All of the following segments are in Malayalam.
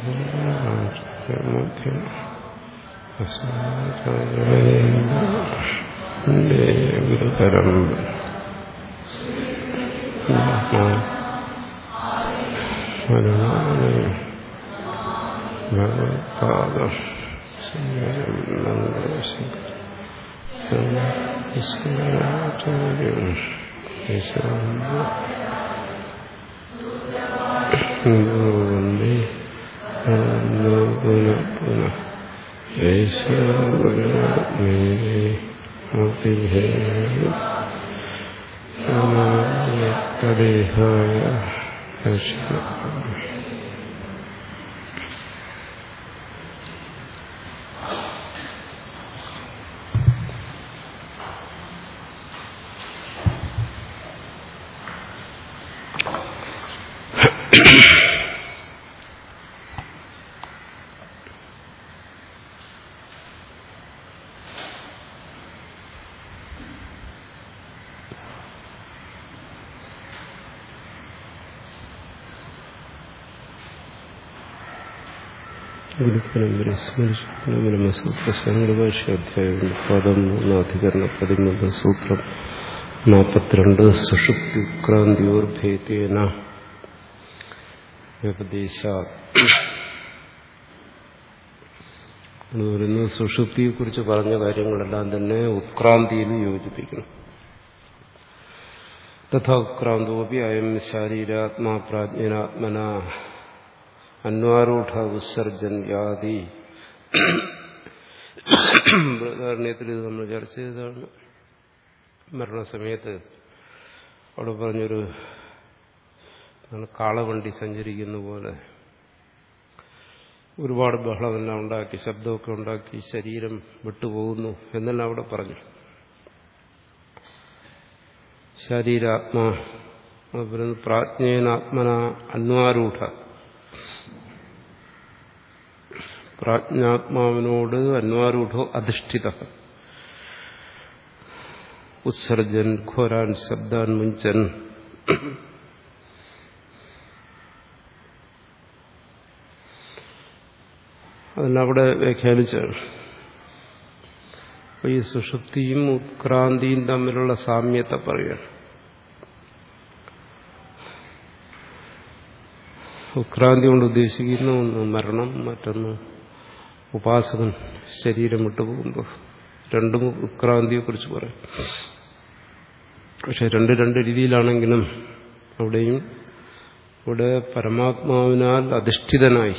മധ്യം ഗുരുതരം ഭഗവത്പാദം വന്ദേ പുനഃ പുനഃ ദേഹായ ഗുരുപരമ്പര സ്മരിച്ചു ബ്രഹ്മസൂത്ര സംഗ്രഭാഷ്യാധ്യായം പദം മൂന്നാധികരണ പതിമൂന്ന് സൂത്രം നാൽപ്പത്തിരണ്ട് സുഷുപ്തി ഉത്ക്രാന്തിയോർഭേത്യേന വ്യപദേശ എന്ന് പറയുന്നത് സുഷുപ്തിയെക്കുറിച്ച് പറഞ്ഞ കാര്യങ്ങളെല്ലാം തന്നെ ഉത്ക്രാന്തിയിൽ യോജിപ്പിക്കണം തഥാ ഉത്ക്രാന്തോപി അയം ശാരീരാത്മാ പ്രാജ്ഞനാത്മന അന്വാരൂഢ ഉത്സർജൻ വ്യാധി ബൃഹദാരണ്യത്തിൽ ഇത് നമ്മൾ ചർച്ച ചെയ്തതാണ് മരണസമയത്ത് അവിടെ പറഞ്ഞൊരു കാളവണ്ടി സഞ്ചരിക്കുന്ന പോലെ ഒരുപാട് ബഹളമെല്ലാം ഉണ്ടാക്കി ശബ്ദമൊക്കെ ഉണ്ടാക്കി ശരീരം വിട്ടുപോകുന്നു എന്നെല്ലാം അവിടെ പറഞ്ഞു ശരീരാത്മാ പറയുന്നത് പ്രാജ്ഞേനാത്മന അന്വാരൂഢ പ്രാജ്ഞാത്മാവിനോട് അന്വാരൂഢോ അധിഷ്ഠിത ഉത്സർജൻ ഘോരാൻ ശബ്ദാൻ മുഞ്ചൻ അതെല്ലാം അവിടെ വ്യാഖ്യാനിച്ചാണ് ഈ സുഷുപ്തിയും ഉത്ക്രാന്തിയും തമ്മിലുള്ള സാമ്യത്തെ പറയുകയാണ് ഉത്ക്രാന്തി കൊണ്ട് ഉദ്ദേശിക്കുന്ന ഒന്ന് മരണം മറ്റൊന്ന് ഉപാസകൻ ശരീരം വിട്ടുപോകുമ്പോൾ രണ്ടും ഉത്ക്രാന്തിയെക്കുറിച്ച് പറയും പക്ഷെ രണ്ട് രണ്ട് രീതിയിലാണെങ്കിലും അവിടെയും ഇവിടെ പരമാത്മാവിനാൽ അധിഷ്ഠിതനായി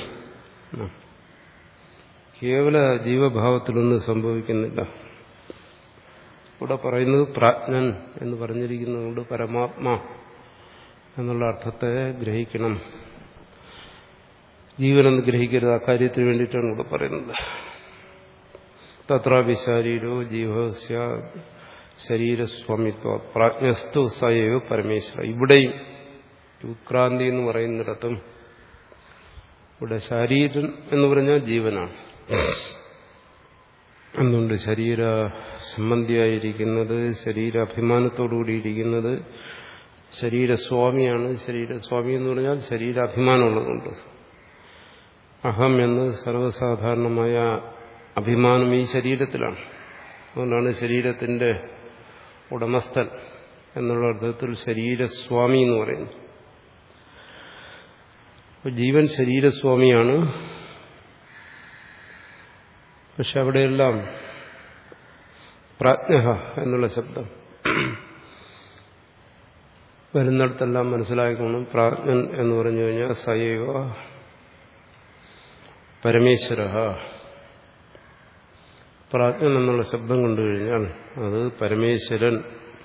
കേവല ജീവഭാവത്തിലൊന്നും സംഭവിക്കുന്നില്ല ഇവിടെ പറയുന്നത് പ്രാജ്ഞൻ എന്ന് പറഞ്ഞിരിക്കുന്നതുകൊണ്ട് പരമാത്മാ എന്നുള്ള അർത്ഥത്തെ ഗ്രഹിക്കണം ജീവനെന്ന് ഗ്രഹിക്കരുത് അക്കാര്യത്തിന് വേണ്ടിയിട്ടാണ് ഇവിടെ പറയുന്നത് തത്രാപി ശരീരോ ജീവസ്യ ശരീരസ്വാമിത്വ പ്രാജ്ഞസ്തു സയയോ പരമേശ്വര ഇവിടെയും ഉത്ക്രാന്തി എന്ന് പറയുന്നിടത്തും ഇവിടെ ശരീരം എന്ന് പറഞ്ഞാൽ ജീവനാണ് എന്തുകൊണ്ട് ശരീര സംബന്ധിയായിരിക്കുന്നത് ശരീരാഭിമാനത്തോടുകൂടിയിരിക്കുന്നത് ശരീരസ്വാമിയാണ് ശരീരസ്വാമി എന്ന് പറഞ്ഞാൽ ശരീരാഭിമാനമുള്ളതുകൊണ്ട് അഹം എന്ന് സർവ്വസാധാരണമായ അഭിമാനം ഈ ശരീരത്തിലാണ് അതുകൊണ്ടാണ് ശരീരത്തിന്റെ ഉടമസ്ഥൻ എന്നുള്ള അർത്ഥത്തിൽ ശരീരസ്വാമി എന്ന് പറയുന്നു ജീവൻ ശരീരസ്വാമിയാണ് പക്ഷെ അവിടെയെല്ലാം പ്രാജ്ഞ എന്നുള്ള ശബ്ദം വരുന്നിടത്തെല്ലാം മനസ്സിലാക്കണം പ്രാജ്ഞൻ എന്ന് പറഞ്ഞു കഴിഞ്ഞാൽ സയവ പരമേശ്വര പ്രാജ്ഞൻ എന്നുള്ള ശബ്ദം കൊണ്ടു കഴിഞ്ഞാൽ അത് പരമേശ്വരൻ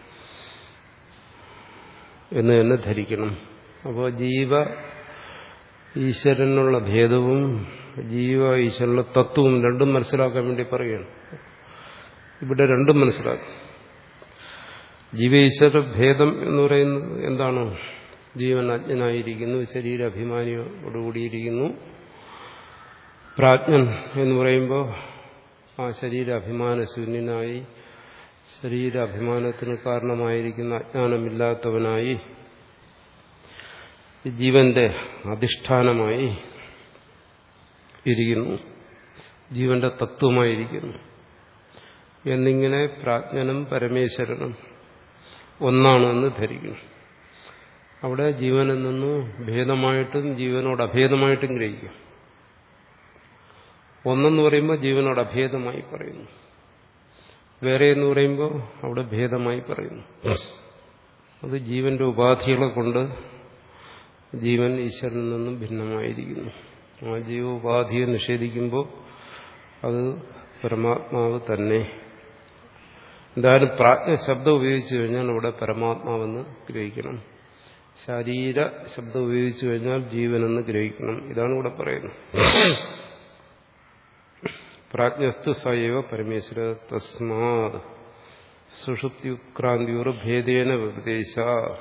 എന്ന് തന്നെ ധരിക്കണം അപ്പോൾ ജീവ ഈശ്വരനുള്ള ഭേദവും ജീവ ഈശ്വരനുള്ള തത്വവും രണ്ടും മനസ്സിലാക്കാൻ വേണ്ടി പറയുകയാണ് ഇവിടെ രണ്ടും മനസ്സിലാക്കും ജീവ ഈശ്വര ഭേദം എന്ന് പറയുന്നത് എന്താണ് ജീവൻ അജ്ഞനായിരിക്കുന്നു ശരീരാഭിമാനിയോടുകൂടിയിരിക്കുന്നു പ്രാജ്ഞൻ എന്ന് പറയുമ്പോൾ ആ ശരീരാഭിമാനശൂന്യനായി ശരീരാഭിമാനത്തിന് കാരണമായിരിക്കുന്ന അജ്ഞാനമില്ലാത്തവനായി ജീവന്റെ അധിഷ്ഠാനമായി ഇരിക്കുന്നു ജീവന്റെ തത്വമായിരിക്കുന്നു എന്നിങ്ങനെ പ്രാജ്ഞനും പരമേശ്വരനും ഒന്നാണെന്ന് ധരിക്കുന്നു അവിടെ ജീവനിൽ നിന്ന് ഭേദമായിട്ടും ജീവനോട് അഭേദമായിട്ടും ഗ്രഹിക്കും ഒന്നെന്ന് പറയുമ്പോൾ ജീവനോട് അഭേദമായി പറയുന്നു വേറെ എന്ന് പറയുമ്പോൾ അവിടെ ഭേദമായി പറയുന്നു അത് ജീവന്റെ ഉപാധികളെ കൊണ്ട് ജീവൻ ഈശ്വരനിൽ നിന്നും ഭിന്നമായിരിക്കുന്നു ആ ജീവോപാധിയെ നിഷേധിക്കുമ്പോൾ അത് പരമാത്മാവ് തന്നെ എന്തായാലും പ്രാജ്ഞ ശബ്ദം ഉപയോഗിച്ചു കഴിഞ്ഞാൽ അവിടെ പരമാത്മാവെന്ന് ഗ്രഹിക്കണം ശരീര ശബ്ദം ഉപയോഗിച്ചു കഴിഞ്ഞാൽ ജീവനെന്ന് ഗ്രഹിക്കണം ഇതാണ് ഇവിടെ പറയുന്നത് പ്രാജ്ഞസ്തു സൈവ പരമേശ്വര തസ്മാത് സുഷുപ്തി ഉത്ക്രാന്തിയോർ ഭേദേന ഉപദേശ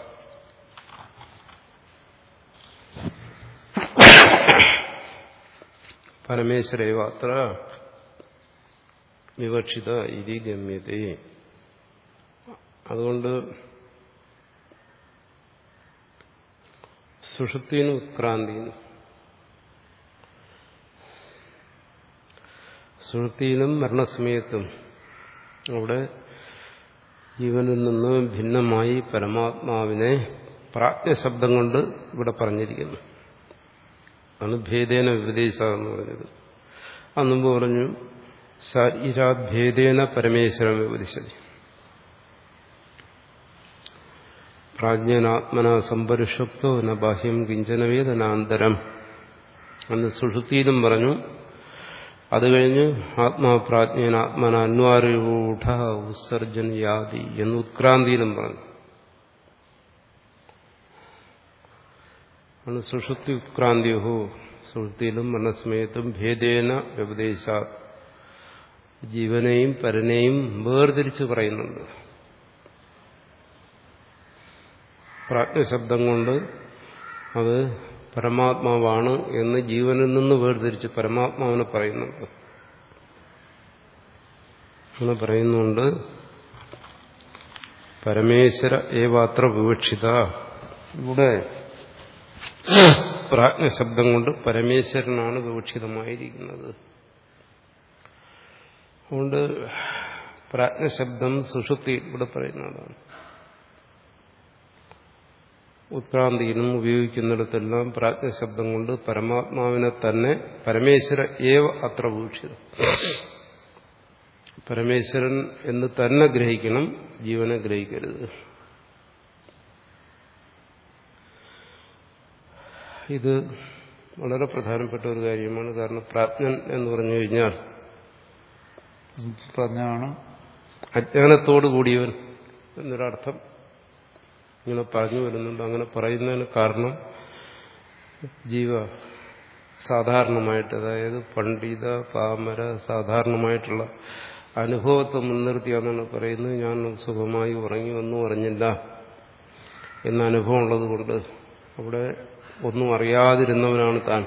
പരമേശ്വരൈവ അത്ര വിവക്ഷിത ഇതി ഗമ്യത അതുകൊണ്ട് സുഷുപ്തിനും ഉത്ക്രാന്തിനും സുഷുപ്തിയിലും മരണസമയത്തും അവിടെ ജീവനിൽ നിന്ന് ഭിന്നമായി പരമാത്മാവിനെ പ്രാജ്ഞശബ്ദം കൊണ്ട് ഇവിടെ പറഞ്ഞിരിക്കുന്നു ആണ് ഭേദേന വിപദേശ എന്ന് പറഞ്ഞത് അന്നുമ്പ് പറഞ്ഞു ശരീരാഭേദേന പരമേശ്വരം വിപദിശതി പ്രാജ്ഞനാത്മന സംപരുഷപ്തോ ന ബാഹ്യം കിഞ്ചനവേദനാന്തരം അന്ന് സുഷുതിയിലും പറഞ്ഞു അത് കഴിഞ്ഞ് ആത്മാപ്രാജ്ഞന ആത്മന അന്വാരൂഢ ഉത്സർജൻ യാതി എന്ന് ഉത്ക്രാന്തിയിലും പറഞ്ഞു ആണ് സുഷുപ്തി ഉത്ക്രാന്തിയോ സുഷുപ്തിയിലും മരണസമയത്തും ഭേദേന വ്യപദേശ ജീവനെയും പരനെയും വേർതിരിച്ച് പറയുന്നുണ്ട് പ്രാജ്ഞശബ്ദം കൊണ്ട് അത് പരമാത്മാവാണ് എന്ന് ജീവനിൽ നിന്ന് വേർതിരിച്ച് പരമാത്മാവിനെ പറയുന്നുണ്ട് അങ്ങനെ പറയുന്നുണ്ട് പരമേശ്വര ഏവാത്ര വിവക്ഷിത ഇവിടെ പ്രാജ്ഞശബ്ദം കൊണ്ട് പരമേശ്വരനാണ് വിവക്ഷിതമായിരിക്കുന്നത് അതുകൊണ്ട് പ്രാജ്ഞശബ്ദം സുഷുപ്തി ഇവിടെ പറയുന്നതാണ് ഉത്ക്രാന്തിയിലും ഉപയോഗിക്കുന്നിടത്തെല്ലാം പ്രാജ്ഞശബ്ദം കൊണ്ട് പരമാത്മാവിനെ തന്നെ പരമേശ്വര ഏവ അത്ര വീക്ഷിതം പരമേശ്വരൻ എന്ന് തന്നെ ഗ്രഹിക്കണം ജീവനെ ഗ്രഹിക്കരുത് ഇത് വളരെ പ്രധാനപ്പെട്ട ഒരു കാര്യമാണ് കാരണം പ്രാജ്ഞൻ എന്ന് പറഞ്ഞു കഴിഞ്ഞാൽ പറഞ്ഞാണ് അജ്ഞാനത്തോടു കൂടിയവൻ എന്നൊരർത്ഥം ഇങ്ങനെ പറഞ്ഞു വരുന്നുണ്ട് അങ്ങനെ പറയുന്നതിന് കാരണം ജീവ സാധാരണമായിട്ട് അതായത് പണ്ഡിത പാമര സാധാരണമായിട്ടുള്ള അനുഭവത്തെ മുൻനിർത്തിയാണെന്നാണ് പറയുന്നത് ഞാൻ സുഖമായി ഉറങ്ങി ഒന്നും അറിഞ്ഞില്ല എന്ന അനുഭവം ഉള്ളതുകൊണ്ട് അവിടെ ഒന്നും അറിയാതിരുന്നവനാണ് താൻ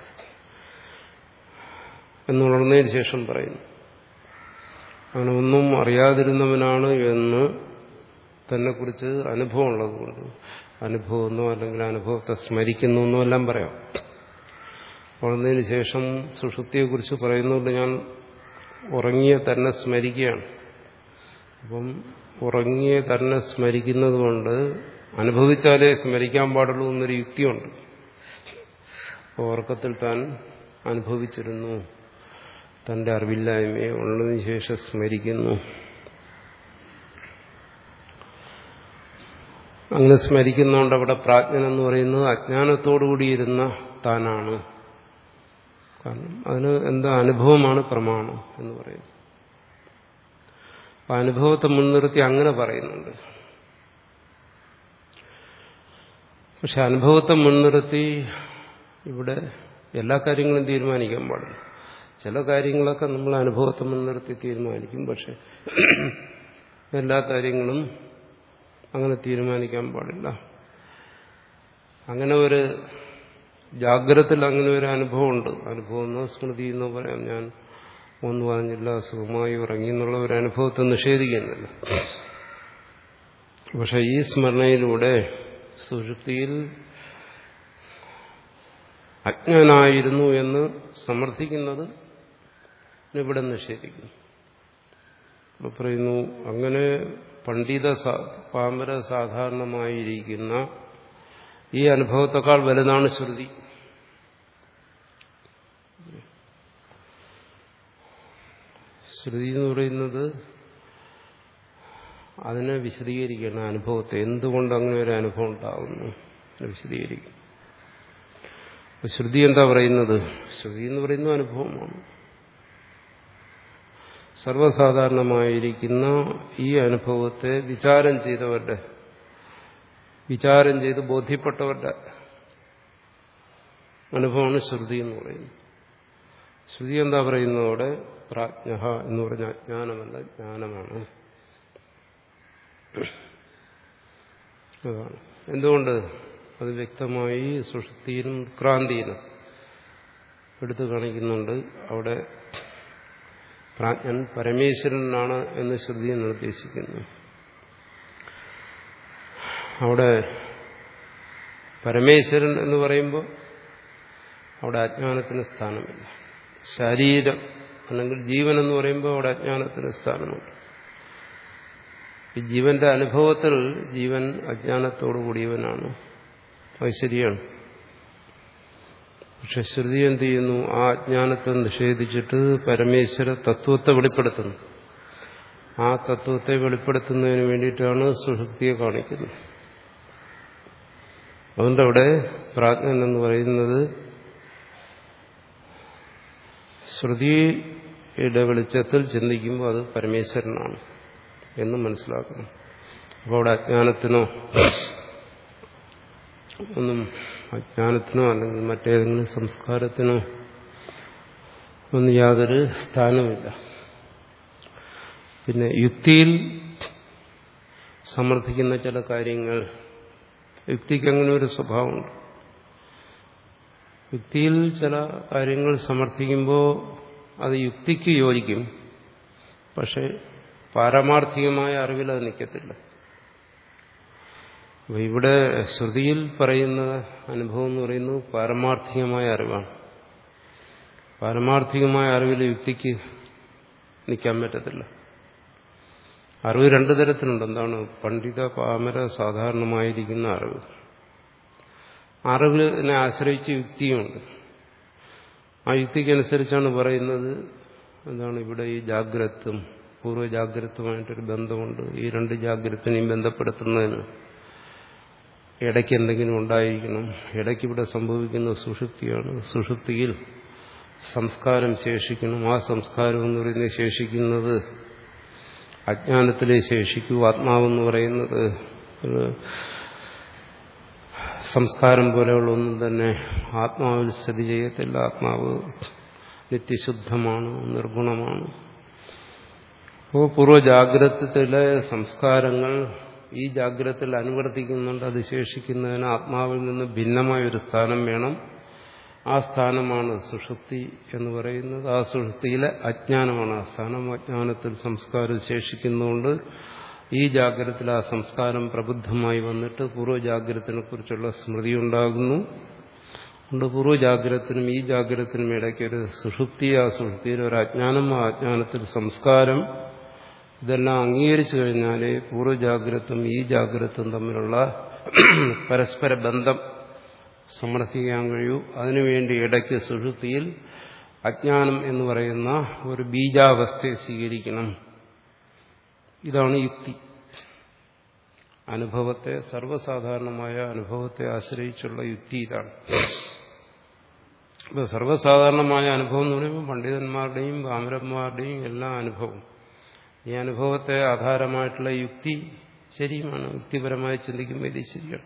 എന്നുണർന്നതിന് ശേഷം പറയുന്നു അങ്ങനെ ഒന്നും അറിയാതിരുന്നവനാണ് എന്ന് തന്നെക്കുറിച്ച് അനുഭവം ഉള്ളതുകൊണ്ട് അനുഭവമെന്നോ അല്ലെങ്കിൽ അനുഭവത്തെ സ്മരിക്കുന്നു എന്നോ എല്ലാം പറയാം ഉണർന്നതിന് ശേഷം സുഷുപ്തിയെക്കുറിച്ച് പറയുന്നുകൊണ്ട് ഞാൻ ഉറങ്ങിയ തന്നെ സ്മരിക്കുകയാണ് അപ്പം ഉറങ്ങിയ തന്നെ സ്മരിക്കുന്നത് കൊണ്ട് അനുഭവിച്ചാലേ സ്മരിക്കാൻ പാടുള്ളൂ എന്നൊരു യുക്തിയുണ്ട് അപ്പോൾ ഉറക്കത്തിൽ താൻ അനുഭവിച്ചിരുന്നു തന്റെ അറിവില്ലായ്മയെ ഉള്ളതിന് ശേഷം സ്മരിക്കുന്നു അങ്ങനെ സ്മരിക്കുന്നതുകൊണ്ട് അവിടെ പ്രാജ്ഞൻ എന്ന് പറയുന്നത് അജ്ഞാനത്തോടുകൂടിയിരുന്ന താനാണ് കാരണം അതിന് എന്താ അനുഭവമാണ് പ്രമാണം എന്ന് പറയുന്നത് അപ്പൊ അനുഭവത്തെ മുൻനിർത്തി അങ്ങനെ പറയുന്നുണ്ട് പക്ഷെ അനുഭവത്തെ മുൻനിർത്തി ഇവിടെ എല്ലാ കാര്യങ്ങളും തീരുമാനിക്കാൻ പാടില്ല ചില കാര്യങ്ങളൊക്കെ നമ്മൾ അനുഭവത്തെ മുൻനിർത്തി തീരുമാനിക്കും പക്ഷെ എല്ലാ കാര്യങ്ങളും അങ്ങനെ തീരുമാനിക്കാൻ പാടില്ല അങ്ങനെ ഒരു ജാഗ്രതത്തിൽ അങ്ങനെ ഒരു അനുഭവമുണ്ട് അനുഭവം എന്നോ സ്മൃതി എന്നോ പറയാം ഞാൻ ഒന്നും പറഞ്ഞില്ല സുഖമായി ഉറങ്ങി എന്നുള്ള ഒരു അനുഭവത്തെ നിഷേധിക്കുന്നില്ല പക്ഷെ ഈ സ്മരണയിലൂടെ സുഷുപ്തിയിൽ അജ്ഞനായിരുന്നു എന്ന് സമർത്ഥിക്കുന്നത് ഇവിടെ നിഷേധിക്കുന്നു അപ്പൊ പറയുന്നു അങ്ങനെ പണ്ഡിത പാമര സാധാരണമായിരിക്കുന്ന ഈ അനുഭവത്തെക്കാൾ വലുതാണ് ശ്രുതി ശ്രുതി എന്ന് പറയുന്നത് അതിനെ വിശദീകരിക്കണം അനുഭവത്തെ എന്തുകൊണ്ട് അങ്ങനെ ഒരു അനുഭവം ഉണ്ടാകുന്നു വിശദീകരിക്കും അപ്പൊ ശ്രുതി എന്താ പറയുന്നത് ശ്രുതി എന്ന് പറയുന്ന അനുഭവമാണ് സർവ്വസാധാരണമായിരിക്കുന്ന ഈ അനുഭവത്തെ വിചാരം ചെയ്തവരുടെ വിചാരം ചെയ്ത് ബോധ്യപ്പെട്ടവരുടെ അനുഭവമാണ് ശ്രുതി എന്ന് പറയുന്നത് ശ്രുതി എന്താ പറയുന്നതോടെ പ്രാജ്ഞ എന്ന് പറഞ്ഞ അജ്ഞാനമല്ല ജ്ഞാനമാണ് അതാണ് എന്തുകൊണ്ട് അത് വ്യക്തമായി സുഷുപ്തിയിലും ക്രാന്തിയിലും എടുത്തു കാണിക്കുന്നുണ്ട് അവിടെ പ്രാജ്ഞൻ പരമേശ്വരനാണ് എന്ന് ശ്രുതി നിർദ്ദേശിക്കുന്നു അവിടെ പരമേശ്വരൻ എന്ന് പറയുമ്പോൾ അവിടെ അജ്ഞാനത്തിന് സ്ഥാനമില്ല ശരീരം അല്ലെങ്കിൽ ജീവൻ എന്ന് പറയുമ്പോൾ അവിടെ അജ്ഞാനത്തിന് സ്ഥാനമുണ്ട് ഈ ജീവന്റെ അനുഭവത്തിൽ ജീവൻ അജ്ഞാനത്തോടു കൂടിയവനാണ് അത് ശരിയാണ് പക്ഷെ ശ്രുതി എന്ത് ചെയ്യുന്നു ആ അജ്ഞാനത്തെ നിഷേധിച്ചിട്ട് പരമേശ്വര തത്വത്തെ വെളിപ്പെടുത്തുന്നു ആ തത്വത്തെ വെളിപ്പെടുത്തുന്നതിന് വേണ്ടിയിട്ടാണ് സുഷുപ്തിയെ കാണിക്കുന്നത് അതുകൊണ്ട് അവിടെ പ്രാജ്ഞൻ എന്ന് പറയുന്നത് ശ്രുതിയുടെ വെളിച്ചത്തിൽ ചിന്തിക്കുമ്പോൾ അത് പരമേശ്വരനാണ് എന്ന് മനസ്സിലാക്കണം അപ്പോൾ അവിടെ അജ്ഞാനത്തിനോ ഒന്നും അജ്ഞാനത്തിനോ അല്ലെങ്കിൽ മറ്റേതെങ്കിലും സംസ്കാരത്തിനോ ഒന്നും യാതൊരു സ്ഥാനമില്ല പിന്നെ യുക്തിയിൽ സമർത്ഥിക്കുന്ന ചില കാര്യങ്ങൾ യുക്തിക്ക് അങ്ങനെ ഒരു സ്വഭാവമുണ്ട് യുക്തിയിൽ ചില കാര്യങ്ങൾ സമർത്ഥിക്കുമ്പോൾ അത് യുക്തിക്ക് യോജിക്കും പക്ഷെ പാരമാർത്ഥികമായ അറിവിൽ അത് നിൽക്കത്തില്ല അപ്പൊ ഇവിടെ ശ്രുതിയിൽ പറയുന്ന അനുഭവം എന്ന് പറയുന്നത് പാരമാർത്ഥികമായ അറിവാണ് പാരമാർത്ഥികമായ അറിവിൽ യുക്തിക്ക് നിൽക്കാൻ പറ്റത്തില്ല അറിവ് രണ്ടു തരത്തിലുണ്ട് എന്താണ് പണ്ഡിത പാമര സാധാരണമായിരിക്കുന്ന അറിവ് അറിവിനെ ആശ്രയിച്ച് യുക്തിയുമുണ്ട് ആ യുക്തിക്കനുസരിച്ചാണ് പറയുന്നത് എന്താണ് ഇവിടെ ഈ ജാഗ്രതും പൂർവ്വജാഗ്രതുമായിട്ടൊരു ബന്ധമുണ്ട് ഈ രണ്ട് ജാഗ്രതനെയും ബന്ധപ്പെടുത്തുന്നതിന് ഇടയ്ക്ക് എന്തെങ്കിലും ഉണ്ടായിരിക്കണം ഇടയ്ക്ക് ഇവിടെ സംഭവിക്കുന്ന സുഷുപ്തിയാണ് സുഷുപ്തിയിൽ സംസ്കാരം ശേഷിക്കണം ആ സംസ്കാരം എന്ന് പറയുന്നത് ശേഷിക്കുന്നത് അജ്ഞാനത്തിലെ ശേഷിക്കൂ ആത്മാവെന്ന് പറയുന്നത് സംസ്കാരം പോലെയുള്ള ഒന്നും തന്നെ ആത്മാവിൽ സ്ഥിതി ചെയ്യത്തില്ല ആത്മാവ് നിത്യശുദ്ധമാണ് നിർഗുണമാണ് അപ്പോൾ പൂർവ്വജാഗ്രതത്തിലെ സംസ്കാരങ്ങൾ ഈ ജാഗ്രതത്തിൽ അനുവർത്തിക്കുന്നുണ്ട് അത് ശേഷിക്കുന്നതിന് ആത്മാവിൽ നിന്ന് ഭിന്നമായ ഒരു സ്ഥാനം വേണം ആ സ്ഥാനമാണ് സുഷുപ്തി എന്ന് പറയുന്നത് ആ സുഷുപ്തിയിലെ അജ്ഞാനമാണ് ആ സ്ഥാനം അജ്ഞാനത്തിൽ സംസ്കാരം ശേഷിക്കുന്നതുകൊണ്ട് ഈ ജാഗ്രതത്തിൽ ആ സംസ്കാരം പ്രബുദ്ധമായി വന്നിട്ട് പൂർവ്വജാഗ്രതത്തിനെ കുറിച്ചുള്ള സ്മൃതി ഉണ്ടാകുന്നു അതുകൊണ്ട് പൂർവ്വജാഗ്രതത്തിനും ഈ ജാഗ്രതത്തിനും ഇടയ്ക്കൊരു സുഷുപ്തി ആ സുഷുപ്തിയിൽ ഒരു അജ്ഞാനം ആ അജ്ഞാനത്തിൽ സംസ്കാരം ഇതെല്ലാം അംഗീകരിച്ചു കഴിഞ്ഞാലേ പൂർവ്വജാഗ്രതും ഈ ജാഗ്രതും തമ്മിലുള്ള പരസ്പര ബന്ധം സമർത്ഥിക്കാൻ കഴിയൂ അതിനുവേണ്ടി ഇടയ്ക്ക് സുഷുപ്തിയിൽ അജ്ഞാനം എന്ന് പറയുന്ന ഒരു ബീജാവസ്ഥയെ സ്വീകരിക്കണം ഇതാണ് യുക്തി അനുഭവത്തെ സർവ്വസാധാരണമായ അനുഭവത്തെ ആശ്രയിച്ചുള്ള യുക്തി ഇതാണ് ഇപ്പൊ സർവ്വസാധാരണമായ അനുഭവം എന്ന് പറയുമ്പോൾ പണ്ഡിതന്മാരുടെയും പാമരന്മാരുടെയും എല്ലാ അനുഭവം ഈ അനുഭവത്തെ ആധാരമായിട്ടുള്ള യുക്തി ശരിയുമാണ് യുക്തിപരമായി ചിന്തിക്കുമ്പോൾ ഇത് ശരിയാണ്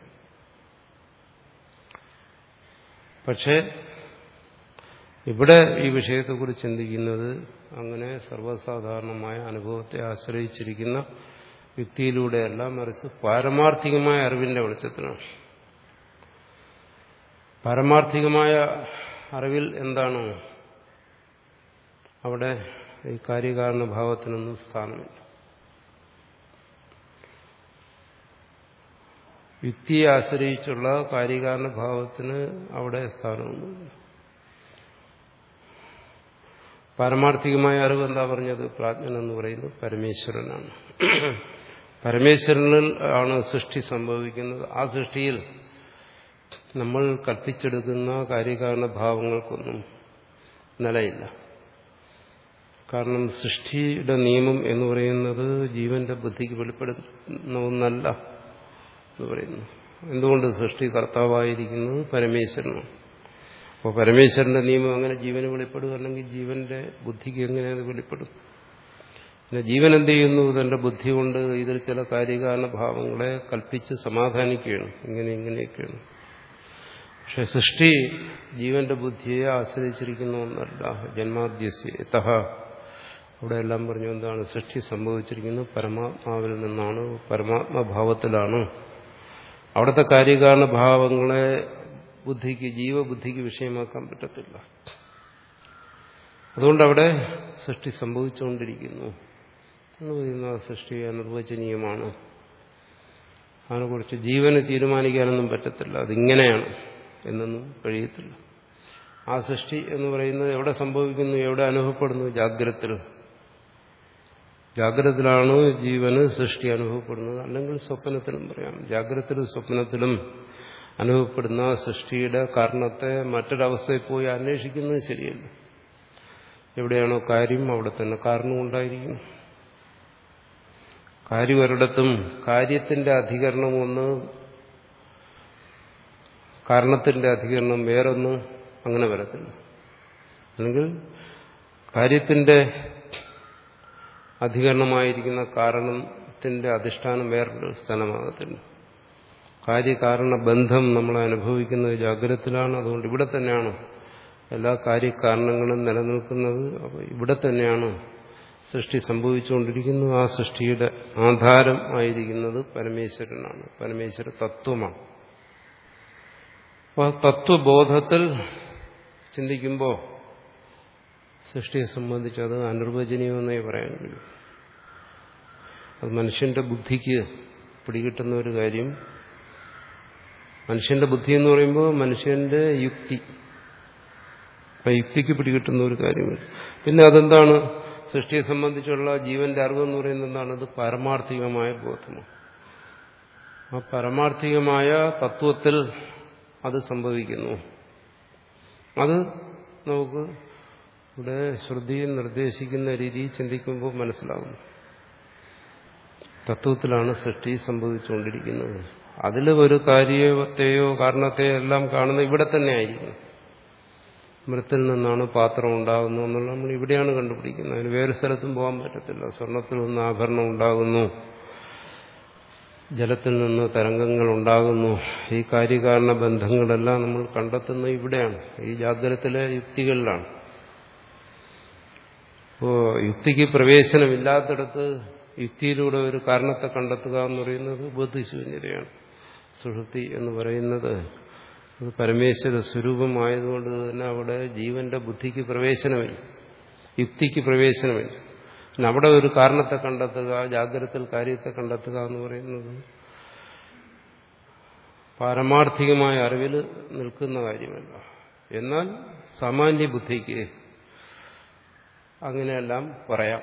പക്ഷേ ഇവിടെ ഈ വിഷയത്തെക്കുറിച്ച് ചിന്തിക്കുന്നത് അങ്ങനെ സർവ്വസാധാരണമായ അനുഭവത്തെ ആശ്രയിച്ചിരിക്കുന്ന യുക്തിയിലൂടെയല്ല മറിച്ച് പാരമാർത്ഥികമായ അറിവിന്റെ വെളിച്ചത്തിനാണ് പാരമാർത്ഥികമായ അറിവിൽ എന്താണ് അവിടെ ഈ കാര്യകാരണ ഭാവത്തിനൊന്നും സ്ഥാനമില്ല യുക്തിയെ ആശ്രയിച്ചുള്ള കാര്യകാരണ ഭാവത്തിന് അവിടെ സ്ഥാനമൊന്നുമില്ല പാരമാർത്ഥികമായ അറിവ് എന്താ പറഞ്ഞത് പ്രാജ്ഞൻ എന്ന് പറയുന്നത് പരമേശ്വരനാണ് പരമേശ്വരനിൽ ആണ് സൃഷ്ടി സംഭവിക്കുന്നത് ആ സൃഷ്ടിയിൽ നമ്മൾ കൽപ്പിച്ചെടുക്കുന്ന കാര്യകാരണ ഭാവങ്ങൾക്കൊന്നും നിലയില്ല കാരണം സൃഷ്ടിയുടെ നിയമം എന്ന് പറയുന്നത് ജീവന്റെ ബുദ്ധിക്ക് വെളിപ്പെടുന്ന ഒന്നല്ല എന്ന് പറയുന്നു എന്തുകൊണ്ട് സൃഷ്ടി കർത്താവായിരിക്കുന്നത് പരമേശ്വരനാണ് അപ്പോൾ പരമേശ്വരന്റെ നിയമം അങ്ങനെ ജീവന് വെളിപ്പെടുക അല്ലെങ്കിൽ ജീവന്റെ ബുദ്ധിക്ക് എങ്ങനെ അത് വെളിപ്പെടും പിന്നെ ജീവൻ എന്ത് ചെയ്യുന്നു തന്റെ ബുദ്ധി കൊണ്ട് ഇതിൽ ചില കാര്യകാരണ ഭാവങ്ങളെ കൽപ്പിച്ച് സമാധാനിക്കുകയാണ് ഇങ്ങനെ ഇങ്ങനെയൊക്കെയാണ് പക്ഷെ സൃഷ്ടി ജീവന്റെ ബുദ്ധിയെ ആശ്രയിച്ചിരിക്കുന്ന ഒന്നല്ല ജന്മാദ്യസ്യ തഹ അവിടെ എല്ലാം പറഞ്ഞു എന്താണ് സൃഷ്ടി സംഭവിച്ചിരിക്കുന്നത് പരമാത്മാവിൽ നിന്നാണ് പരമാത്മഭാവത്തിലാണ് അവിടുത്തെ കാര്യകാരണ ഭാവങ്ങളെ ബുദ്ധിക്ക് ജീവബുദ്ധിക്ക് വിഷയമാക്കാൻ പറ്റത്തില്ല അതുകൊണ്ട് അവിടെ സൃഷ്ടി സംഭവിച്ചുകൊണ്ടിരിക്കുന്നു എന്ന് പറയുന്ന സൃഷ്ടി അനിർവചനീയമാണ് അതിനെക്കുറിച്ച് ജീവന് തീരുമാനിക്കാനൊന്നും പറ്റത്തില്ല അതിങ്ങനെയാണ് എന്നൊന്നും കഴിയത്തില്ല ആ സൃഷ്ടി എന്ന് പറയുന്നത് എവിടെ സംഭവിക്കുന്നു എവിടെ അനുഭവപ്പെടുന്നു ജാഗ്രത്തിൽ ജാഗ്രതത്തിലാണ് ജീവന് സൃഷ്ടി അനുഭവപ്പെടുന്നത് അല്ലെങ്കിൽ സ്വപ്നത്തിലും പറയാം ജാഗ്രതത്തിലും സ്വപ്നത്തിലും അനുഭവപ്പെടുന്ന സൃഷ്ടിയുടെ കാരണത്തെ മറ്റൊരവസ്ഥയിൽ പോയി അന്വേഷിക്കുന്നത് ശരിയല്ല എവിടെയാണോ കാര്യം അവിടെ തന്നെ കാരണം ഉണ്ടായിരിക്കും കാര്യം ഒരിടത്തും കാര്യത്തിന്റെ അധികരണം ഒന്ന് കാരണത്തിന്റെ അധികരണം വേറൊന്ന് അങ്ങനെ വരത്തില്ല അല്ലെങ്കിൽ കാര്യത്തിന്റെ അധികരണമായിരിക്കുന്ന കാരണത്തിന്റെ അധിഷ്ഠാനം വേറൊരു സ്ഥലമാകത്തില്ല കാര്യകാരണ ബന്ധം നമ്മൾ അനുഭവിക്കുന്നത് ജാഗ്രതത്തിലാണ് അതുകൊണ്ട് ഇവിടെ തന്നെയാണ് എല്ലാ കാര്യകാരണങ്ങളും നിലനിൽക്കുന്നത് അപ്പോൾ ഇവിടെ തന്നെയാണ് സൃഷ്ടി സംഭവിച്ചുകൊണ്ടിരിക്കുന്നത് ആ സൃഷ്ടിയുടെ ആധാരം ആയിരിക്കുന്നത് പരമേശ്വരനാണ് പരമേശ്വര തത്വമാണ് അപ്പോൾ ആ തത്വബോധത്തിൽ ചിന്തിക്കുമ്പോൾ സൃഷ്ടിയെ സംബന്ധിച്ച് അത് അനിർവചനീയമെന്നേ പറയാൻ കഴിയും അത് മനുഷ്യന്റെ ബുദ്ധിക്ക് പിടികിട്ടുന്ന ഒരു കാര്യം മനുഷ്യന്റെ ബുദ്ധി എന്ന് പറയുമ്പോൾ മനുഷ്യന്റെ യുക്തി ആ യുക്തിക്ക് പിടികിട്ടുന്ന ഒരു കാര്യമില്ല പിന്നെ അതെന്താണ് സൃഷ്ടിയെ സംബന്ധിച്ചുള്ള ജീവന്റെ അറിവ് എന്ന് പറയുന്നത് എന്താണ് അത് പാരമാർത്ഥികമായ ബോധമാണ് ആ പരമാർത്ഥികമായ തത്വത്തിൽ അത് സംഭവിക്കുന്നു അത് നമുക്ക് ഇവിടെ ശ്രുതി നിർദ്ദേശിക്കുന്ന രീതിയിൽ ചിന്തിക്കുമ്പോൾ മനസ്സിലാകുന്നു തത്വത്തിലാണ് സൃഷ്ടി സംഭവിച്ചുകൊണ്ടിരിക്കുന്നത് അതിൽ ഒരു കാര്യത്തെയോ കാരണത്തെയോ എല്ലാം കാണുന്നത് ഇവിടെ തന്നെ ആയിരിക്കും മൃത്തിൽ നിന്നാണ് പാത്രം ഉണ്ടാകുന്നു എന്നുള്ള നമ്മൾ ഇവിടെയാണ് കണ്ടുപിടിക്കുന്നത് അതിന് വേറെ സ്ഥലത്തും പോകാൻ പറ്റത്തില്ല സ്വർണത്തിൽ നിന്ന് ആഭരണം ഉണ്ടാകുന്നു ജലത്തിൽ നിന്ന് തരംഗങ്ങൾ ഉണ്ടാകുന്നു ഈ കാര്യകാരണ ബന്ധങ്ങളെല്ലാം നമ്മൾ കണ്ടെത്തുന്നത് ഇവിടെയാണ് ഈ ജാഗ്രതത്തിലെ യുക്തികളിലാണ് ഇപ്പോ യുക്തിക്ക് പ്രവേശനമില്ലാത്തിടത്ത് യുക്തിയിലൂടെ ഒരു കാരണത്തെ കണ്ടെത്തുക എന്ന് പറയുന്നത് ബുദ്ധിശൂന്യതയാണ് സുഷുപ്തി എന്ന് പറയുന്നത് അത് പരമേശ്വര സ്വരൂപമായതുകൊണ്ട് തന്നെ അവിടെ ജീവന്റെ ബുദ്ധിക്ക് പ്രവേശനമില്ല യുക്തിക്ക് പ്രവേശനമില്ല പിന്നെ അവിടെ ഒരു കാരണത്തെ കണ്ടെത്തുക ജാഗ്രതത്തിൽ കാര്യത്തെ കണ്ടെത്തുക എന്ന് പറയുന്നത് പാരമാർത്ഥികമായ അറിവിൽ നിൽക്കുന്ന കാര്യമല്ല എന്നാൽ സാമാന്യ ബുദ്ധിക്ക് അങ്ങനെയെല്ലാം പറയാം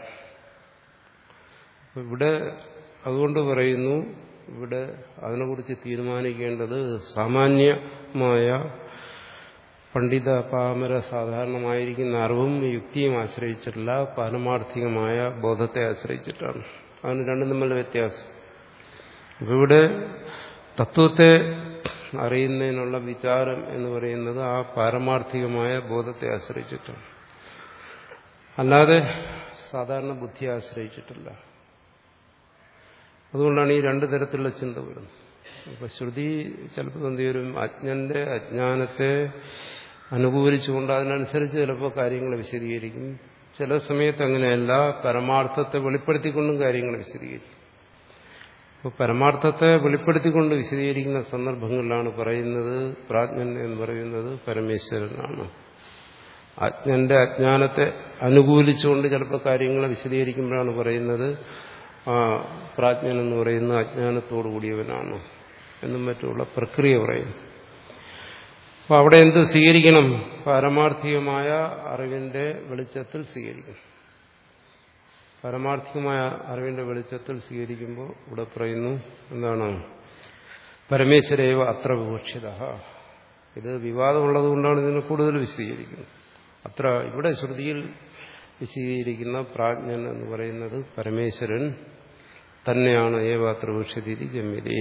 ഇവിടെ അതുകൊണ്ട് പറയുന്നു ഇവിടെ അതിനെക്കുറിച്ച് തീരുമാനിക്കേണ്ടത് സാമാന്യമായ പണ്ഡിത പാമര സാധാരണമായിരിക്കുന്ന അറിവും യുക്തിയും ആശ്രയിച്ചിട്ടില്ല പാരമാർത്ഥികമായ ബോധത്തെ ആശ്രയിച്ചിട്ടാണ് അതിന് രണ്ടും തമ്മിലുള്ള വ്യത്യാസം അപ്പോൾ ഇവിടെ തത്വത്തെ അറിയുന്നതിനുള്ള വിചാരം എന്ന് പറയുന്നത് ആ പാരമാർത്ഥികമായ ബോധത്തെ ആശ്രയിച്ചിട്ടാണ് അല്ലാതെ സാധാരണ ബുദ്ധിയെ ആശ്രയിച്ചിട്ടില്ല അതുകൊണ്ടാണ് ഈ രണ്ടു തരത്തിലുള്ള ചിന്ത വരുന്നത് അപ്പൊ ശ്രുതി ചിലപ്പോൾ എന്ത് വരും അജ്ഞന്റെ അജ്ഞാനത്തെ അനുകൂലിച്ചുകൊണ്ട് അതിനനുസരിച്ച് ചിലപ്പോൾ കാര്യങ്ങൾ വിശദീകരിക്കും ചില സമയത്ത് അങ്ങനെയല്ല പരമാർത്ഥത്തെ വെളിപ്പെടുത്തിക്കൊണ്ടും കാര്യങ്ങൾ വിശദീകരിക്കും അപ്പോൾ പരമാർത്ഥത്തെ വെളിപ്പെടുത്തിക്കൊണ്ട് വിശദീകരിക്കുന്ന സന്ദർഭങ്ങളിലാണ് പറയുന്നത് പ്രാജ്ഞൻ എന്ന് പറയുന്നത് പരമേശ്വരനാണ് അജ്ഞന്റെ അജ്ഞാനത്തെ അനുകൂലിച്ചുകൊണ്ട് ചിലപ്പോൾ കാര്യങ്ങളെ വിശദീകരിക്കുമ്പോഴാണ് പറയുന്നത് ആ പ്രാജ്ഞൻ എന്ന് പറയുന്ന അജ്ഞാനത്തോടു കൂടിയവനാണ് എന്നും മറ്റുമുള്ള പ്രക്രിയ പറയും അപ്പോൾ അവിടെ എന്ത് സ്വീകരിക്കണം പാരമാർത്ഥികമായ അറിവിന്റെ വെളിച്ചത്തിൽ സ്വീകരിക്കണം പരമാർത്ഥികമായ അറിവിന്റെ വെളിച്ചത്തിൽ സ്വീകരിക്കുമ്പോൾ ഇവിടെ പറയുന്നു എന്താണ് പരമേശ്വരേവ അത്ര വിവക്ഷിത ഇത് വിവാദമുള്ളത് കൊണ്ടാണ് ഇതിനെ കൂടുതൽ വിശദീകരിക്കുന്നത് അത്ര ഇവിടെ ശ്രുതിയിൽ വിശദീകരിക്കുന്ന പ്രാജ്ഞൻ എന്ന് പറയുന്നത് പരമേശ്വരൻ തന്നെയാണ് ഏവ അത്ര വിവക്ഷിതി ഗമ്യതേ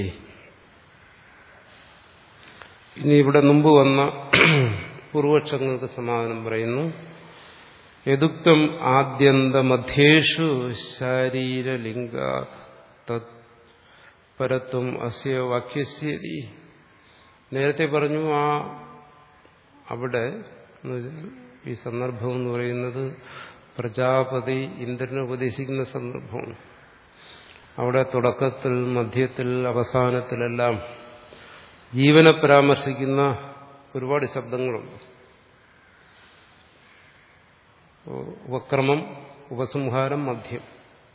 ഇനി ഇവിടെ മുമ്പ് വന്ന പൂർവക്ഷങ്ങൾക്ക് സമാധാനം പറയുന്നു യദുക്തം ആദ്യന്തമധ്യേഷു ശാരീരലിംഗ പരത്വം അസ്യ വാക്യസ്യതി നേരത്തെ പറഞ്ഞു ആ അവിടെ ഈ സന്ദർഭം എന്ന് പറയുന്നത് പ്രജാപതി ഇന്ദ്രനെ ഉപദേശിക്കുന്ന സന്ദർഭമാണ് അവിടെ തുടക്കത്തിൽ മധ്യത്തിൽ അവസാനത്തിലെല്ലാം ജീവനെ പരാമർശിക്കുന്ന ഒരുപാട് ശബ്ദങ്ങളുണ്ട് ഉപക്രമം ഉപസംഹാരം മധ്യം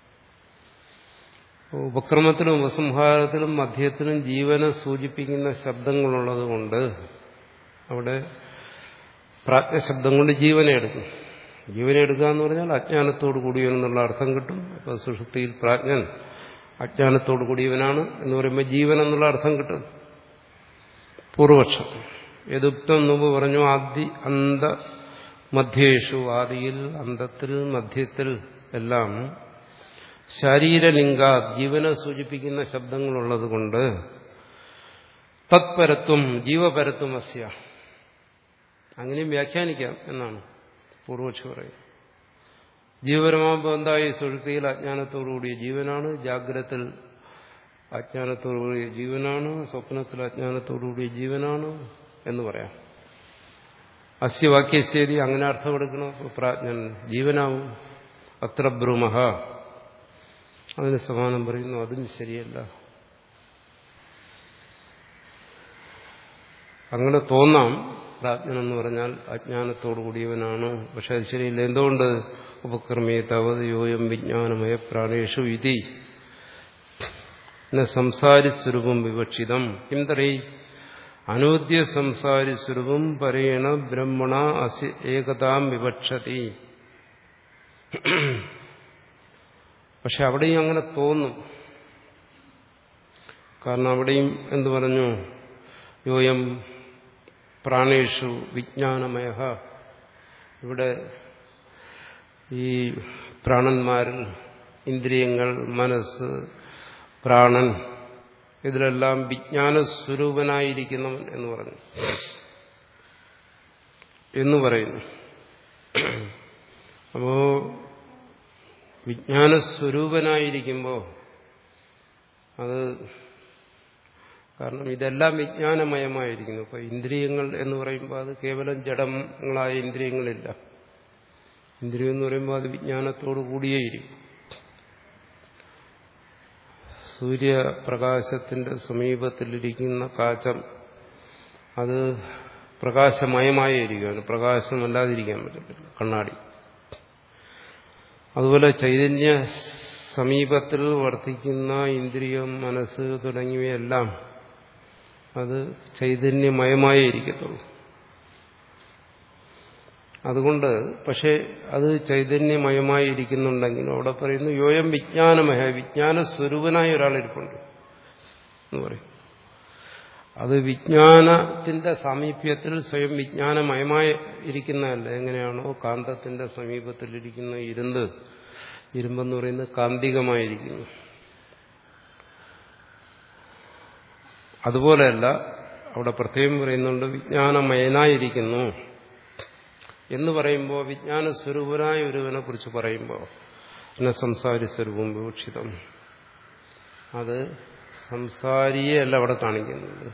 ഉപക്രമത്തിലും ഉപസംഹാരത്തിലും മധ്യത്തിലും ജീവനെ സൂചിപ്പിക്കുന്ന ശബ്ദങ്ങളുള്ളത് കൊണ്ട് അവിടെ പ്രാജ്ഞശബ്ദം കൊണ്ട് ജീവനെ എടുക്കും ജീവനെ എടുക്കുക എന്ന് പറഞ്ഞാൽ അജ്ഞാനത്തോട് കൂടിയവനെന്നുള്ള അർത്ഥം കിട്ടും അപ്പോൾ സുഷുപ്തിയിൽ പ്രാജ്ഞൻ അജ്ഞാനത്തോട് കൂടിയവനാണ് എന്ന് പറയുമ്പോൾ ജീവൻ എന്നുള്ള അർത്ഥം കിട്ടും പൂർവപക്ഷം യദുക്തം മുമ്പ് പറഞ്ഞു ആദ്യ അന്ത മധ്യേഷു ആദിയിൽ അന്തത്തിൽ മധ്യത്തിൽ എല്ലാം ശാരീരലിംഗ ജീവനെ സൂചിപ്പിക്കുന്ന ശബ്ദങ്ങളുള്ളത് കൊണ്ട് തത്പരത്വം ജീവപരത്വം അസ്യ അങ്ങനെയും വ്യാഖ്യാനിക്കാം എന്നാണ് പൂർവക്ഷി പറയുന്നത് ജീവപരമാകുമ്പോൾ എന്തായി സുഴുത്തിയിൽ അജ്ഞാനത്തോടുകൂടിയ ജീവനാണ് ജാഗ്രത്തിൽ അജ്ഞാനത്തോടുകൂടിയ ജീവനാണ് സ്വപ്നത്തിൽ അജ്ഞാനത്തോടുകൂടിയ ജീവനാണ് എന്ന് പറയാം അസ്യവാക്യശേരി അങ്ങനെ അർത്ഥമെടുക്കണം പ്രാജ്ഞൻ ജീവനാവും അത്ര ബ്രൂമഹ അതിന് സമാനം പറയുന്നു അതും ശരിയല്ല അങ്ങനെ തോന്നാം പ്രാജ്ഞനെന്ന് പറഞ്ഞാൽ അജ്ഞാനത്തോടു കൂടിയവനാണ് പക്ഷെ അത് ശരിയില്ല എന്തുകൊണ്ട് ഉപക്രമേ തവത് യോയം വിജ്ഞാനമയ പ്രാണേഷു ഇതി സംസാരി സ്വരൂപം വിവക്ഷിതം കിന്തറേ അനൂദ്യ സംസാരി സ്വരൂപം പരേണ ബ്രഹ്മണ അസി ഏകതാം വിവക്ഷതി പക്ഷെ അവിടെയും അങ്ങനെ തോന്നും കാരണം അവിടെയും എന്തു പറഞ്ഞു യോയം പ്രാണേഷു വിജ്ഞാനമയ ഇവിടെ ഈ പ്രാണന്മാരിൽ ഇന്ദ്രിയങ്ങൾ മനസ്സ് പ്രാണൻ ഇതിലെല്ലാം വിജ്ഞാനസ്വരൂപനായിരിക്കുന്നവൻ എന്ന് പറഞ്ഞു എന്ന് പറയുന്നു അപ്പോ വിജ്ഞാനസ്വരൂപനായിരിക്കുമ്പോൾ അത് കാരണം ഇതെല്ലാം വിജ്ഞാനമയമായിരിക്കുന്നു ഇപ്പൊ ഇന്ദ്രിയങ്ങൾ എന്ന് പറയുമ്പോൾ അത് കേവലം ജഡങ്ങളായ ഇന്ദ്രിയങ്ങളില്ല ഇന്ദ്രിയം എന്ന് പറയുമ്പോൾ അത് വിജ്ഞാനത്തോടു കൂടിയേയിരിക്കും സൂര്യപ്രകാശത്തിന്റെ സമീപത്തിലിരിക്കുന്ന കാച്ചം അത് പ്രകാശമയമായേ ഇരിക്കും പ്രകാശമല്ലാതിരിക്കാൻ പറ്റത്തില്ല കണ്ണാടി അതുപോലെ ചൈതന്യ സമീപത്തിൽ വർത്തിക്കുന്ന ഇന്ദ്രിയം മനസ്സ് തുടങ്ങിയവയെല്ലാം അത് ചൈതന്യമയമായേ ഇരിക്കത്തുള്ളൂ അതുകൊണ്ട് പക്ഷെ അത് ചൈതന്യമയമായി ഇരിക്കുന്നുണ്ടെങ്കിലും അവിടെ പറയുന്നു യോയം വിജ്ഞാനമയ വിജ്ഞാന സ്വരൂപനായ ഒരാളിരിപ്പുണ്ട് എന്ന് പറയും അത് വിജ്ഞാനത്തിന്റെ സാമീപ്യത്തിൽ സ്വയം വിജ്ഞാനമയമായി ഇരിക്കുന്നതല്ല എങ്ങനെയാണോ കാന്തത്തിന്റെ സമീപത്തിലിരിക്കുന്ന ഇരുമ്പ് ഇരുമ്പെന്ന് പറയുന്നത് കാന്തികമായിരിക്കുന്നു അതുപോലെയല്ല അവിടെ പ്രത്യേകം പറയുന്നുണ്ട് വിജ്ഞാനമയനായിരിക്കുന്നു എന്ന് പറയുമ്പോൾ വിജ്ഞാന സ്വരൂപനായ ഒരുവനെ കുറിച്ച് പറയുമ്പോൾ എന്നെ സംസാരി സ്വരൂപം വിവക്ഷിതം അത് സംസാരിയെ അല്ല അവിടെ കാണിക്കുന്നത്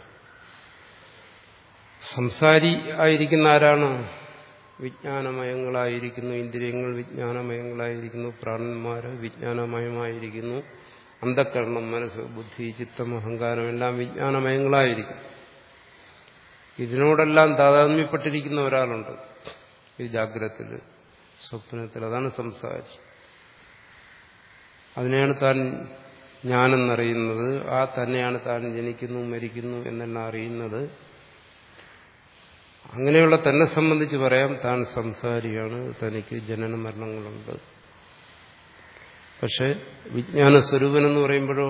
സംസാരി ആയിരിക്കുന്ന ആരാണ് വിജ്ഞാനമയങ്ങളായിരിക്കുന്നു ഇന്ദ്രിയങ്ങൾ വിജ്ഞാനമയങ്ങളായിരിക്കുന്നു പ്രാണന്മാര് വിജ്ഞാനമയമായിരിക്കുന്നു അന്ധക്കരണം മനസ്സ് ബുദ്ധി ചിത്തം അഹങ്കാരം എല്ലാം വിജ്ഞാനമയങ്ങളായിരിക്കും ഇതിനോടെല്ലാം താതാത്മ്യപ്പെട്ടിരിക്കുന്ന ഒരാളുണ്ട് ഈ ജാഗ്രത്തിൽ സ്വപ്നത്തിൽ അതാണ് സംസാരി അതിനെയാണ് താൻ ഞാനെന്നറിയുന്നത് ആ തന്നെയാണ് താൻ ജനിക്കുന്നു മരിക്കുന്നു എന്നെല്ലാം അറിയുന്നത് അങ്ങനെയുള്ള തന്നെ സംബന്ധിച്ച് പറയാം താൻ സംസാരിയാണ് തനിക്ക് ജനന മരണങ്ങളുണ്ട് പക്ഷെ വിജ്ഞാന സ്വരൂപനെന്ന് പറയുമ്പോഴോ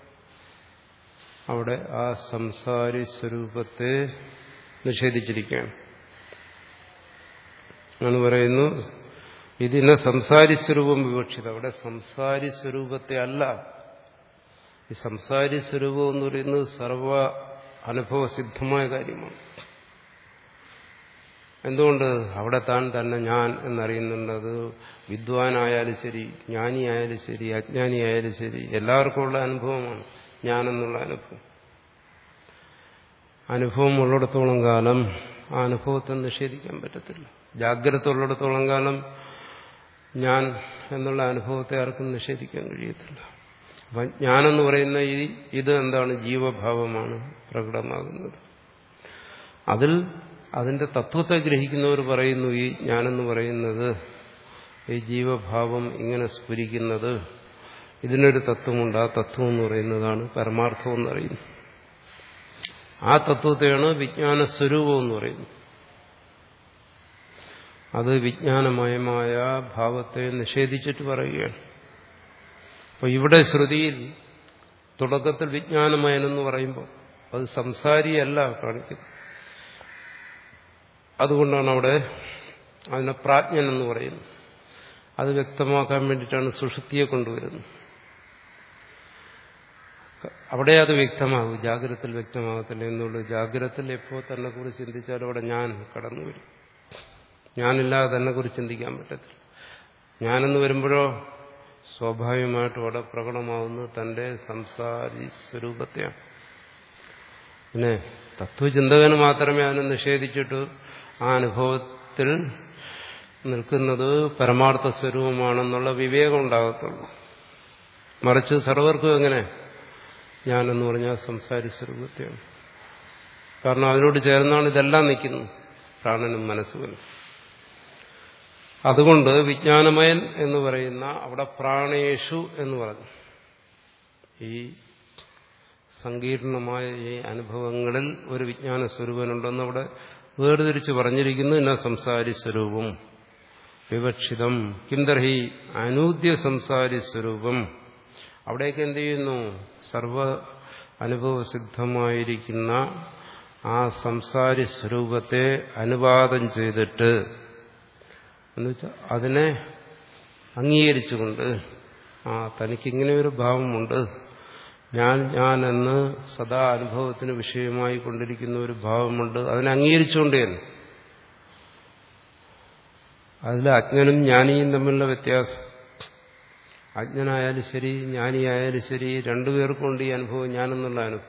അവിടെ ആ സംസാരി സ്വരൂപത്തെ നിഷേധിച്ചിരിക്കുകയാണ് എന്ന് പറയുന്നു ഇതിനെ സംസാരി സ്വരൂപം വിവക്ഷിത അവിടെ സംസാരി സ്വരൂപത്തെ അല്ല ഈ സംസാരി സ്വരൂപം എന്ന് പറയുന്നത് സർവ അനുഭവസിദ്ധമായ കാര്യമാണ് എന്തുകൊണ്ട് അവിടെ താൻ തന്നെ ഞാൻ എന്നറിയുന്നുണ്ട് അത് വിദ്വാനായാലും ശരി ജ്ഞാനിയായാലും ശരി അജ്ഞാനിയായാലും ശരി എല്ലാവർക്കും ഉള്ള അനുഭവമാണ് ഞാൻ എന്നുള്ള അനുഭവം അനുഭവം ഉള്ളിടത്തോളം കാലം ആ അനുഭവത്തെ നിഷേധിക്കാൻ പറ്റത്തില്ല ജാഗ്രത ഉള്ളിടത്തോളം കാലം ഞാൻ എന്നുള്ള അനുഭവത്തെ ആർക്കും നിഷേധിക്കാൻ കഴിയത്തില്ല അപ്പം ഞാനെന്ന് പറയുന്ന ഈ ഇത് എന്താണ് ജീവഭാവമാണ് പ്രകടമാകുന്നത് അതിൽ അതിന്റെ തത്വത്തെ ഗ്രഹിക്കുന്നവർ പറയുന്നു ഈ ഞാനെന്ന് പറയുന്നത് ഈ ജീവഭാവം ഇങ്ങനെ സ്ഫുരിക്കുന്നത് ഇതിനൊരു തത്വമുണ്ട് ആ തത്വം എന്ന് പറയുന്നതാണ് പരമാർത്ഥം എന്ന് പറയുന്നത് ആ തത്വത്തെയാണ് വിജ്ഞാന സ്വരൂപം എന്ന് പറയുന്നത് അത് വിജ്ഞാനമയമായ ഭാവത്തെ നിഷേധിച്ചിട്ട് പറയുകയാണ് അപ്പൊ ഇവിടെ ശ്രുതിയിൽ തുടക്കത്തിൽ വിജ്ഞാനമയനെന്ന് പറയുമ്പോൾ അത് സംസാരിയല്ല കാണിക്കുന്നത് അതുകൊണ്ടാണ് അവിടെ അതിനെ പ്രാജ്ഞൻ എന്ന് പറയുന്നത് അത് വ്യക്തമാക്കാൻ വേണ്ടിയിട്ടാണ് സുഷുപ്തിയെ കൊണ്ടുവരുന്നത് അവിടെ അത് വ്യക്തമാകും ജാഗ്രതത്തിൽ വ്യക്തമാകത്തില്ല എന്നുള്ളൂ ജാഗ്രതത്തിൽ എപ്പോൾ തന്നെ കുറിച്ച് ചിന്തിച്ചാലും അവിടെ ഞാൻ കടന്നു വരും ഞാനില്ലാതെ തന്നെ കുറിച്ച് ചിന്തിക്കാൻ പറ്റത്തില്ല ഞാനെന്ന് വരുമ്പോഴോ സ്വാഭാവികമായിട്ടും അവിടെ പ്രകടമാവുന്നത് തന്റെ സംസാരി സ്വരൂപത്തെയാണ് പിന്നെ തത്വചിന്തകന് മാത്രമേ അതിനെ നിഷേധിച്ചിട്ട് ആ അനുഭവത്തിൽ നിൽക്കുന്നത് പരമാർത്ഥ സ്വരൂപമാണെന്നുള്ള വിവേകം ഉണ്ടാകത്തുള്ളൂ മറിച്ച് സർവർക്കും എങ്ങനെ ഞാനെന്ന് പറഞ്ഞാൽ സംസാരി സ്വരൂപത്തെയാണ് കാരണം അതിനോട് ചേർന്നാണ് ഇതെല്ലാം നിൽക്കുന്നത് പ്രാണനും മനസ്സുവനും അതുകൊണ്ട് വിജ്ഞാനമയൻ എന്ന് പറയുന്ന അവിടെ പ്രാണേഷു എന്ന് പറഞ്ഞു ഈ സങ്കീർണമായ ഈ അനുഭവങ്ങളിൽ ഒരു വിജ്ഞാന സ്വരൂപനുണ്ടെന്ന് അവിടെ വേർതിരിച്ച് പറഞ്ഞിരിക്കുന്നു എന്ന സംസാരി സ്വരൂപം വിവക്ഷിതം കിന്തർഹി അനൂദ്യ സംസാരി സ്വരൂപം അവിടേക്ക് എന്ത് ചെയ്യുന്നു സർവ അനുഭവസിദ്ധമായിരിക്കുന്ന ആ സംസാരി സ്വരൂപത്തെ അനുവാദം ചെയ്തിട്ട് എന്നുവെച്ചാൽ അതിനെ അംഗീകരിച്ചുകൊണ്ട് ആ തനിക്കിങ്ങനെ ഒരു ഭാവമുണ്ട് ഞാൻ ഞാൻ എന്ന് സദാ അനുഭവത്തിന് വിഷയമായി കൊണ്ടിരിക്കുന്ന ഒരു ഭാവമുണ്ട് അതിനെ അംഗീകരിച്ചുകൊണ്ട് തന്നെ അതിൽ അജ്ഞനും ജ്ഞാനിയും തമ്മിലുള്ള വ്യത്യാസം അജ്ഞനായാലും ശരി ജ്ഞാനിയായാലും ശരി രണ്ടുപേർക്കുണ്ട് ഈ അനുഭവം ഞാനെന്നുള്ള അനുഭവം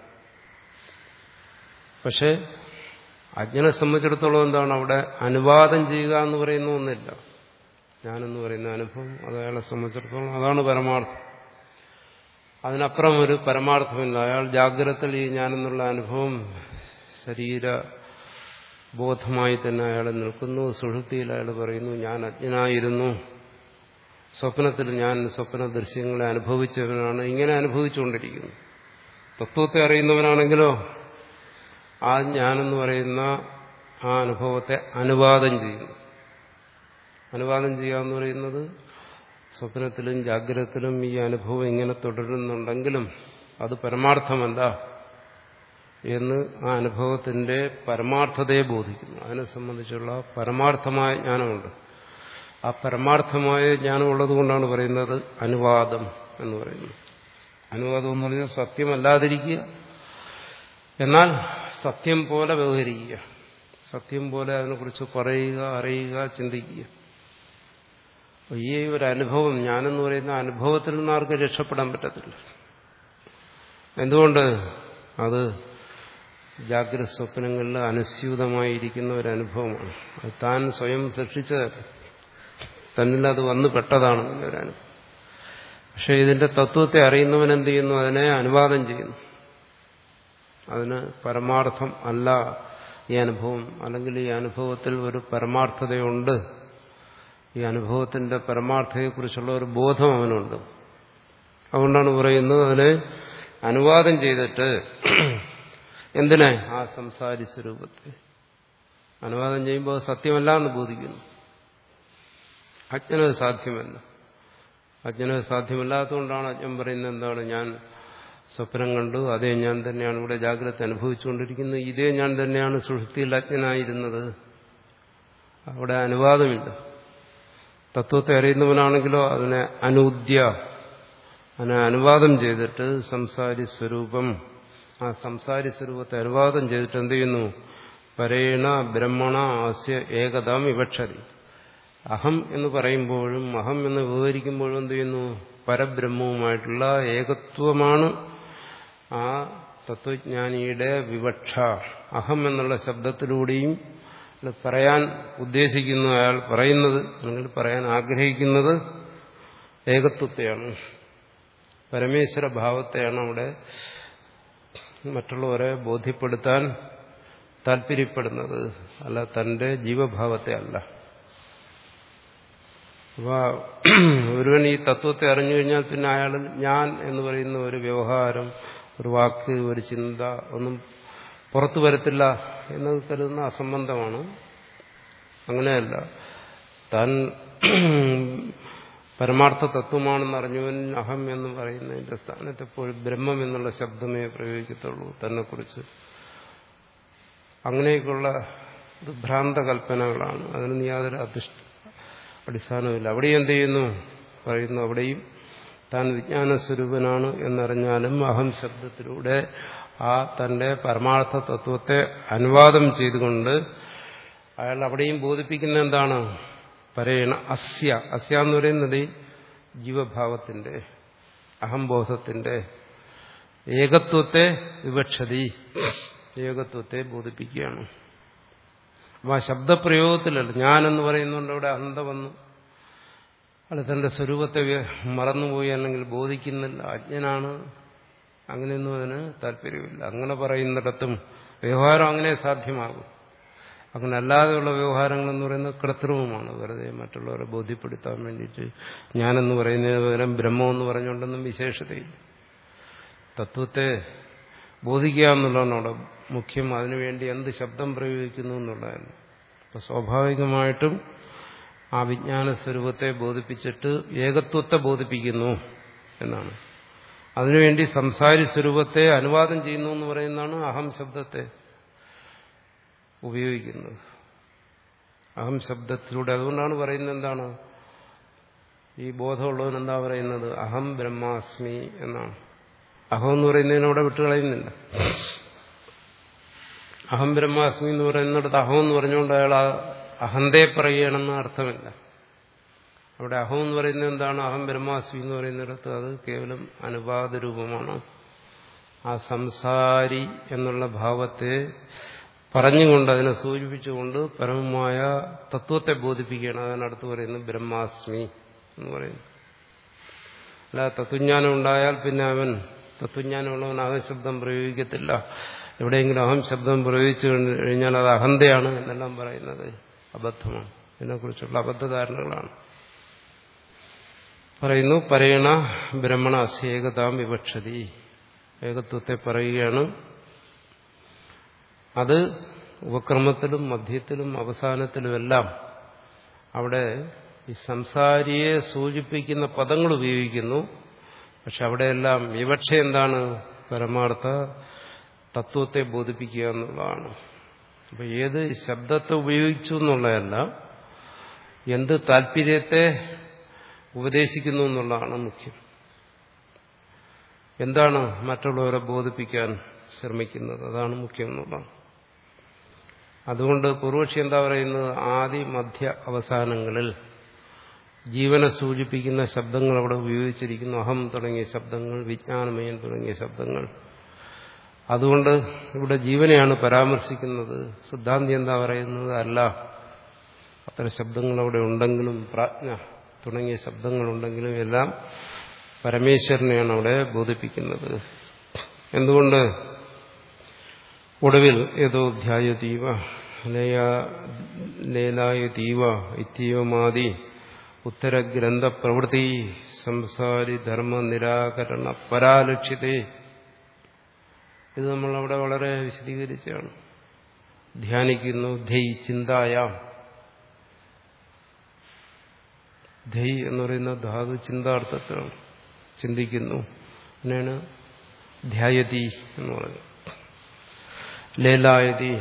പക്ഷെ അജ്ഞനെ സംബന്ധിച്ചിടത്തോളം എന്താണ് അവിടെ അനുവാദം ചെയ്യുക എന്ന് പറയുന്ന ഒന്നില്ല ഞാനെന്ന് പറയുന്ന അനുഭവം അത് അയാളെ സംബന്ധിച്ചിടത്തോളം അതാണ് പരമാർത്ഥം അതിനപ്പുറം ഒരു പരമാർത്ഥമില്ല അയാൾ ജാഗ്രതയിൽ ഈ ഞാനെന്നുള്ള അനുഭവം ശരീര ബോധമായി തന്നെ അയാൾ നിൽക്കുന്നു സുഷുപ്തിയിൽ അയാൾ പറയുന്നു ഞാൻ അജ്ഞനായിരുന്നു സ്വപ്നത്തിൽ ഞാൻ സ്വപ്ന ദൃശ്യങ്ങളെ അനുഭവിച്ചവനാണ് ഇങ്ങനെ അനുഭവിച്ചുകൊണ്ടിരിക്കുന്നു തത്വത്തെ അറിയുന്നവനാണെങ്കിലോ ആ ഞാനെന്ന് പറയുന്ന ആ അനുഭവത്തെ അനുവാദം ചെയ്യുന്നു അനുവാദം ചെയ്യുക എന്ന് പറയുന്നത് സ്വപ്നത്തിലും ജാഗ്രതത്തിലും ഈ അനുഭവം ഇങ്ങനെ തുടരുന്നുണ്ടെങ്കിലും അത് പരമാർത്ഥമല്ല എന്ന് ആ അനുഭവത്തിന്റെ പരമാർത്ഥതയെ ബോധിക്കുന്നു അതിനെ സംബന്ധിച്ചുള്ള പരമാർത്ഥമായ ജ്ഞാനമുണ്ട് ആ പരമാർത്ഥമായ ജ്ഞാനം ഉള്ളതുകൊണ്ടാണ് പറയുന്നത് അനുവാദം എന്ന് പറയുന്നത് അനുവാദം എന്ന് പറഞ്ഞാൽ സത്യമല്ലാതിരിക്കുക എന്നാൽ സത്യം പോലെ വ്യവഹരിക്കുക സത്യം പോലെ അതിനെക്കുറിച്ച് പറയുക അറിയുക ചിന്തിക്കുക ഈ ഒരു അനുഭവം ഞാനെന്ന് പറയുന്ന അനുഭവത്തിൽ നിന്ന് ആർക്കും രക്ഷപ്പെടാൻ പറ്റത്തില്ല എന്തുകൊണ്ട് അത് ജാഗ്രത സ്വപ്നങ്ങളിൽ അനുസ്യൂതമായിരിക്കുന്ന ഒരു അനുഭവമാണ് അത് താൻ സ്വയം സൃഷ്ടിച്ചത് തന്നിൽ അത് വന്നു പെട്ടതാണ് ഒരനുഭവം പക്ഷെ ഇതിന്റെ തത്വത്തെ അറിയുന്നവൻ എന്ത് ചെയ്യുന്നു അതിനെ അനുവാദം ചെയ്യുന്നു അതിന് പരമാർത്ഥം അല്ല ഈ അനുഭവം അല്ലെങ്കിൽ ഈ അനുഭവത്തിൽ ഒരു പരമാർത്ഥതയുണ്ട് ഈ അനുഭവത്തിന്റെ പരമാർത്ഥതയെക്കുറിച്ചുള്ള ഒരു ബോധം അവനുണ്ട് അതുകൊണ്ടാണ് പറയുന്നത് അതിനെ അനുവാദം ചെയ്തിട്ട് എന്തിനെ ആ സംസാരി സ്വരൂപത്തെ അനുവാദം ചെയ്യുമ്പോൾ സത്യമല്ല എന്ന് ബോധിക്കുന്നു അജ്ഞനത് സാധ്യമല്ല അജ്ഞനത് സാധ്യമല്ലാത്തതുകൊണ്ടാണ് അജ്ഞൻ പറയുന്നത് എന്താണ് ഞാൻ സ്വപ്നം കണ്ടു അതേ ഞാൻ തന്നെയാണ് ഇവിടെ ജാഗ്രത അനുഭവിച്ചുകൊണ്ടിരിക്കുന്നത് ഇതേ ഞാൻ തന്നെയാണ് സുഷുപ്തിയിൽ അജ്ഞനായിരുന്നത് അവിടെ അനുവാദമില്ല തത്വത്തെ അറിയുന്നവനാണെങ്കിലോ അതിനെ അനൂദ്യ അതിനെ അനുവാദം ചെയ്തിട്ട് സംസാരി സ്വരൂപം ആ സംസാരി സ്വരൂപത്തെ അനുവാദം ചെയ്തിട്ട് എന്ത് ചെയ്യുന്നു പരേണ ബ്രഹ്മണ ആസ്യ ഏകതാം വിവക്ഷതി അഹം എന്ന് പറയുമ്പോഴും അഹം എന്ന് വിവരിക്കുമ്പോഴും എന്ത് ചെയ്യുന്നു പരബ്രഹ്മവുമായിട്ടുള്ള ഏകത്വമാണ് ആ തത്വജ്ഞാനിയുടെ വിവക്ഷ അഹം എന്നുള്ള ശബ്ദത്തിലൂടെയും പറയാൻ ഉദ്ദേശിക്കുന്ന അയാൾ പറയുന്നത് അല്ലെങ്കിൽ പറയാൻ ആഗ്രഹിക്കുന്നത് ഏകത്വത്തെയാണ് പരമേശ്വര ഭാവത്തെയാണ് അവിടെ മറ്റുള്ളവരെ ബോധ്യപ്പെടുത്താൻ താല്പര്യപ്പെടുന്നത് അല്ല തന്റെ ജീവഭാവത്തെ അല്ല അപ്പൊ ഒരുവൻ ഈ തത്വത്തെ അറിഞ്ഞു കഴിഞ്ഞാൽ പിന്നെ അയാൾ ഞാൻ എന്ന് പറയുന്ന ഒരു വ്യവഹാരം ഒരു വാക്ക് ഒരു ചിന്ത ഒന്നും പുറത്തു വരത്തില്ല എന്ന് കരുതുന്ന അസംബന്ധമാണ് അങ്ങനെയല്ല താൻ പരമാർത്ഥ തത്വമാണെന്ന് അറിഞ്ഞവൻ അഹം എന്ന് പറയുന്നതിന്റെ സ്ഥാനത്ത് എപ്പോഴും ബ്രഹ്മം എന്നുള്ള ശബ്ദമേ പ്രയോഗിക്കത്തുള്ളൂ തന്നെക്കുറിച്ച് അങ്ങനെയൊക്കെയുള്ള ഭ്രാന്ത കൽപ്പനകളാണ് അതിനൊന്നും യാതൊരു അധിഷ്ഠ അടിസ്ഥാനമില്ല അവിടെയും എന്ത് ചെയ്യുന്നു പറയുന്നു അവിടെയും താൻ വിജ്ഞാനസ്വരൂപനാണ് എന്നറിഞ്ഞാലും അഹം ശബ്ദത്തിലൂടെ ആ തന്റെ പരമാർത്ഥ തത്വത്തെ അനുവാദം ചെയ്തുകൊണ്ട് അയാൾ അവിടെയും ബോധിപ്പിക്കുന്ന എന്താണ് പരേണ അസ്യ അസ്യ എന്ന് പറയുന്നത് ജീവഭാവത്തിന്റെ അഹംബോധത്തിന്റെ ഏകത്വത്തെ വിവക്ഷതി ഏകത്വത്തെ ബോധിപ്പിക്കുകയാണ് അപ്പൊ ആ ശബ്ദപ്രയോഗത്തിലല്ല ഞാനെന്ന് പറയുന്നുണ്ട് അവിടെ അഹന്ത വന്നു അല്ല തന്റെ സ്വരൂപത്തെ മറന്നുപോയി അല്ലെങ്കിൽ ബോധിക്കുന്നില്ല അജ്ഞനാണ് അങ്ങനെയൊന്നും അതിന് താല്പര്യമില്ല അങ്ങനെ പറയുന്നിടത്തും വ്യവഹാരം അങ്ങനെ സാധ്യമാകും അങ്ങനെ അല്ലാതെയുള്ള വ്യവഹാരങ്ങളെന്ന് പറയുന്നത് കൃത്രിമമാണ് വെറുതെ മറ്റുള്ളവരെ ബോധ്യപ്പെടുത്താൻ വേണ്ടിയിട്ട് ഞാനെന്ന് പറയുന്നതിന് പകരം ബ്രഹ്മമെന്ന് പറഞ്ഞുകൊണ്ടൊന്നും വിശേഷതയില്ല തത്വത്തെ ബോധിക്കുക എന്നുള്ളതാണ് അവിടെ മുഖ്യം അതിനുവേണ്ടി എന്ത് ശബ്ദം പ്രയോഗിക്കുന്നു എന്നുള്ളതാണ് അപ്പൊ സ്വാഭാവികമായിട്ടും ആ വിജ്ഞാന സ്വരൂപത്തെ ബോധിപ്പിച്ചിട്ട് ഏകത്വത്തെ ബോധിപ്പിക്കുന്നു എന്നാണ് അതിനുവേണ്ടി സംസാരി സ്വരൂപത്തെ അനുവാദം ചെയ്യുന്നു എന്ന് പറയുന്നതാണ് അഹം ശബ്ദത്തെ ഉപയോഗിക്കുന്നത് അഹം ശബ്ദത്തിലൂടെ അതുകൊണ്ടാണ് പറയുന്നത് എന്താണ് ഈ ബോധമുള്ളവൻ എന്താ പറയുന്നത് അഹം ബ്രഹ്മാസ്മി എന്നാണ് അഹം എന്ന് പറയുന്നതിനവിടെ വിട്ടുകളയുന്നില്ല അഹം ബ്രഹ്മാസ്മി എന്ന് പറയുന്നിടത്ത് അഹം എന്ന് പറഞ്ഞുകൊണ്ട് അയാൾ അഹന്തയെ പറയണമെന്ന് അർത്ഥമില്ല അവിടെ അഹം എന്ന് പറയുന്നത് എന്താണ് അഹം ബ്രഹ്മാസ്മി എന്ന് പറയുന്നിടത്ത് അത് കേവലം അനുപാത രൂപമാണ് ആ സംസാരി എന്നുള്ള ഭാവത്തെ പറഞ്ഞുകൊണ്ട് അതിനെ സൂചിപ്പിച്ചുകൊണ്ട് പരമമായ തത്വത്തെ ബോധിപ്പിക്കുകയാണ് അതിനടുത്ത് പറയുന്നത് ബ്രഹ്മാസ്മി എന്ന് പറയുന്നു അല്ല തത്വജ്ഞാനം ഉണ്ടായാൽ പിന്നെ അവൻ തത്വജ്ഞാനമുള്ളവൻ അഹശബ്ദം പ്രയോഗിക്കത്തില്ല എവിടെയെങ്കിലും അഹം ശബ്ദം പ്രയോഗിച്ചു കഴിഞ്ഞാൽ അത് അഹന്തയാണ് എന്നെല്ലാം പറയുന്നത് അബദ്ധമാണ് ഇതിനെക്കുറിച്ചുള്ള അബദ്ധധാരണകളാണ് പറയുന്നു പറയണ ബ്രഹ്മണ ഏകതാം വിവക്ഷതി ഏകത്വത്തെ പറയുകയാണ് അത് ഉപക്രമത്തിലും മധ്യത്തിലും അവസാനത്തിലുമെല്ലാം അവിടെ ഈ സംസാരിയെ സൂചിപ്പിക്കുന്ന പദങ്ങൾ ഉപയോഗിക്കുന്നു പക്ഷെ അവിടെയെല്ലാം വിവക്ഷ എന്താണ് പരമാർത്ഥ തത്വത്തെ ബോധിപ്പിക്കുക എന്നുള്ളതാണ് അപ്പൊ ഏത് ശബ്ദത്തെ ഉപയോഗിച്ചു എന്നുള്ളതല്ല എന്ത് താല്പര്യത്തെ ഉപദേശിക്കുന്നു എന്നുള്ളതാണ് മുഖ്യം എന്താണ് മറ്റുള്ളവരെ ബോധിപ്പിക്കാൻ ശ്രമിക്കുന്നത് അതാണ് മുഖ്യം എന്നുള്ളതാണ് അതുകൊണ്ട് പൂർവക്ഷി എന്താ പറയുന്നത് ആദി മധ്യ അവസാനങ്ങളിൽ ജീവനെ സൂചിപ്പിക്കുന്ന ശബ്ദങ്ങൾ അവിടെ ഉപയോഗിച്ചിരിക്കുന്നു അഹം തുടങ്ങിയ ശബ്ദങ്ങൾ വിജ്ഞാനമയം തുടങ്ങിയ ശബ്ദങ്ങൾ അതുകൊണ്ട് ഇവിടെ ജീവനെയാണ് പരാമർശിക്കുന്നത് സിദ്ധാന്തി എന്താ പറയുന്നത് അല്ല അത്തരം ശബ്ദങ്ങൾ അവിടെ ഉണ്ടെങ്കിലും പ്രാജ്ഞ തുടങ്ങിയ ശബ്ദങ്ങളുണ്ടെങ്കിലും എല്ലാം പരമേശ്വരനെയാണ് അവിടെ ബോധിപ്പിക്കുന്നത് എന്തുകൊണ്ട് ഒടുവിൽ ഏതോ ധ്യായതീവ ലേലായതീവ ഇത്യവമാതി ഉത്തരഗ്രന്ഥ പ്രവൃത്തി സംസാരി ധർമ്മ നിരാകരണ പരാലക്ഷ്യതേ ഇത് നമ്മൾ അവിടെ വളരെ വിശദീകരിച്ചാണ് ധ്യാനിക്കുന്നു ധൈ ചിന്തായാം ധൈ എന്ന് പറയുന്ന ധാതു ചിന്താർത്ഥത്തിലാണ് ചിന്തിക്കുന്നു അങ്ങനെയാണ് ധ്യായതി എന്ന് പറയുന്നത് ലേലായതി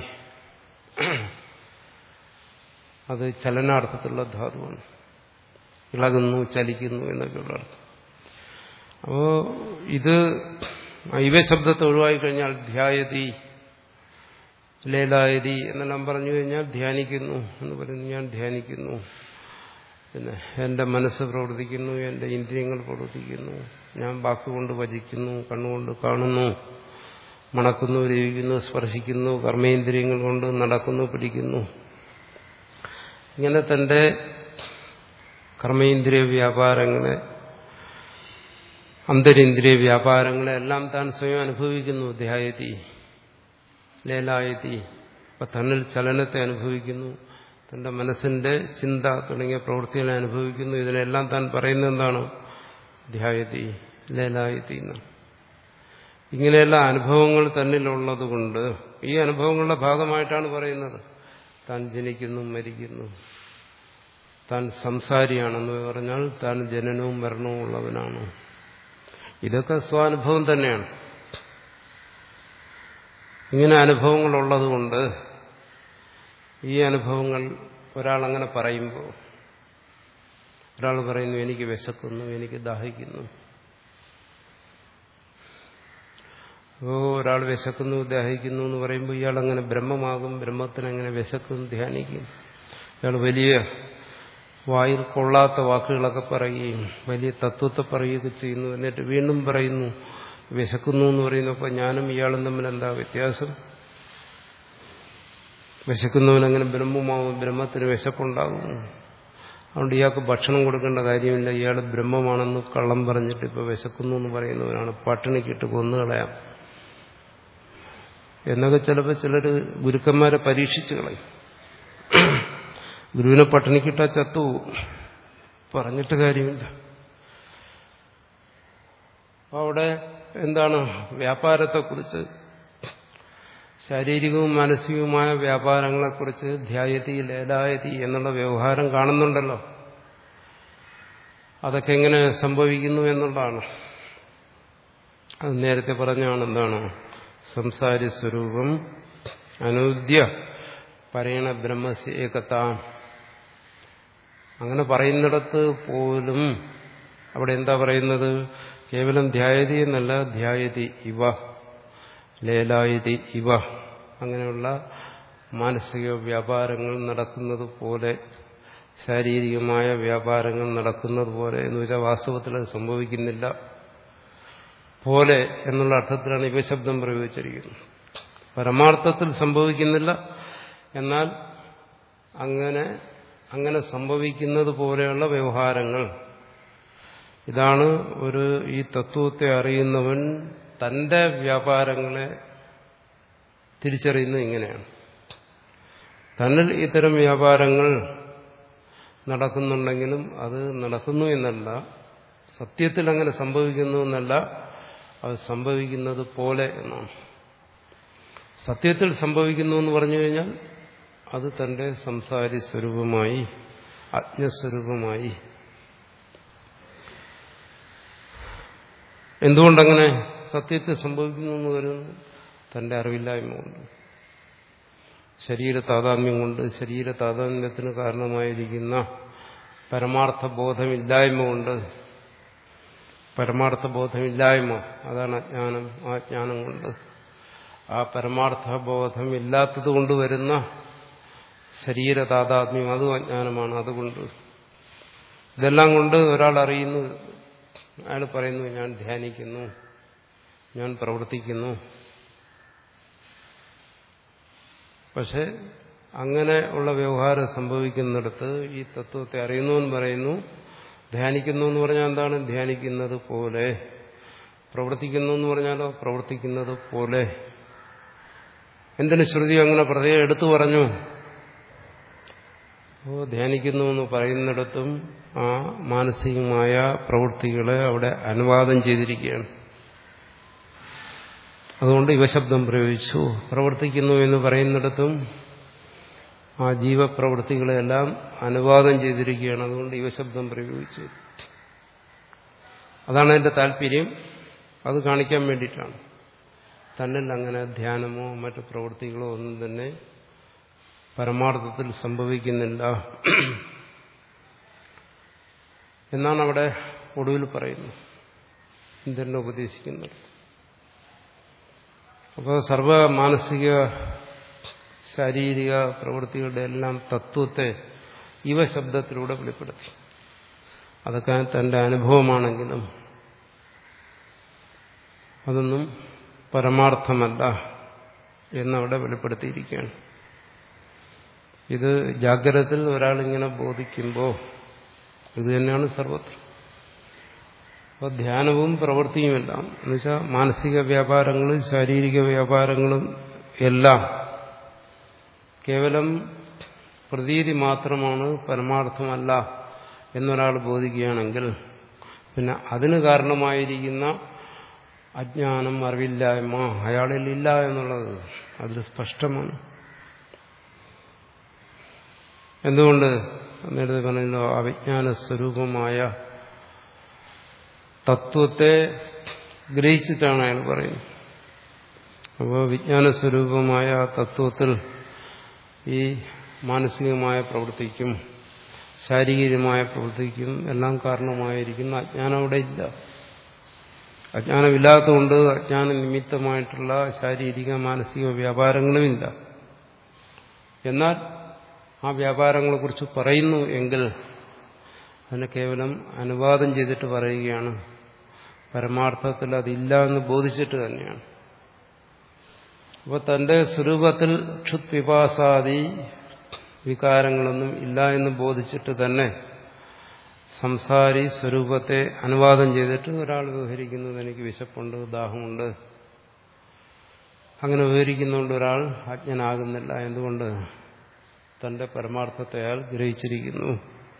അത് ചലനാർത്ഥത്തിലുള്ള ധാതുവാണ് ഇളകുന്നു ചലിക്കുന്നു എന്നൊക്കെയുള്ള അർത്ഥം അപ്പോ ഇത് ഇവ ശബ്ദത്തെ ഒഴിവായി കഴിഞ്ഞാൽ ധ്യായതി ലേലായതി എന്നെല്ലാം പറഞ്ഞു കഴിഞ്ഞാൽ ധ്യാനിക്കുന്നു എന്ന് പറയുന്നു ഞാൻ ധ്യാനിക്കുന്നു പിന്നെ എന്റെ മനസ്സ് പ്രവർത്തിക്കുന്നു എന്റെ ഇന്ദ്രിയങ്ങൾ പ്രവർത്തിക്കുന്നു ഞാൻ വാക്കുകൊണ്ട് വചിക്കുന്നു കണ്ണുകൊണ്ട് കാണുന്നു മണക്കുന്നു രവിക്കുന്നു സ്പർശിക്കുന്നു കർമ്മേന്ദ്രിയങ്ങൾ കൊണ്ട് നടക്കുന്നു പിടിക്കുന്നു ഇങ്ങനെ തന്റെ കർമ്മേന്ദ്രിയ വ്യാപാരങ്ങളെ അന്തരിന്ദ്രിയ വ്യാപാരങ്ങളെ എല്ലാം താൻ സ്വയം അനുഭവിക്കുന്നു ധ്യായതി ലേലായതി അപ്പൊ തന്നിൽ ചലനത്തെ അനുഭവിക്കുന്നു തന്റെ മനസ്സിന്റെ ചിന്ത തുടങ്ങിയ പ്രവൃത്തികളെ അനുഭവിക്കുന്നു ഇതിനെല്ലാം താൻ പറയുന്നത് എന്താണ് ധ്യായതി ലേലായതി എന്നാണ് ഇങ്ങനെയുള്ള അനുഭവങ്ങൾ തന്നിലുള്ളത് കൊണ്ട് ഈ അനുഭവങ്ങളുടെ ഭാഗമായിട്ടാണ് പറയുന്നത് താൻ ജനിക്കുന്നു മരിക്കുന്നു താൻ സംസാരിയാണെന്ന് പറഞ്ഞാൽ താൻ ജനനവും മരണവും ഉള്ളവനാണ് ഇതൊക്കെ സ്വാനുഭവം തന്നെയാണ് ഇങ്ങനെ അനുഭവങ്ങളുള്ളതുകൊണ്ട് ഈ അനുഭവങ്ങൾ ഒരാൾ അങ്ങനെ പറയുമ്പോൾ ഒരാൾ പറയുന്നു എനിക്ക് വിശക്കുന്നു എനിക്ക് ദാഹിക്കുന്നു അപ്പോൾ ഒരാൾ വിശക്കുന്നു ദാഹിക്കുന്നു എന്ന് പറയുമ്പോൾ ഇയാൾ അങ്ങനെ ബ്രഹ്മമാകും ബ്രഹ്മത്തിന് അങ്ങനെ വിശക്കും ധ്യാനിക്കും ഇയാൾ വലിയ വായിൽ കൊള്ളാത്ത വാക്കുകളൊക്കെ പറയുകയും വലിയ തത്വത്തെ പറയുകയൊക്കെ ചെയ്യുന്നു എന്നിട്ട് വീണ്ടും പറയുന്നു വിശക്കുന്നു എന്ന് പറയുന്നപ്പോൾ ഞാനും ഇയാളും തമ്മിൽ എന്താ വ്യത്യാസം വിശക്കുന്നവനങ്ങനെ ബ്രഹ്മമാവും ബ്രഹ്മത്തിന് വിശപ്പുണ്ടാകും അതുകൊണ്ട് ഇയാൾക്ക് ഭക്ഷണം കൊടുക്കേണ്ട കാര്യമില്ല ഇയാൾ ബ്രഹ്മമാണെന്ന് കള്ളം പറഞ്ഞിട്ട് ഇപ്പൊ വിശക്കുന്നു എന്ന് പറയുന്നവനാണ് പട്ടിണിക്കിട്ട് കൊന്നുകളയാം എന്നൊക്കെ ചിലപ്പോൾ ചിലർ ഗുരുക്കന്മാരെ പരീക്ഷിച്ചു കളയും ഗുരുവിനെ പട്ടിണിക്കിട്ടാ ചത്തു പറഞ്ഞിട്ട് കാര്യമില്ല അവിടെ എന്താണ് വ്യാപാരത്തെക്കുറിച്ച് ശാരീരികവും മാനസികവുമായ വ്യാപാരങ്ങളെക്കുറിച്ച് ധ്യായതി ലേലായതി എന്നുള്ള വ്യവഹാരം കാണുന്നുണ്ടല്ലോ അതൊക്കെ എങ്ങനെ സംഭവിക്കുന്നു എന്നുള്ളതാണ് അത് നേരത്തെ പറഞ്ഞാണ് എന്താണ് സംസാരി സ്വരൂപം അനൂദ്യ പറയണ ബ്രഹ്മസ്യ ഏകതാം അങ്ങനെ പറയുന്നിടത്ത് പോലും അവിടെ എന്താ പറയുന്നത് കേവലം ധ്യായതി എന്നല്ല ധ്യായതി ഇവ ലേലായതി ഇവ അങ്ങനെയുള്ള മാനസിക വ്യാപാരങ്ങൾ നടക്കുന്നത് പോലെ ശാരീരികമായ വ്യാപാരങ്ങൾ നടക്കുന്നത് പോലെ എന്ന് വെച്ചാൽ വാസ്തവത്തിൽ അത് സംഭവിക്കുന്നില്ല പോലെ എന്നുള്ള അർത്ഥത്തിലാണ് ഇവശബ്ദം പ്രയോഗിച്ചിരിക്കുന്നത് പരമാർത്ഥത്തിൽ സംഭവിക്കുന്നില്ല എന്നാൽ അങ്ങനെ അങ്ങനെ സംഭവിക്കുന്നത് പോലെയുള്ള വ്യവഹാരങ്ങൾ ഇതാണ് ഒരു ഈ തത്വത്തെ അറിയുന്നവൻ തന്റെ വ്യാപാരങ്ങളെ തിരിച്ചറിയുന്നത് ഇങ്ങനെയാണ് തന്നിൽ ഇത്തരം വ്യാപാരങ്ങൾ നടക്കുന്നുണ്ടെങ്കിലും അത് നടക്കുന്നു എന്നല്ല സത്യത്തിൽ അങ്ങനെ സംഭവിക്കുന്നു എന്നല്ല അത് സംഭവിക്കുന്നത് പോലെ എന്നാണ് സത്യത്തിൽ സംഭവിക്കുന്നു എന്ന് പറഞ്ഞു കഴിഞ്ഞാൽ അത് തന്റെ സംസാരി സ്വരൂപമായി അജ്ഞസ്വരൂപമായി എന്തുകൊണ്ടങ്ങനെ സത്യത്തിൽ സംഭവിക്കുന്നു എന്ന് വരുന്നു തന്റെ അറിവില്ലായ്മ കൊണ്ട് ശരീര താതാത്മ്യം കൊണ്ട് ശരീര താതാത്മ്യത്തിന് കാരണമായിരിക്കുന്ന പരമാർത്ഥ ബോധമില്ലായ്മ കൊണ്ട് പരമാർത്ഥ ബോധമില്ലായ്മ അതാണ് അജ്ഞാനം ആ ജ്ഞാനം കൊണ്ട് ആ പരമാർത്ഥ ബോധം ഇല്ലാത്തത് കൊണ്ട് വരുന്ന ശരീര താതാത്മ്യം അതും അജ്ഞാനമാണ് അതുകൊണ്ട് ഇതെല്ലാം കൊണ്ട് ഒരാൾ അറിയുന്നു അയാൾ പറയുന്നു ഞാൻ ധ്യാനിക്കുന്നു ഞാൻ പ്രവർത്തിക്കുന്നു പക്ഷെ അങ്ങനെ ഉള്ള വ്യവഹാരം സംഭവിക്കുന്നിടത്ത് ഈ തത്വത്തെ അറിയുന്നു എന്ന് പറയുന്നു ധ്യാനിക്കുന്നു എന്ന് പറഞ്ഞാൽ എന്താണ് ധ്യാനിക്കുന്നത് പോലെ പ്രവർത്തിക്കുന്നു എന്ന് പറഞ്ഞാലോ പ്രവർത്തിക്കുന്നത് പോലെ എന്തിനു ശ്രുതി അങ്ങനെ പ്രത്യേകം എടുത്തു പറഞ്ഞു അപ്പോൾ ധ്യാനിക്കുന്നു എന്ന് പറയുന്നിടത്തും ആ മാനസികമായ പ്രവൃത്തികളെ അവിടെ അനുവാദം ചെയ്തിരിക്കുകയാണ് അതുകൊണ്ട് യുവശബ്ദം പ്രയോഗിച്ചു പ്രവർത്തിക്കുന്നു എന്ന് പറയുന്നിടത്തും ആ ജീവപ്രവൃത്തികളെല്ലാം അനുവാദം ചെയ്തിരിക്കുകയാണ് അതുകൊണ്ട് യുവശബ്ദം പ്രയോഗിച്ചു അതാണ് അതിന്റെ താല്പര്യം അത് കാണിക്കാൻ വേണ്ടിയിട്ടാണ് തന്നിൽ അങ്ങനെ ധ്യാനമോ മറ്റു പ്രവൃത്തികളോ ഒന്നും തന്നെ പരമാർത്ഥത്തിൽ സംഭവിക്കുന്നില്ല എന്നാണ് അവിടെ ഒടുവിൽ പറയുന്നത് ഇന്ദ്രനെ ഉപദേശിക്കുന്നത് അപ്പോൾ സർവ മാനസിക ശാരീരിക പ്രവൃത്തികളുടെ എല്ലാം തത്വത്തെ ഇവ ശബ്ദത്തിലൂടെ വെളിപ്പെടുത്തി അതൊക്കെ തന്റെ അനുഭവമാണെങ്കിലും അതൊന്നും പരമാർത്ഥമല്ല എന്നവിടെ വെളിപ്പെടുത്തിയിരിക്കുകയാണ് ഇത് ജാഗ്രതത്തിൽ ഒരാളിങ്ങനെ ബോധിക്കുമ്പോൾ ഇത് തന്നെയാണ് സർവത്രം അപ്പോൾ ധ്യാനവും പ്രവൃത്തിയുമെല്ലാം എന്നുവെച്ചാൽ മാനസിക വ്യാപാരങ്ങളും ശാരീരിക വ്യാപാരങ്ങളും എല്ലാം കേവലം പ്രതീതി മാത്രമാണ് പരമാർത്ഥമല്ല എന്നൊരാൾ ബോധിക്കുകയാണെങ്കിൽ പിന്നെ അതിന് കാരണമായിരിക്കുന്ന അജ്ഞാനം അറിവില്ലായ്മ അയാളിൽ ഇല്ല എന്നുള്ളത് അതിൽ സ്പഷ്ടമാണ് എന്തുകൊണ്ട് നേരത്തെ പറഞ്ഞല്ലോ അവിജ്ഞാന സ്വരൂപമായ തത്വത്തെ ഗ്രഹിച്ചിട്ടാണ് അയാൾ പറയുന്നത് അപ്പോൾ വിജ്ഞാന സ്വരൂപമായ തത്വത്തിൽ ഈ മാനസികമായ പ്രവൃത്തിക്കും ശാരീരികമായ പ്രവൃത്തിക്കും എല്ലാം കാരണമായിരിക്കുന്ന അജ്ഞാനം അവിടെ ഇല്ല അജ്ഞാനമില്ലാത്തതുകൊണ്ട് അജ്ഞാന നിമിത്തമായിട്ടുള്ള ശാരീരിക മാനസിക വ്യാപാരങ്ങളുമില്ല എന്നാൽ ആ വ്യാപാരങ്ങളെക്കുറിച്ച് പറയുന്നു എങ്കിൽ അതിനെ കേവലം അനുവാദം ചെയ്തിട്ട് പറയുകയാണ് പരമാർത്ഥത്തിൽ അതില്ല എന്ന് ബോധിച്ചിട്ട് തന്നെയാണ് അപ്പോൾ തന്റെ സ്വരൂപത്തിൽ ക്ഷുത് വിപാസാദി വികാരങ്ങളൊന്നും ഇല്ല എന്ന് ബോധിച്ചിട്ട് തന്നെ സംസാരി സ്വരൂപത്തെ അനുവാദം ചെയ്തിട്ട് ഒരാൾ വ്യവഹരിക്കുന്നത് എനിക്ക് വിശപ്പുണ്ട് ദാഹമുണ്ട് അങ്ങനെ വിവരിക്കുന്നുകൊണ്ട് ഒരാൾ അജ്ഞനാകുന്നില്ല എന്തുകൊണ്ട് തന്റെ പരമാർത്ഥത്തെ അയാൾ ഗ്രഹിച്ചിരിക്കുന്നു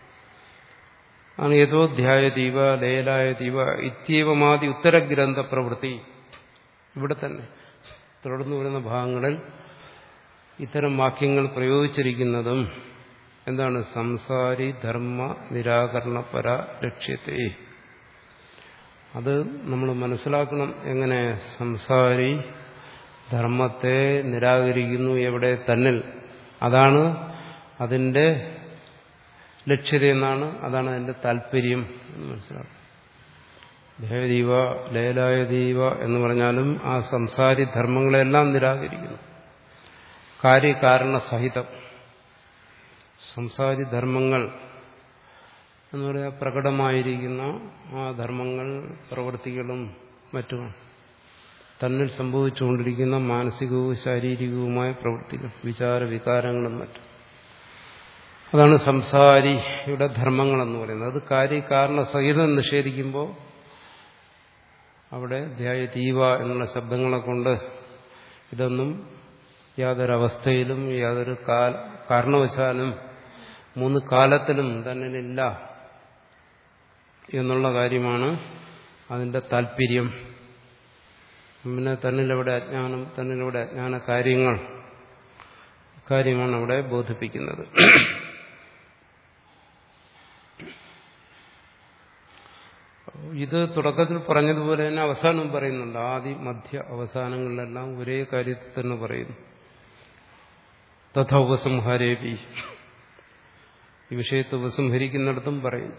ആണ് യഥോധ്യായ ദീപ ലയലായ ദീപ ഇത്യവമാതി ഉത്തരഗ്രന്ഥ പ്രവൃത്തി ഇവിടെ തന്നെ തുടർന്നു വരുന്ന ഭാഗങ്ങളിൽ ഇത്തരം വാക്യങ്ങൾ പ്രയോഗിച്ചിരിക്കുന്നതും എന്താണ് സംസാരി ധർമ്മ നിരാകരണപര ലക്ഷ്യത്തെ അത് നമ്മൾ മനസ്സിലാക്കണം എങ്ങനെ സംസാരി ധർമ്മത്തെ നിരാകരിക്കുന്നു എവിടെ തന്നിൽ അതാണ് അതിന്റെ ലക്ഷ്യത എന്നാണ് അതാണ് അതിന്റെ താല്പര്യം എന്ന് മനസ്സിലാക്കണം ദേവദീവ ലയലായ ദീവ എന്ന് പറഞ്ഞാലും ആ സംസാരി ധർമ്മങ്ങളെല്ലാം നിരാകരിക്കുന്നു കാര്യകാരണ സഹിതം സംസാരി ധർമ്മങ്ങൾ എന്ന് പറയാൻ പ്രകടമായിരിക്കുന്ന ആ ധർമ്മങ്ങൾ പ്രവൃത്തികളും മറ്റും തന്നിൽ സംഭവിച്ചുകൊണ്ടിരിക്കുന്ന മാനസികവും ശാരീരികവുമായ പ്രവൃത്തികൾ വിചാര വികാരങ്ങളും മറ്റും അതാണ് സംസാരിയുടെ ധർമ്മങ്ങളെന്ന് പറയുന്നത് അത് കാര്യകാരണ സഹിതം നിഷേധിക്കുമ്പോൾ അവിടെ ധ്യായതീവ എന്നുള്ള ശബ്ദങ്ങളെ കൊണ്ട് ഇതൊന്നും യാതൊരവസ്ഥയിലും യാതൊരു കാരണവശാലും മൂന്ന് കാലത്തിലും തന്നിലില്ല എന്നുള്ള കാര്യമാണ് അതിന്റെ താല്പര്യം പിന്നെ തന്നിലവിടെ അജ്ഞാനം തന്നിലവിടെ അജ്ഞാന കാര്യങ്ങൾ കാര്യമാണ് അവിടെ ബോധിപ്പിക്കുന്നത് ഇത് തുടക്കത്തിൽ പറഞ്ഞതുപോലെ തന്നെ അവസാനം പറയുന്നുണ്ട് ആദ്യ മധ്യ അവസാനങ്ങളിലെല്ലാം ഒരേ കാര്യത്തിൽ തന്നെ പറയുന്നു തഥ ഉപസംഹാരേപി ഈ വിഷയത്തെ ഉപസംഹരിക്കുന്നിടത്തും പറയുന്നു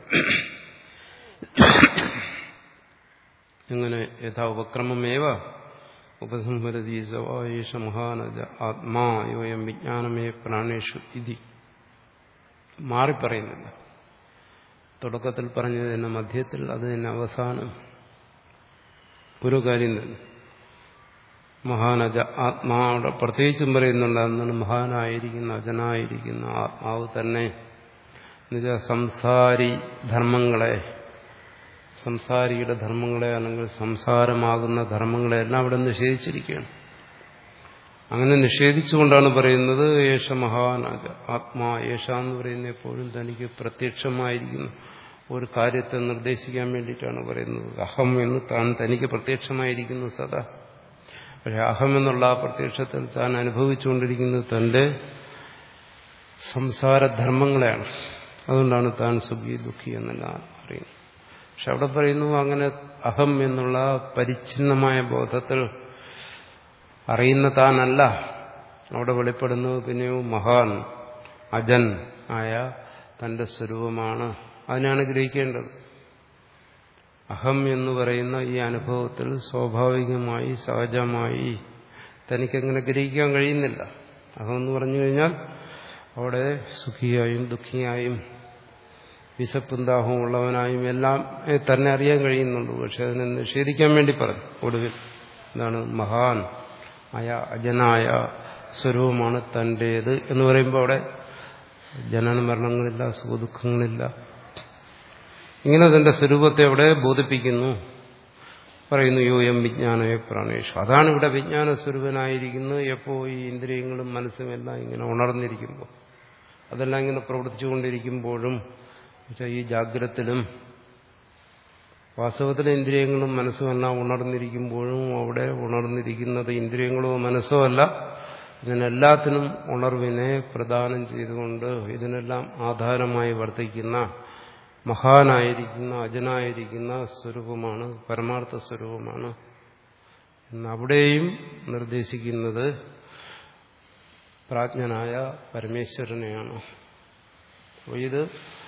എങ്ങനെ യഥാ ഉപക്രമമേവ ഉപസംഹരതി സവായേഷ മഹാനജ ആത്മാ യോയം വിജ്ഞാനമേ പ്രാണേഷു ഇതി മാറിപ്പറയുന്നില്ല തുടക്കത്തിൽ പറഞ്ഞത് തന്നെ മധ്യത്തിൽ അത് തന്നെ അവസാനം ഒരു കാര്യം തന്നെ മഹാനജ ആത്മാവിടെ പ്രത്യേകിച്ചും പറയുന്നുണ്ട് അന്നാണ് മഹാനായിരിക്കുന്ന അജനായിരിക്കുന്ന ആത്മാവ് തന്നെ എന്നുവെച്ചാൽ സംസാരി ധർമ്മങ്ങളെ സംസാരിയുടെ ധർമ്മങ്ങളെ അല്ലെങ്കിൽ സംസാരമാകുന്ന ധർമ്മങ്ങളെ എല്ലാം അവിടെ നിഷേധിച്ചിരിക്കുകയാണ് അങ്ങനെ നിഷേധിച്ചുകൊണ്ടാണ് പറയുന്നത് യേശ മഹാൻ ആത്മാ യേശ എന്ന് പറയുന്ന എപ്പോഴും തനിക്ക് പ്രത്യക്ഷമായിരിക്കുന്നു ഒരു കാര്യത്തെ നിർദ്ദേശിക്കാൻ വേണ്ടിയിട്ടാണ് പറയുന്നത് അഹം എന്ന് താൻ തനിക്ക് പ്രത്യക്ഷമായിരിക്കുന്നു സദാ പക്ഷെ അഹം എന്നുള്ള ആ പ്രത്യക്ഷത്തിൽ താൻ അനുഭവിച്ചുകൊണ്ടിരിക്കുന്നത് തന്റെ സംസാരധർമ്മങ്ങളെയാണ് അതുകൊണ്ടാണ് താൻ സുഖി ദുഃഖി എന്നെല്ലാം അറിയുന്നത് പക്ഷെ അവിടെ പറയുന്നു അങ്ങനെ അഹം എന്നുള്ള പരിച്ഛിന്നമായ ബോധത്തിൽ അറിയുന്ന താനല്ല അവിടെ വെളിപ്പെടുന്നത് പിന്നെയോ മഹാൻ അജൻ ആയ തന്റെ സ്വരൂപമാണ് അതിനാണ് ഗ്രഹിക്കേണ്ടത് അഹം എന്ന് പറയുന്ന ഈ അനുഭവത്തിൽ സ്വാഭാവികമായി സഹജമായി തനിക്കങ്ങനെ ഗ്രഹിക്കാൻ കഴിയുന്നില്ല അഹം എന്ന് പറഞ്ഞു കഴിഞ്ഞാൽ അവിടെ സുഖിയായും ദുഃഖിയായും വിശപ്പും ദാഹവും ഉള്ളവനായും എല്ലാം തന്നെ അറിയാൻ കഴിയുന്നുള്ളൂ പക്ഷെ അതിനെ നിഷേധിക്കാൻ വേണ്ടി പറഞ്ഞു ഒടുവിൽ എന്താണ് മഹാൻ ആയ അജനായ സ്വരൂപമാണ് തൻ്റേത് എന്ന് പറയുമ്പോൾ അവിടെ ജനന മരണങ്ങളില്ല സുഖദുഃഖങ്ങളില്ല ഇങ്ങനെ തന്റെ സ്വരൂപത്തെ അവിടെ ബോധിപ്പിക്കുന്നു പറയുന്നു യോ എം വിജ്ഞാനയെ പ്രാണേഷു അതാണ് ഇവിടെ വിജ്ഞാന സ്വരൂപനായിരിക്കുന്നത് എപ്പോ ഈ ഇന്ദ്രിയങ്ങളും മനസ്സും എല്ലാം ഇങ്ങനെ ഉണർന്നിരിക്കുമ്പോൾ അതെല്ലാം ഇങ്ങനെ പ്രവർത്തിച്ചുകൊണ്ടിരിക്കുമ്പോഴും ഈ ജാഗ്രത്തിലും വാസ്തവത്തിലെ ഇന്ദ്രിയങ്ങളും മനസ്സും എല്ലാം ഉണർന്നിരിക്കുമ്പോഴും അവിടെ ഉണർന്നിരിക്കുന്നത് ഇന്ദ്രിയങ്ങളോ മനസ്സോ അല്ല ഇതിനെല്ലാത്തിനും ഉണർവിനെ പ്രദാനം ചെയ്തുകൊണ്ട് ഇതിനെല്ലാം ആധാരമായി വർത്തിക്കുന്ന മഹാനായിരിക്കുന്ന അജനായിരിക്കുന്ന സ്വരൂപമാണ് പരമാർത്ഥ സ്വരൂപമാണ് എന്നവിടെയും നിർദ്ദേശിക്കുന്നത് പ്രാജ്ഞനായ പരമേശ്വരനെയാണ് അപ്പോൾ ഇത്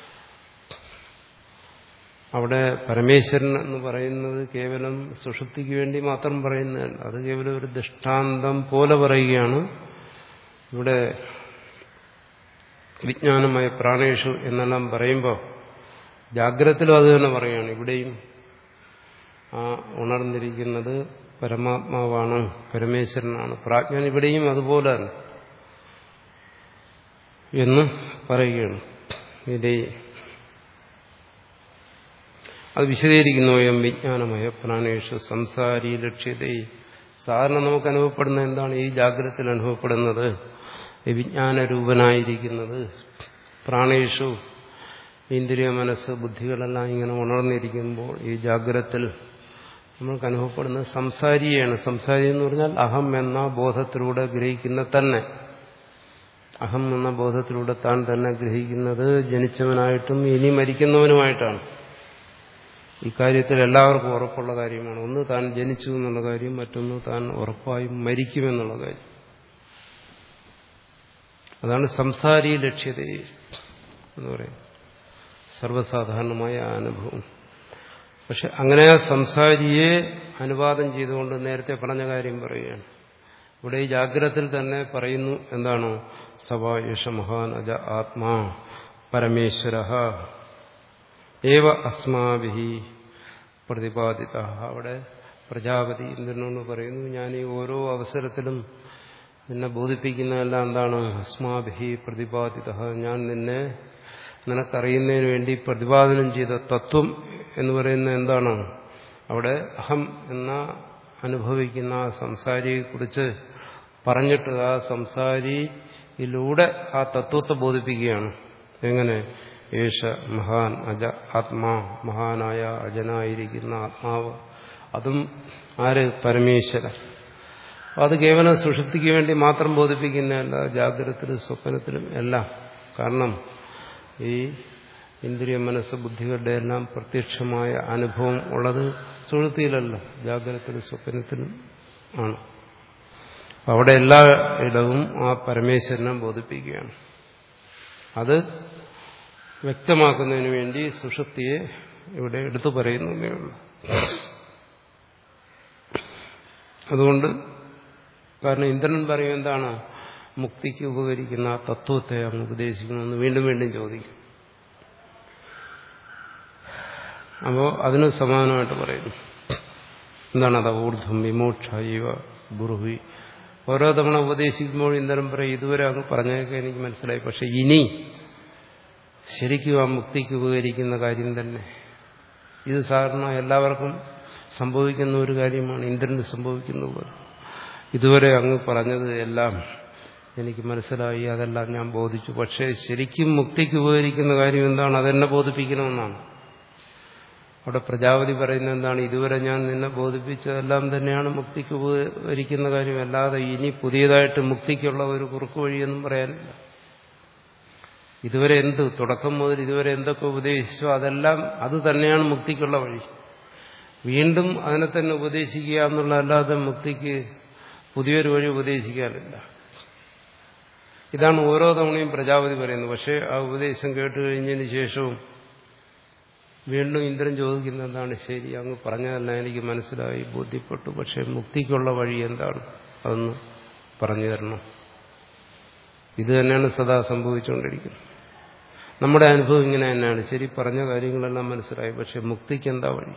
അവിടെ പരമേശ്വരൻ എന്ന് പറയുന്നത് കേവലം സുഷുപ്തിക്ക് വേണ്ടി മാത്രം പറയുന്നതല്ല അത് കേവലം ഒരു ദൃഷ്ടാന്തം പോലെ പറയുകയാണ് ഇവിടെ വിജ്ഞാനമായ പ്രാണേഷു എന്നെല്ലാം പറയുമ്പോൾ ജാഗ്രതത്തിലും അത് തന്നെ പറയുകയാണ് ഇവിടെയും ആ ഉണർന്നിരിക്കുന്നത് പരമാത്മാവാണ് പരമേശ്വരനാണ് പ്രാജ്ഞൻ ഇവിടെയും അതുപോലെ തന്നെ എന്ന് പറയുകയാണ് ഇതേ അത് വിശദീകരിക്കുന്നു എം വിജ്ഞാനമയ പ്രാണേഷു സംസാരി ലക്ഷ്യത സാധാരണ നമുക്ക് അനുഭവപ്പെടുന്ന എന്താണ് ഈ ജാഗ്രതത്തിൽ അനുഭവപ്പെടുന്നത് ഈ വിജ്ഞാനരൂപനായിരിക്കുന്നത് പ്രാണേഷു ഇന്ദ്രിയ മനസ്സ് ബുദ്ധികളെല്ലാം ഇങ്ങനെ ഉണർന്നിരിക്കുമ്പോൾ ഈ ജാഗ്രതത്തിൽ നമുക്ക് അനുഭവപ്പെടുന്നത് സംസാരിയാണ് സംസാരി എന്ന് പറഞ്ഞാൽ അഹം എന്ന ബോധത്തിലൂടെ ഗ്രഹിക്കുന്ന തന്നെ അഹം എന്ന ബോധത്തിലൂടെ താൻ തന്നെ ഗ്രഹിക്കുന്നത് ജനിച്ചവനായിട്ടും ഇനി മരിക്കുന്നവനുമായിട്ടാണ് ഇക്കാര്യത്തിൽ എല്ലാവർക്കും ഉറപ്പുള്ള കാര്യമാണ് ഒന്ന് താൻ ജനിച്ചു എന്നുള്ള കാര്യം മറ്റൊന്ന് താൻ ഉറപ്പായും മരിക്കുമെന്നുള്ള കാര്യം അതാണ് സംസാരി ലക്ഷ്യത എന്ന് പറയും സർവ്വസാധാരണമായ അനുഭവം പക്ഷെ അങ്ങനെ ആ സംസാരിയെ അനുവാദം ചെയ്തുകൊണ്ട് നേരത്തെ പറഞ്ഞ കാര്യം പറയുകയാണ് ഇവിടെ ഈ ജാഗ്രതത്തിൽ തന്നെ പറയുന്നു എന്താണോ സവായുഷ മഹാൻ അജ ആത്മാ പരമേശ്വര ഏവ അസ്മാഭി പ്രതിപാദിത അവിടെ പ്രജാപതി ഇന്ദ്രനോട് പറയുന്നു ഞാൻ ഈ ഓരോ അവസരത്തിലും നിന്നെ ബോധിപ്പിക്കുന്നതെല്ലാം എന്താണ് അസ്മാഭി പ്രതിപാദിത ഞാൻ നിന്നെ നിനക്കറിയുന്നതിന് വേണ്ടി പ്രതിപാദനം ചെയ്ത തത്വം എന്ന് പറയുന്നത് എന്താണ് അവിടെ അഹം എന്ന അനുഭവിക്കുന്ന ആ സംസാരിയെക്കുറിച്ച് പറഞ്ഞിട്ട് ആ സംസാരിയിലൂടെ ആ തത്വത്തെ ബോധിപ്പിക്കുകയാണ് എങ്ങനെ യേശ മഹാൻ അജ ആത്മാ മഹാനായ അജനായിരിക്കുന്ന ആത്മാവ് അതും ആര് പരമേശ്വര അത് കേവലം സുഷുപ്തിക്ക് വേണ്ടി മാത്രം ബോധിപ്പിക്കുന്നതല്ല ജാഗ്രതത്തിലും സ്വപ്നത്തിലും എല്ലാം കാരണം ഈ ഇന്ദ്രിയ മനസ്സ് ബുദ്ധികളുടെ എല്ലാം പ്രത്യക്ഷമായ അനുഭവം ഉള്ളത് സുഹൃത്തിയിലല്ല ജാഗ്രതത്തിലും സ്വപ്നത്തിലും ആണ് അവിടെ എല്ലാ ഇടവും ആ പരമേശ്വരനെ ബോധിപ്പിക്കുകയാണ് അത് വ്യക്തമാക്കുന്നതിന് വേണ്ടി സുഷുപ്തിയെ ഇവിടെ എടുത്തു പറയുന്നതേ ഉള്ളൂ അതുകൊണ്ട് കാരണം ഇന്ദ്രൻ പറയും എന്താണ് മുക്തിക്ക് ഉപകരിക്കുന്ന ആ തത്വത്തെ അങ്ങ് ഉപദേശിക്കണമെന്ന് വീണ്ടും വീണ്ടും ചോദിക്കും അപ്പോൾ അതിന് സമാനമായിട്ട് പറയുന്നു എന്താണ് അത് ഊർധ്വം വിമോക്ഷ ഇവ ബുർഹി ഓരോ തവണ ഉപദേശിക്കുമ്പോൾ ഇന്ദ്രൻ പറയും ഇതുവരെ അങ്ങ് പറഞ്ഞതൊക്കെ എനിക്ക് മനസ്സിലായി പക്ഷെ ഇനി ശരിക്കും ആ മുക്തിക്ക് ഉപകരിക്കുന്ന കാര്യം തന്നെ ഇത് സാധാരണ എല്ലാവർക്കും സംഭവിക്കുന്ന ഒരു കാര്യമാണ് ഇന്ദ്രന് സംഭവിക്കുന്ന പോലെ ഇതുവരെ അങ്ങ് പറഞ്ഞത് എല്ലാം എനിക്ക് മനസ്സിലായി അതെല്ലാം ഞാൻ ബോധിച്ചു പക്ഷേ ശരിക്കും മുക്തിക്ക് ഉപകരിക്കുന്ന കാര്യം എന്താണ് അതെന്നെ ബോധിപ്പിക്കണമെന്നാണ് അവിടെ പ്രജാപതി പറയുന്നത് എന്താണ് ഇതുവരെ ഞാൻ നിന്നെ ബോധിപ്പിച്ചതെല്ലാം തന്നെയാണ് മുക്തിക്ക് ഉപകരിക്കുന്ന കാര്യം അല്ലാതെ ഇനി പുതിയതായിട്ട് മുക്തിക്കുള്ള ഒരു കുറുക്കു വഴിയൊന്നും പറയാനില്ല ഇതുവരെ എന്ത് തുടക്കം മുതൽ ഇതുവരെ എന്തൊക്കെ ഉപദേശിച്ചോ അതെല്ലാം അത് തന്നെയാണ് മുക്തിക്കുള്ള വഴി വീണ്ടും അതിനെ തന്നെ ഉപദേശിക്കുക എന്നുള്ളതല്ലാതെ മുക്തിക്ക് പുതിയൊരു വഴി ഉപദേശിക്കാനില്ല ഇതാണ് ഓരോ തവണയും പ്രജാപതി പറയുന്നത് പക്ഷേ ആ ഉപദേശം കേട്ട് കഴിഞ്ഞതിന് ശേഷവും വീണ്ടും ഇന്ദ്രൻ ചോദിക്കുന്ന എന്താണ് ശരി അങ്ങ് പറഞ്ഞതല്ല എനിക്ക് മനസ്സിലായി ബോധ്യപ്പെട്ടു പക്ഷെ മുക്തിക്കുള്ള വഴി എന്താണ് അതൊന്ന് പറഞ്ഞു തരണം ഇത് തന്നെയാണ് സദാ സംഭവിച്ചുകൊണ്ടിരിക്കുന്നത് നമ്മുടെ അനുഭവം ഇങ്ങനെ തന്നെയാണ് ശരി പറഞ്ഞ കാര്യങ്ങളെല്ലാം മനസ്സിലായി പക്ഷെ മുക്തിക്ക് എന്താ വഴി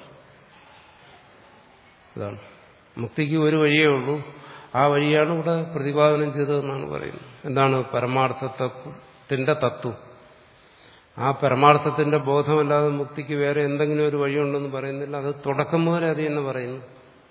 അതാണ് മുക്തിക്ക് ഒരു വഴിയേ ഉള്ളൂ ആ വഴിയാണ് ഇവിടെ പ്രതിപാദനം ചെയ്തതെന്നാണ് പറയുന്നത് എന്താണ് പരമാർത്ഥത്തിന്റെ തത്വം ആ പരമാർത്ഥത്തിന്റെ ബോധമല്ലാതെ മുക്തിക്ക് വേറെ എന്തെങ്കിലും ഒരു വഴിയുണ്ടെന്ന് പറയുന്നില്ല അത് തുടക്കം മുതലേ അത് തന്നെ പറയുന്നു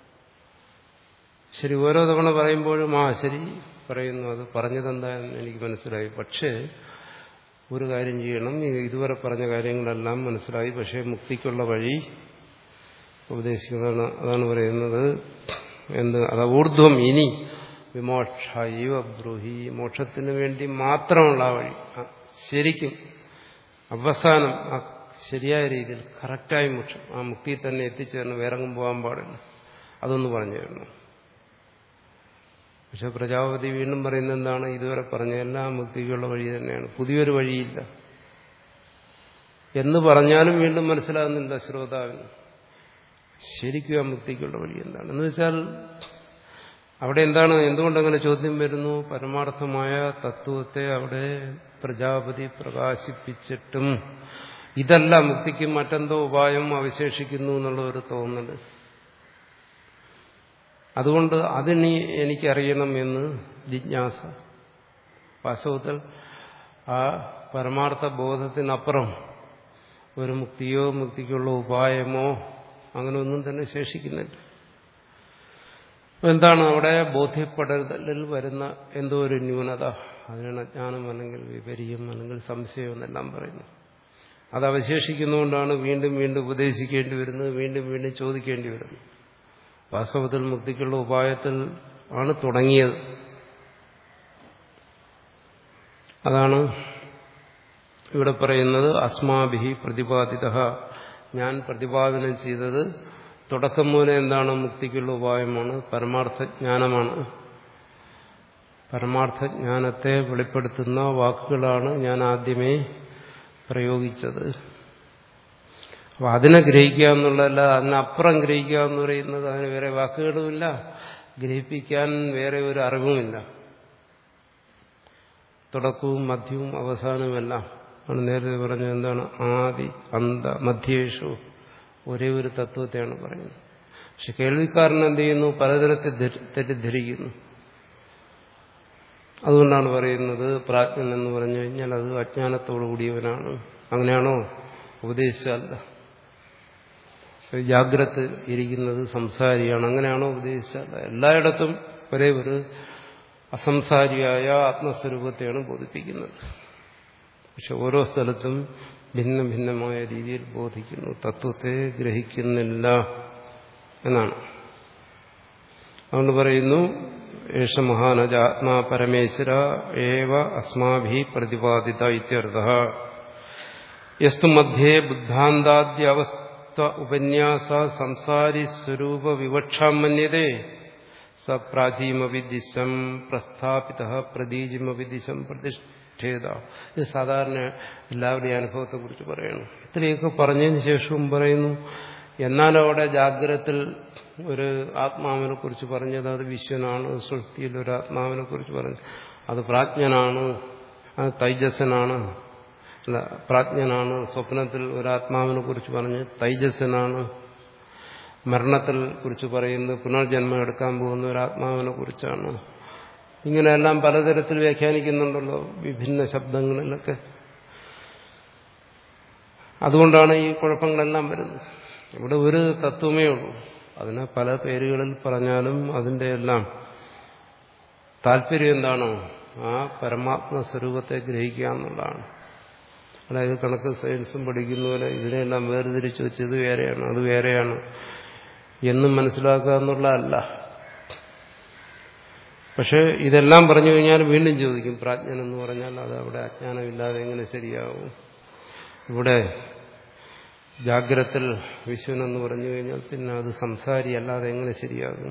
ശരി ഓരോ തവണ പറയുമ്പോഴും ആ ശരി പറയുന്നു അത് പറഞ്ഞതെന്താന്ന് എനിക്ക് മനസ്സിലായി പക്ഷേ ഒരു കാര്യം ചെയ്യണം ഇതുവരെ പറഞ്ഞ കാര്യങ്ങളെല്ലാം മനസ്സിലായി പക്ഷേ മുക്തിക്കുള്ള വഴി ഉപദേശിക്കുന്നതാണ് അതാണ് പറയുന്നത് എന്ത് അത് ഊർധ്വം ഇനി വിമോക്ഷ ഇവ ബ്രൂഹി മോക്ഷത്തിന് വേണ്ടി മാത്രമുള്ള ആ വഴി ശരിക്കും അവസാനം ആ ശരിയായ രീതിയിൽ കറക്റ്റായി മോക്ഷം ആ മുക്തി തന്നെ എത്തിച്ചേർന്ന് വേറെങ്ങും പോകാൻ പാടില്ല അതൊന്ന് പറഞ്ഞു തരണം പക്ഷെ പ്രജാപതി വീണ്ടും പറയുന്നത് എന്താണ് ഇതുവരെ പറഞ്ഞ എല്ലാ മുക്തിക്കുള്ള വഴി തന്നെയാണ് പുതിയൊരു വഴിയില്ല എന്ന് പറഞ്ഞാലും വീണ്ടും മനസ്സിലാകുന്നില്ല ശ്രോതാവിന് ശരിക്കും ആ മുക്തിക്കുള്ള വഴി എന്താണ് എന്ന് വെച്ചാൽ അവിടെ എന്താണ് എന്തുകൊണ്ടങ്ങനെ ചോദ്യം വരുന്നു പരമാർത്ഥമായ തത്വത്തെ അവിടെ പ്രജാപതി പ്രകാശിപ്പിച്ചിട്ടും ഇതല്ല മുക്തിക്ക് മറ്റെന്തോ ഉപായം അവശേഷിക്കുന്നു എന്നുള്ള ഒരു തോന്നൽ അതുകൊണ്ട് അതിനി എനിക്കറിയണം എന്ന് ജിജ്ഞാസ വാസ്തവത്തിൽ ആ പരമാർത്ഥ ബോധത്തിനപ്പുറം ഒരു മുക്തിയോ മുക്തിക്കുള്ള ഉപായമോ അങ്ങനെ ഒന്നും തന്നെ ശേഷിക്കുന്നില്ല എന്താണ് അവിടെ ബോധ്യപ്പെടലിൽ വരുന്ന എന്തോ ഒരു ന്യൂനത അതിനാണ് അജ്ഞാനം അല്ലെങ്കിൽ വിപര്യം അല്ലെങ്കിൽ സംശയം എന്നെല്ലാം പറയുന്നു അത് അവശേഷിക്കുന്നതുകൊണ്ടാണ് വീണ്ടും വീണ്ടും ഉപദേശിക്കേണ്ടി വരുന്നത് വീണ്ടും വീണ്ടും ചോദിക്കേണ്ടി വരുന്നത് വാസ്തവത്തിൽ മുക്തിക്കുള്ള ഉപായത്തിൽ ആണ് തുടങ്ങിയത് അതാണ് ഇവിടെ പറയുന്നത് അസ്മാഭിഹി പ്രതിപാദിത ഞാൻ പ്രതിപാദനം ചെയ്തത് തുടക്കം മൂലം എന്താണ് മുക്തിക്കുള്ള ഉപായമാണ് പരമാർത്ഥജ്ഞാനമാണ് പരമാർത്ഥജ്ഞാനത്തെ വെളിപ്പെടുത്തുന്ന വാക്കുകളാണ് ഞാൻ ആദ്യമേ പ്രയോഗിച്ചത് അപ്പൊ അതിനെ ഗ്രഹിക്കുക എന്നുള്ളതല്ല അതിനപ്പുറം ഗ്രഹിക്കുക എന്ന് പറയുന്നത് അതിന് വേറെ വാക്കുകളുമില്ല ഗ്രഹിപ്പിക്കാൻ വേറെ ഒരു അറിവുമില്ല തുടക്കവും മധ്യവും അവസാനവുമെല്ലാം ആണ് നേരത്തെ പറഞ്ഞത് എന്താണ് ആദി അന്ത മധ്യേഷു ഒരേ ഒരു തത്വത്തെയാണ് പറയുന്നത് പക്ഷെ കേൾവിക്കാരൻ എന്ത് ചെയ്യുന്നു പലതരത്തിൽ തെറ്റിദ്ധരിക്കുന്നു അതുകൊണ്ടാണ് പറയുന്നത് പ്രാജ്ഞൻ എന്ന് പറഞ്ഞു കഴിഞ്ഞാൽ അത് അജ്ഞാനത്തോടു കൂടിയവനാണ് അങ്ങനെയാണോ ഉപദേശിച്ചല്ല ജാഗ്രത ഇരിക്കുന്നത് സംസാരിയാണ് അങ്ങനെയാണോ ഉപദേശിച്ചല്ല എല്ലായിടത്തും ഒരേ ഒരു അസംസാരിയായ ആത്മസ്വരൂപത്തെയാണ് ബോധിപ്പിക്കുന്നത് പക്ഷെ ഓരോ സ്ഥലത്തും ഭിന്ന ഭിന്നമായ രീതിയിൽ ബോധിക്കുന്നു തത്വത്തെ ഗ്രഹിക്കുന്നില്ല എന്നാണ് അതുകൊണ്ട് പറയുന്നു ഏഷ മഹാനജ ആത്മാ പരമേശ്വര ഏവ അസ്മാഭി പ്രതിപാദിത ഇത്യർത്ഥ യസ്തു മധ്യേ ബുദ്ധാന്താദ്യ അവസ്ഥ ഉപന്യാസ സംസാരി സ്വരൂപ വിവക്ഷാം മന്യതേ സ പ്രാചീമപി ദിശം പ്രസ്ഥാപിത പ്രതീജിമപി ദിശം പ്രതിഷ്ഠേത ഇത് സാധാരണ എല്ലാവരുടെയും അനുഭവത്തെക്കുറിച്ച് പറയുന്നു ഇത്രയൊക്കെ പറഞ്ഞതിന് ശേഷവും പറയുന്നു എന്നാലവിടെ ജാഗ്രത്തിൽ ഒരു ആത്മാവിനെ കുറിച്ച് പറഞ്ഞത് അത് വിശ്വനാണ് സൃഷ്ടിയിൽ ഒരു ആത്മാവിനെ കുറിച്ച് പറഞ്ഞു അത് പ്രാജ്ഞനാണ് അത് തൈജസ്സനാണ് അല്ല പ്രാജ്ഞനാണ് സ്വപ്നത്തിൽ ഒരു ആത്മാവിനെ കുറിച്ച് പറഞ്ഞ് തൈജസ്സനാണ് മരണത്തിൽ കുറിച്ച് പറയുന്നത് പുനർജന്മം എടുക്കാൻ പോകുന്ന ഒരു ആത്മാവിനെ കുറിച്ചാണ് ഇങ്ങനെയെല്ലാം പലതരത്തിൽ വ്യാഖ്യാനിക്കുന്നുണ്ടല്ലോ വിഭിന്ന ശബ്ദങ്ങളിലൊക്കെ അതുകൊണ്ടാണ് ഈ കുഴപ്പങ്ങളെല്ലാം വരുന്നത് ഇവിടെ ഒരു തത്വമേ ഉള്ളൂ അതിനെ പല പേരുകളിൽ പറഞ്ഞാലും അതിന്റെ എല്ലാം താല്പര്യം എന്താണോ ആ പരമാത്മ സ്വരൂപത്തെ ഗ്രഹിക്കുക എന്നുള്ളതാണ് അതായത് കണക്ക് സയൻസും പഠിക്കുന്ന പോലെ ഇതിനെല്ലാം വേർതിരിച്ചു വെച്ച് ഇത് വേറെയാണ് അത് വേറെയാണ് എന്നും മനസ്സിലാക്കുക എന്നുള്ളതല്ല പക്ഷെ ഇതെല്ലാം പറഞ്ഞു കഴിഞ്ഞാൽ വീണ്ടും ചോദിക്കും പ്രാജ്ഞൻ എന്ന് പറഞ്ഞാൽ അത് അവിടെ അജ്ഞാനമില്ലാതെ എങ്ങനെ ശരിയാവും ഇവിടെ ജാഗ്രത്തിൽ വിശ്വൻ എന്ന് പറഞ്ഞു കഴിഞ്ഞാൽ പിന്നെ അത് സംസാരി അല്ലാതെ എങ്ങനെ ശരിയാകും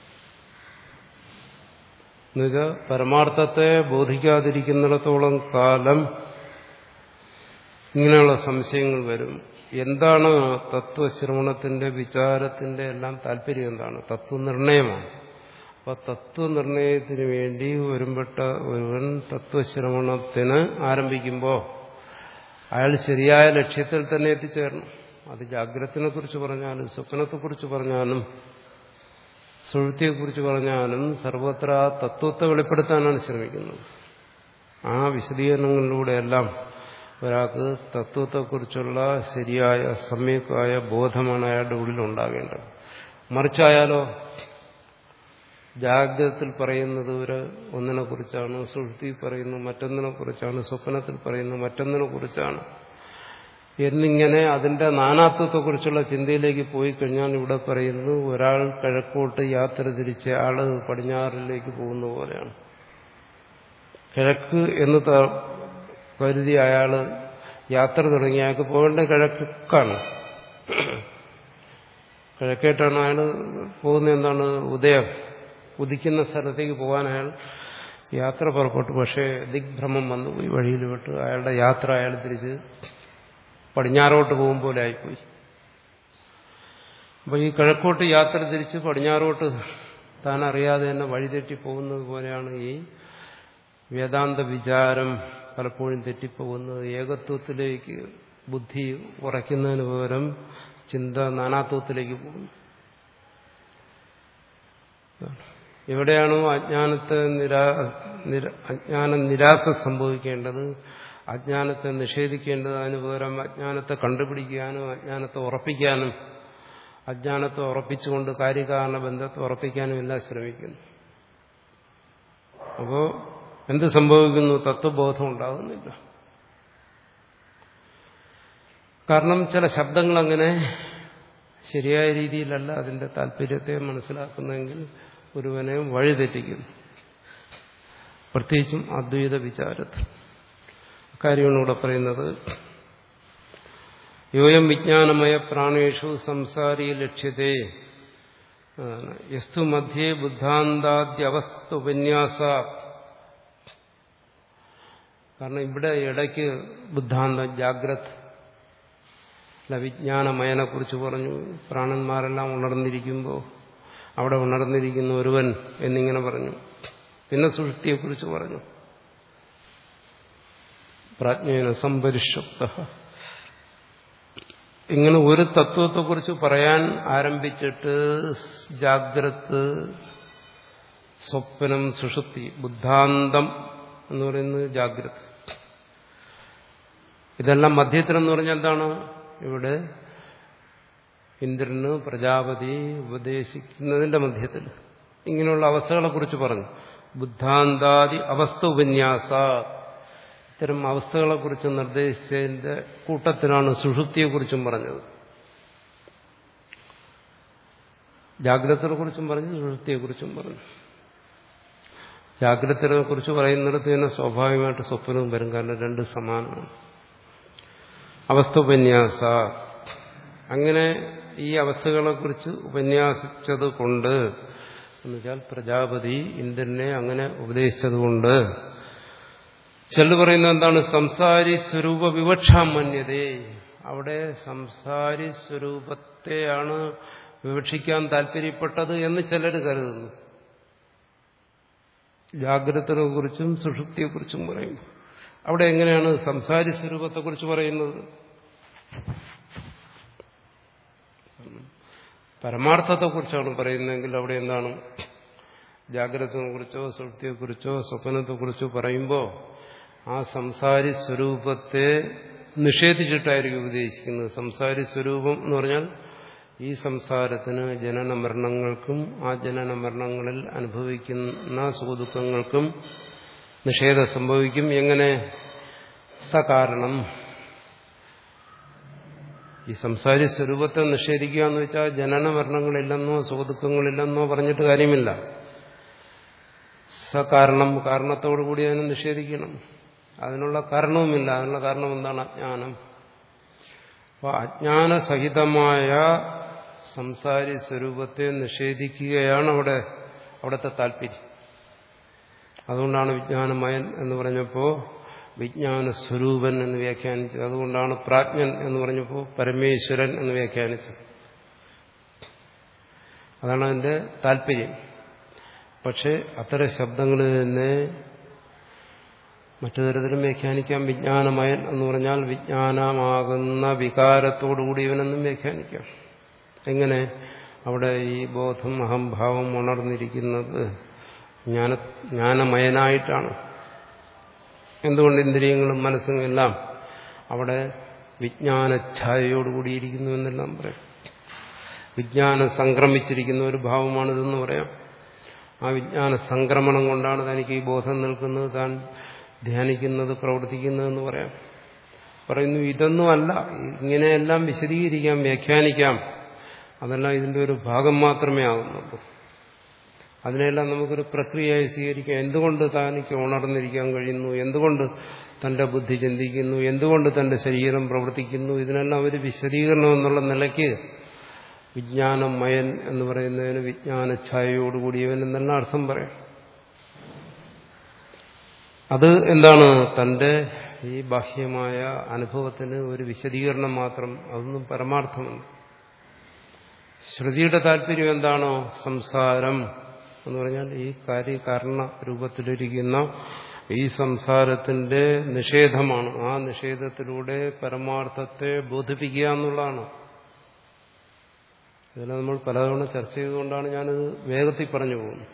എന്നുവെച്ചാൽ പരമാർത്ഥത്തെ ബോധിക്കാതിരിക്കുന്നിടത്തോളം കാലം ഇങ്ങനെയുള്ള സംശയങ്ങൾ വരും എന്താണ് തത്വശ്രവണത്തിന്റെ വിചാരത്തിന്റെ എല്ലാം താല്പര്യം എന്താണ് തത്വനിർണയമാണ് അപ്പൊ തത്വനിർണയത്തിന് വേണ്ടി ഒരുമ്പെട്ട ഒരുവൻ തത്വശ്രവണത്തിന് ആരംഭിക്കുമ്പോൾ അയാൾ ശരിയായ ലക്ഷ്യത്തിൽ തന്നെ എത്തിച്ചേരണം അത് ജാഗ്രതത്തിനെ കുറിച്ച് പറഞ്ഞാലും സ്വപ്നത്തെക്കുറിച്ച് പറഞ്ഞാലും സുഹൃത്തിയെക്കുറിച്ച് പറഞ്ഞാലും സർവത്ര ആ തത്വത്തെ വെളിപ്പെടുത്താനാണ് ശ്രമിക്കുന്നത് ആ വിശദീകരണങ്ങളിലൂടെയെല്ലാം ഒരാൾക്ക് തത്വത്തെക്കുറിച്ചുള്ള ശരിയായ സമ്യക്കായ ബോധമാണ് അയാളുടെ ഉള്ളിൽ ഉണ്ടാകേണ്ടത് മറിച്ചായാലോ ജാഗ്രതത്തിൽ പറയുന്നത് ഒരു ഒന്നിനെ കുറിച്ചാണ് സുഹൃത്തി പറയുന്നത് മറ്റൊന്നിനെ കുറിച്ചാണ് സ്വപ്നത്തിൽ പറയുന്നത് മറ്റൊന്നിനെ കുറിച്ചാണ് എന്നിങ്ങനെ അതിന്റെ നാനാത്വത്തെക്കുറിച്ചുള്ള ചിന്തയിലേക്ക് പോയി കഴിഞ്ഞാൽ ഇവിടെ പറയുന്നത് ഒരാൾ കിഴക്കോട്ട് യാത്ര തിരിച്ച ആള് പടിഞ്ഞാറിലേക്ക് പോകുന്ന പോലെയാണ് കിഴക്ക് എന്ന് കരുതി അയാള് യാത്ര തുടങ്ങി അയാൾക്ക് പോകേണ്ട കിഴക്കാണ് കിഴക്കേട്ടാണ് അയാൾ പോകുന്ന എന്താണ് ഉദയം ഉദിക്കുന്ന സ്ഥലത്തേക്ക് പോകാൻ അയാൾ യാത്ര പുറപ്പെട്ടു പക്ഷേ ദിഗ്ഭ്രമം വന്നു പോയി വഴിയിൽ വിട്ട് അയാളുടെ യാത്ര അയാൾ തിരിച്ച് പടിഞ്ഞാറോട്ട് പോകും പോലെ ആയിപ്പോയി അപ്പൊ ഈ കിഴക്കോട്ട് യാത്ര തിരിച്ച് പടിഞ്ഞാറോട്ട് താൻ അറിയാതെ തന്നെ വഴിതെറ്റി പോകുന്നത് പോലെയാണ് ഈ വേദാന്ത വിചാരം പലപ്പോഴും തെറ്റിപ്പോകുന്നത് ഏകത്വത്തിലേക്ക് ബുദ്ധി ഉറയ്ക്കുന്നതിന് പകരം ചിന്ത നാനാത്വത്തിലേക്ക് പോകുന്നു എവിടെയാണോ അജ്ഞാനത്തെ നിരാ അജ്ഞാന നിരാശ സംഭവിക്കേണ്ടത് അജ്ഞാനത്തെ നിഷേധിക്കേണ്ടത് അതിന് പകരം അജ്ഞാനത്തെ കണ്ടുപിടിക്കാനും അജ്ഞാനത്തെ ഉറപ്പിക്കാനും അജ്ഞാനത്തെ ഉറപ്പിച്ചുകൊണ്ട് കാര്യകാരണ ബന്ധത്തെ ഉറപ്പിക്കാനും എല്ലാം ശ്രമിക്കുന്നു അപ്പോ എന്ത് സംഭവിക്കുന്നു തത്വബോധം ഉണ്ടാകുന്നില്ല കാരണം ചില ശബ്ദങ്ങൾ അങ്ങനെ ശരിയായ രീതിയിലല്ല അതിന്റെ താല്പര്യത്തെ മനസ്സിലാക്കുന്നതെങ്കിൽ ഒരുവനെ വഴിതെറ്റിക്കുന്നു പ്രത്യേകിച്ചും അദ്വൈത വിചാരത്തിൽ കാര്യമാണ് ഇവിടെ പറയുന്നത് യോയം വിജ്ഞാനമയ പ്രാണേഷു സംസാരി ലക്ഷ്യത്തെ യസ്തു മധ്യേ ബുദ്ധാന്താദ്യവസ്തു ഉപന്യാസ കാരണം ഇവിടെ ഇടയ്ക്ക് ബുദ്ധാന്തം ജാഗ്രത് വിജ്ഞാനമയനെ കുറിച്ച് പറഞ്ഞു പ്രാണന്മാരെല്ലാം ഉണർന്നിരിക്കുമ്പോൾ അവിടെ ഉണർന്നിരിക്കുന്ന ഒരുവൻ എന്നിങ്ങനെ പറഞ്ഞു പിന്നെ സുഷുപ്തിയെക്കുറിച്ച് പറഞ്ഞു പ്രാജ്ഞേന സംപരിഷുപ്ത ഇങ്ങനെ ഒരു തത്വത്തെക്കുറിച്ച് പറയാൻ ആരംഭിച്ചിട്ട് ജാഗ്രത് സ്വപ്നം സുഷുപ്തി ബുദ്ധാന്തം എന്ന് പറയുന്നത് ജാഗ്രത് ഇതെല്ലാം മധ്യത്തിലെന്ന് പറഞ്ഞാൽ എന്താണ് ഇവിടെ ഇന്ദ്രന് പ്രജാപതി ഉപദേശിക്കുന്നതിന്റെ മധ്യത്തിൽ ഇങ്ങനെയുള്ള അവസ്ഥകളെക്കുറിച്ച് പറഞ്ഞു ബുദ്ധാന്താദി അവസ്ഥ ഉപന്യാസ ഇത്തരം അവസ്ഥകളെക്കുറിച്ച് നിർദ്ദേശിച്ചതിന്റെ കൂട്ടത്തിലാണ് സുഷുപ്തിയെക്കുറിച്ചും പറഞ്ഞത് ജാഗ്രതയെക്കുറിച്ചും പറഞ്ഞു സുഷുപ്തിയെക്കുറിച്ചും പറഞ്ഞു ജാഗ്രതയെ കുറിച്ച് പറയുന്നിടത്ത് തന്നെ സ്വാഭാവികമായിട്ട് സ്വപ്നവും വരും കാരണം രണ്ട് സമാനമാണ് അവസ്ഥ ഉപന്യാസ അങ്ങനെ ഈ അവസ്ഥകളെക്കുറിച്ച് ഉപന്യാസിച്ചത് കൊണ്ട് എന്നുവെച്ചാൽ പ്രജാപതി ഇന്ദ്രനെ അങ്ങനെ ഉപദേശിച്ചതുകൊണ്ട് ചെല്ലു പറയുന്നത് എന്താണ് സംസാരി സ്വരൂപ വിവക്ഷാമന്യതേ അവിടെ സംസാരി സ്വരൂപത്തെയാണ് വിവക്ഷിക്കാൻ താല്പര്യപ്പെട്ടത് എന്ന് ചിലർ കരുതുന്നു ജാഗ്രതയെ കുറിച്ചും സുഷുപ്തിയെക്കുറിച്ചും പറയും അവിടെ എങ്ങനെയാണ് സംസാരി സ്വരൂപത്തെക്കുറിച്ച് പറയുന്നത് പരമാർത്ഥത്തെക്കുറിച്ചാണ് പറയുന്നതെങ്കിൽ അവിടെ എന്താണ് ജാഗ്രതയെക്കുറിച്ചോ സുഷുപ്തിയെക്കുറിച്ചോ സ്വപ്നത്തെക്കുറിച്ചോ പറയുമ്പോൾ ആ സംസാരി സ്വരൂപത്തെ നിഷേധിച്ചിട്ടായിരിക്കും ഉപദേശിക്കുന്നത് സംസാരി സ്വരൂപം എന്ന് പറഞ്ഞാൽ ഈ സംസാരത്തിന് ജനന മരണങ്ങൾക്കും ആ ജനന മരണങ്ങളിൽ അനുഭവിക്കുന്ന സുഖദുഃഖങ്ങൾക്കും നിഷേധം സംഭവിക്കും എങ്ങനെ സകാരണം ഈ സംസാരി സ്വരൂപത്തെ നിഷേധിക്കുക എന്ന് വെച്ചാൽ ജനന മരണങ്ങളില്ലെന്നോ സുഖദുഃഖങ്ങളില്ലെന്നോ പറഞ്ഞിട്ട് കാര്യമില്ല സകാരണം കാരണത്തോടു കൂടി അതിനെ നിഷേധിക്കണം അതിനുള്ള കാരണവുമില്ല അതിനുള്ള കാരണം എന്താണ് അജ്ഞാനം അപ്പോൾ അജ്ഞാനസഹിതമായ സംസാരി സ്വരൂപത്തെ നിഷേധിക്കുകയാണ് അവിടെ അവിടുത്തെ താല്പര്യം അതുകൊണ്ടാണ് വിജ്ഞാനമയൻ എന്ന് പറഞ്ഞപ്പോൾ വിജ്ഞാന സ്വരൂപൻ എന്ന് വ്യാഖ്യാനിച്ചത് അതുകൊണ്ടാണ് പ്രാജ്ഞൻ എന്ന് പറഞ്ഞപ്പോൾ പരമേശ്വരൻ എന്ന് വ്യാഖ്യാനിച്ചത് അതാണ് അതിന്റെ താല്പര്യം പക്ഷെ അത്തരം ശബ്ദങ്ങളിൽ തന്നെ മറ്റു തരത്തിലും വ്യാഖ്യാനിക്കാം വിജ്ഞാനമയൻ എന്ന് പറഞ്ഞാൽ വിജ്ഞാനമാകുന്ന വികാരത്തോടുകൂടി ഇവനെന്നും വ്യാഖ്യാനിക്കാം എങ്ങനെ അവിടെ ഈ ബോധം അഹംഭാവം ഉണർന്നിരിക്കുന്നത് ജ്ഞാന ജ്ഞാനമയനായിട്ടാണ് എന്തുകൊണ്ട് ഇന്ദ്രിയങ്ങളും മനസ്സും എല്ലാം അവിടെ വിജ്ഞാനഛായയോടുകൂടിയിരിക്കുന്നു എന്നെല്ലാം പറയാം വിജ്ഞാനം സംക്രമിച്ചിരിക്കുന്ന ഒരു ഭാവമാണിതെന്ന് പറയാം ആ വിജ്ഞാന സംക്രമണം കൊണ്ടാണ് തനിക്ക് ഈ ബോധം നിൽക്കുന്നത് താൻ ധ്യാനിക്കുന്നത് പ്രവർത്തിക്കുന്നതെന്ന് പറയാം പറയുന്നു ഇതൊന്നുമല്ല ഇങ്ങനെയെല്ലാം വിശദീകരിക്കാം വ്യാഖ്യാനിക്കാം അതെല്ലാം ഇതിന്റെ ഒരു ഭാഗം മാത്രമേ ആകുന്നുള്ളൂ അതിനെല്ലാം നമുക്കൊരു പ്രക്രിയയായി സ്വീകരിക്കാം എന്തുകൊണ്ട് താനിക്ക് ഉണർന്നിരിക്കാൻ കഴിയുന്നു എന്തുകൊണ്ട് തന്റെ ബുദ്ധി ചിന്തിക്കുന്നു എന്തുകൊണ്ട് തന്റെ ശരീരം പ്രവർത്തിക്കുന്നു ഇതിനെല്ലാം ഒരു വിശദീകരണം എന്നുള്ള നിലയ്ക്ക് വിജ്ഞാനമയൻ എന്ന് പറയുന്നതിന് വിജ്ഞാനഛായയോടുകൂടിയവൻ എന്നെല്ലാം അർത്ഥം പറയാം അത് എന്താണ് തന്റെ ഈ ബാഹ്യമായ അനുഭവത്തിന് ഒരു വിശദീകരണം മാത്രം അതൊന്നും പരമാർത്ഥമല്ല ശ്രുതിയുടെ താല്പര്യം എന്താണോ സംസാരം എന്ന് പറഞ്ഞാൽ ഈ കാര്യകാരണ രൂപത്തിലിരിക്കുന്ന ഈ സംസാരത്തിന്റെ നിഷേധമാണ് ആ നിഷേധത്തിലൂടെ പരമാർത്ഥത്തെ ബോധിപ്പിക്കുക എന്നുള്ളതാണ് ഇതിനെ നമ്മൾ പലതവണ ചർച്ച ചെയ്തുകൊണ്ടാണ് ഞാനിത് വേഗത്തിൽ പറഞ്ഞു പോകുന്നത്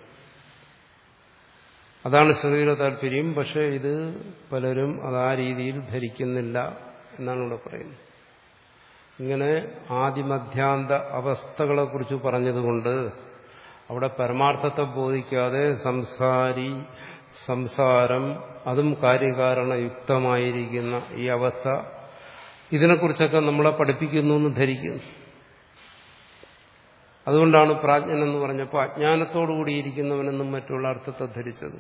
അതാണ് ശ്രുതിയുടെ താല്പര്യം പക്ഷെ ഇത് പലരും അത് ആ രീതിയിൽ ധരിക്കുന്നില്ല എന്നാണ് ഇവിടെ പറയുന്നത് ഇങ്ങനെ ആദിമധ്യാന്ത അവസ്ഥകളെക്കുറിച്ച് പറഞ്ഞതുകൊണ്ട് അവിടെ പരമാർത്ഥത്തെ ബോധിക്കാതെ സംസാരി സംസാരം അതും കാര്യകാരണയുക്തമായിരിക്കുന്ന ഈ അവസ്ഥ ഇതിനെക്കുറിച്ചൊക്കെ നമ്മളെ പഠിപ്പിക്കുന്നു എന്ന് ധരിക്കുന്നു അതുകൊണ്ടാണ് പ്രാജ്ഞൻ എന്ന് പറഞ്ഞപ്പോൾ അജ്ഞാനത്തോടുകൂടിയിരിക്കുന്നവനെന്നും മറ്റുള്ള അർത്ഥത്തെ ധരിച്ചത്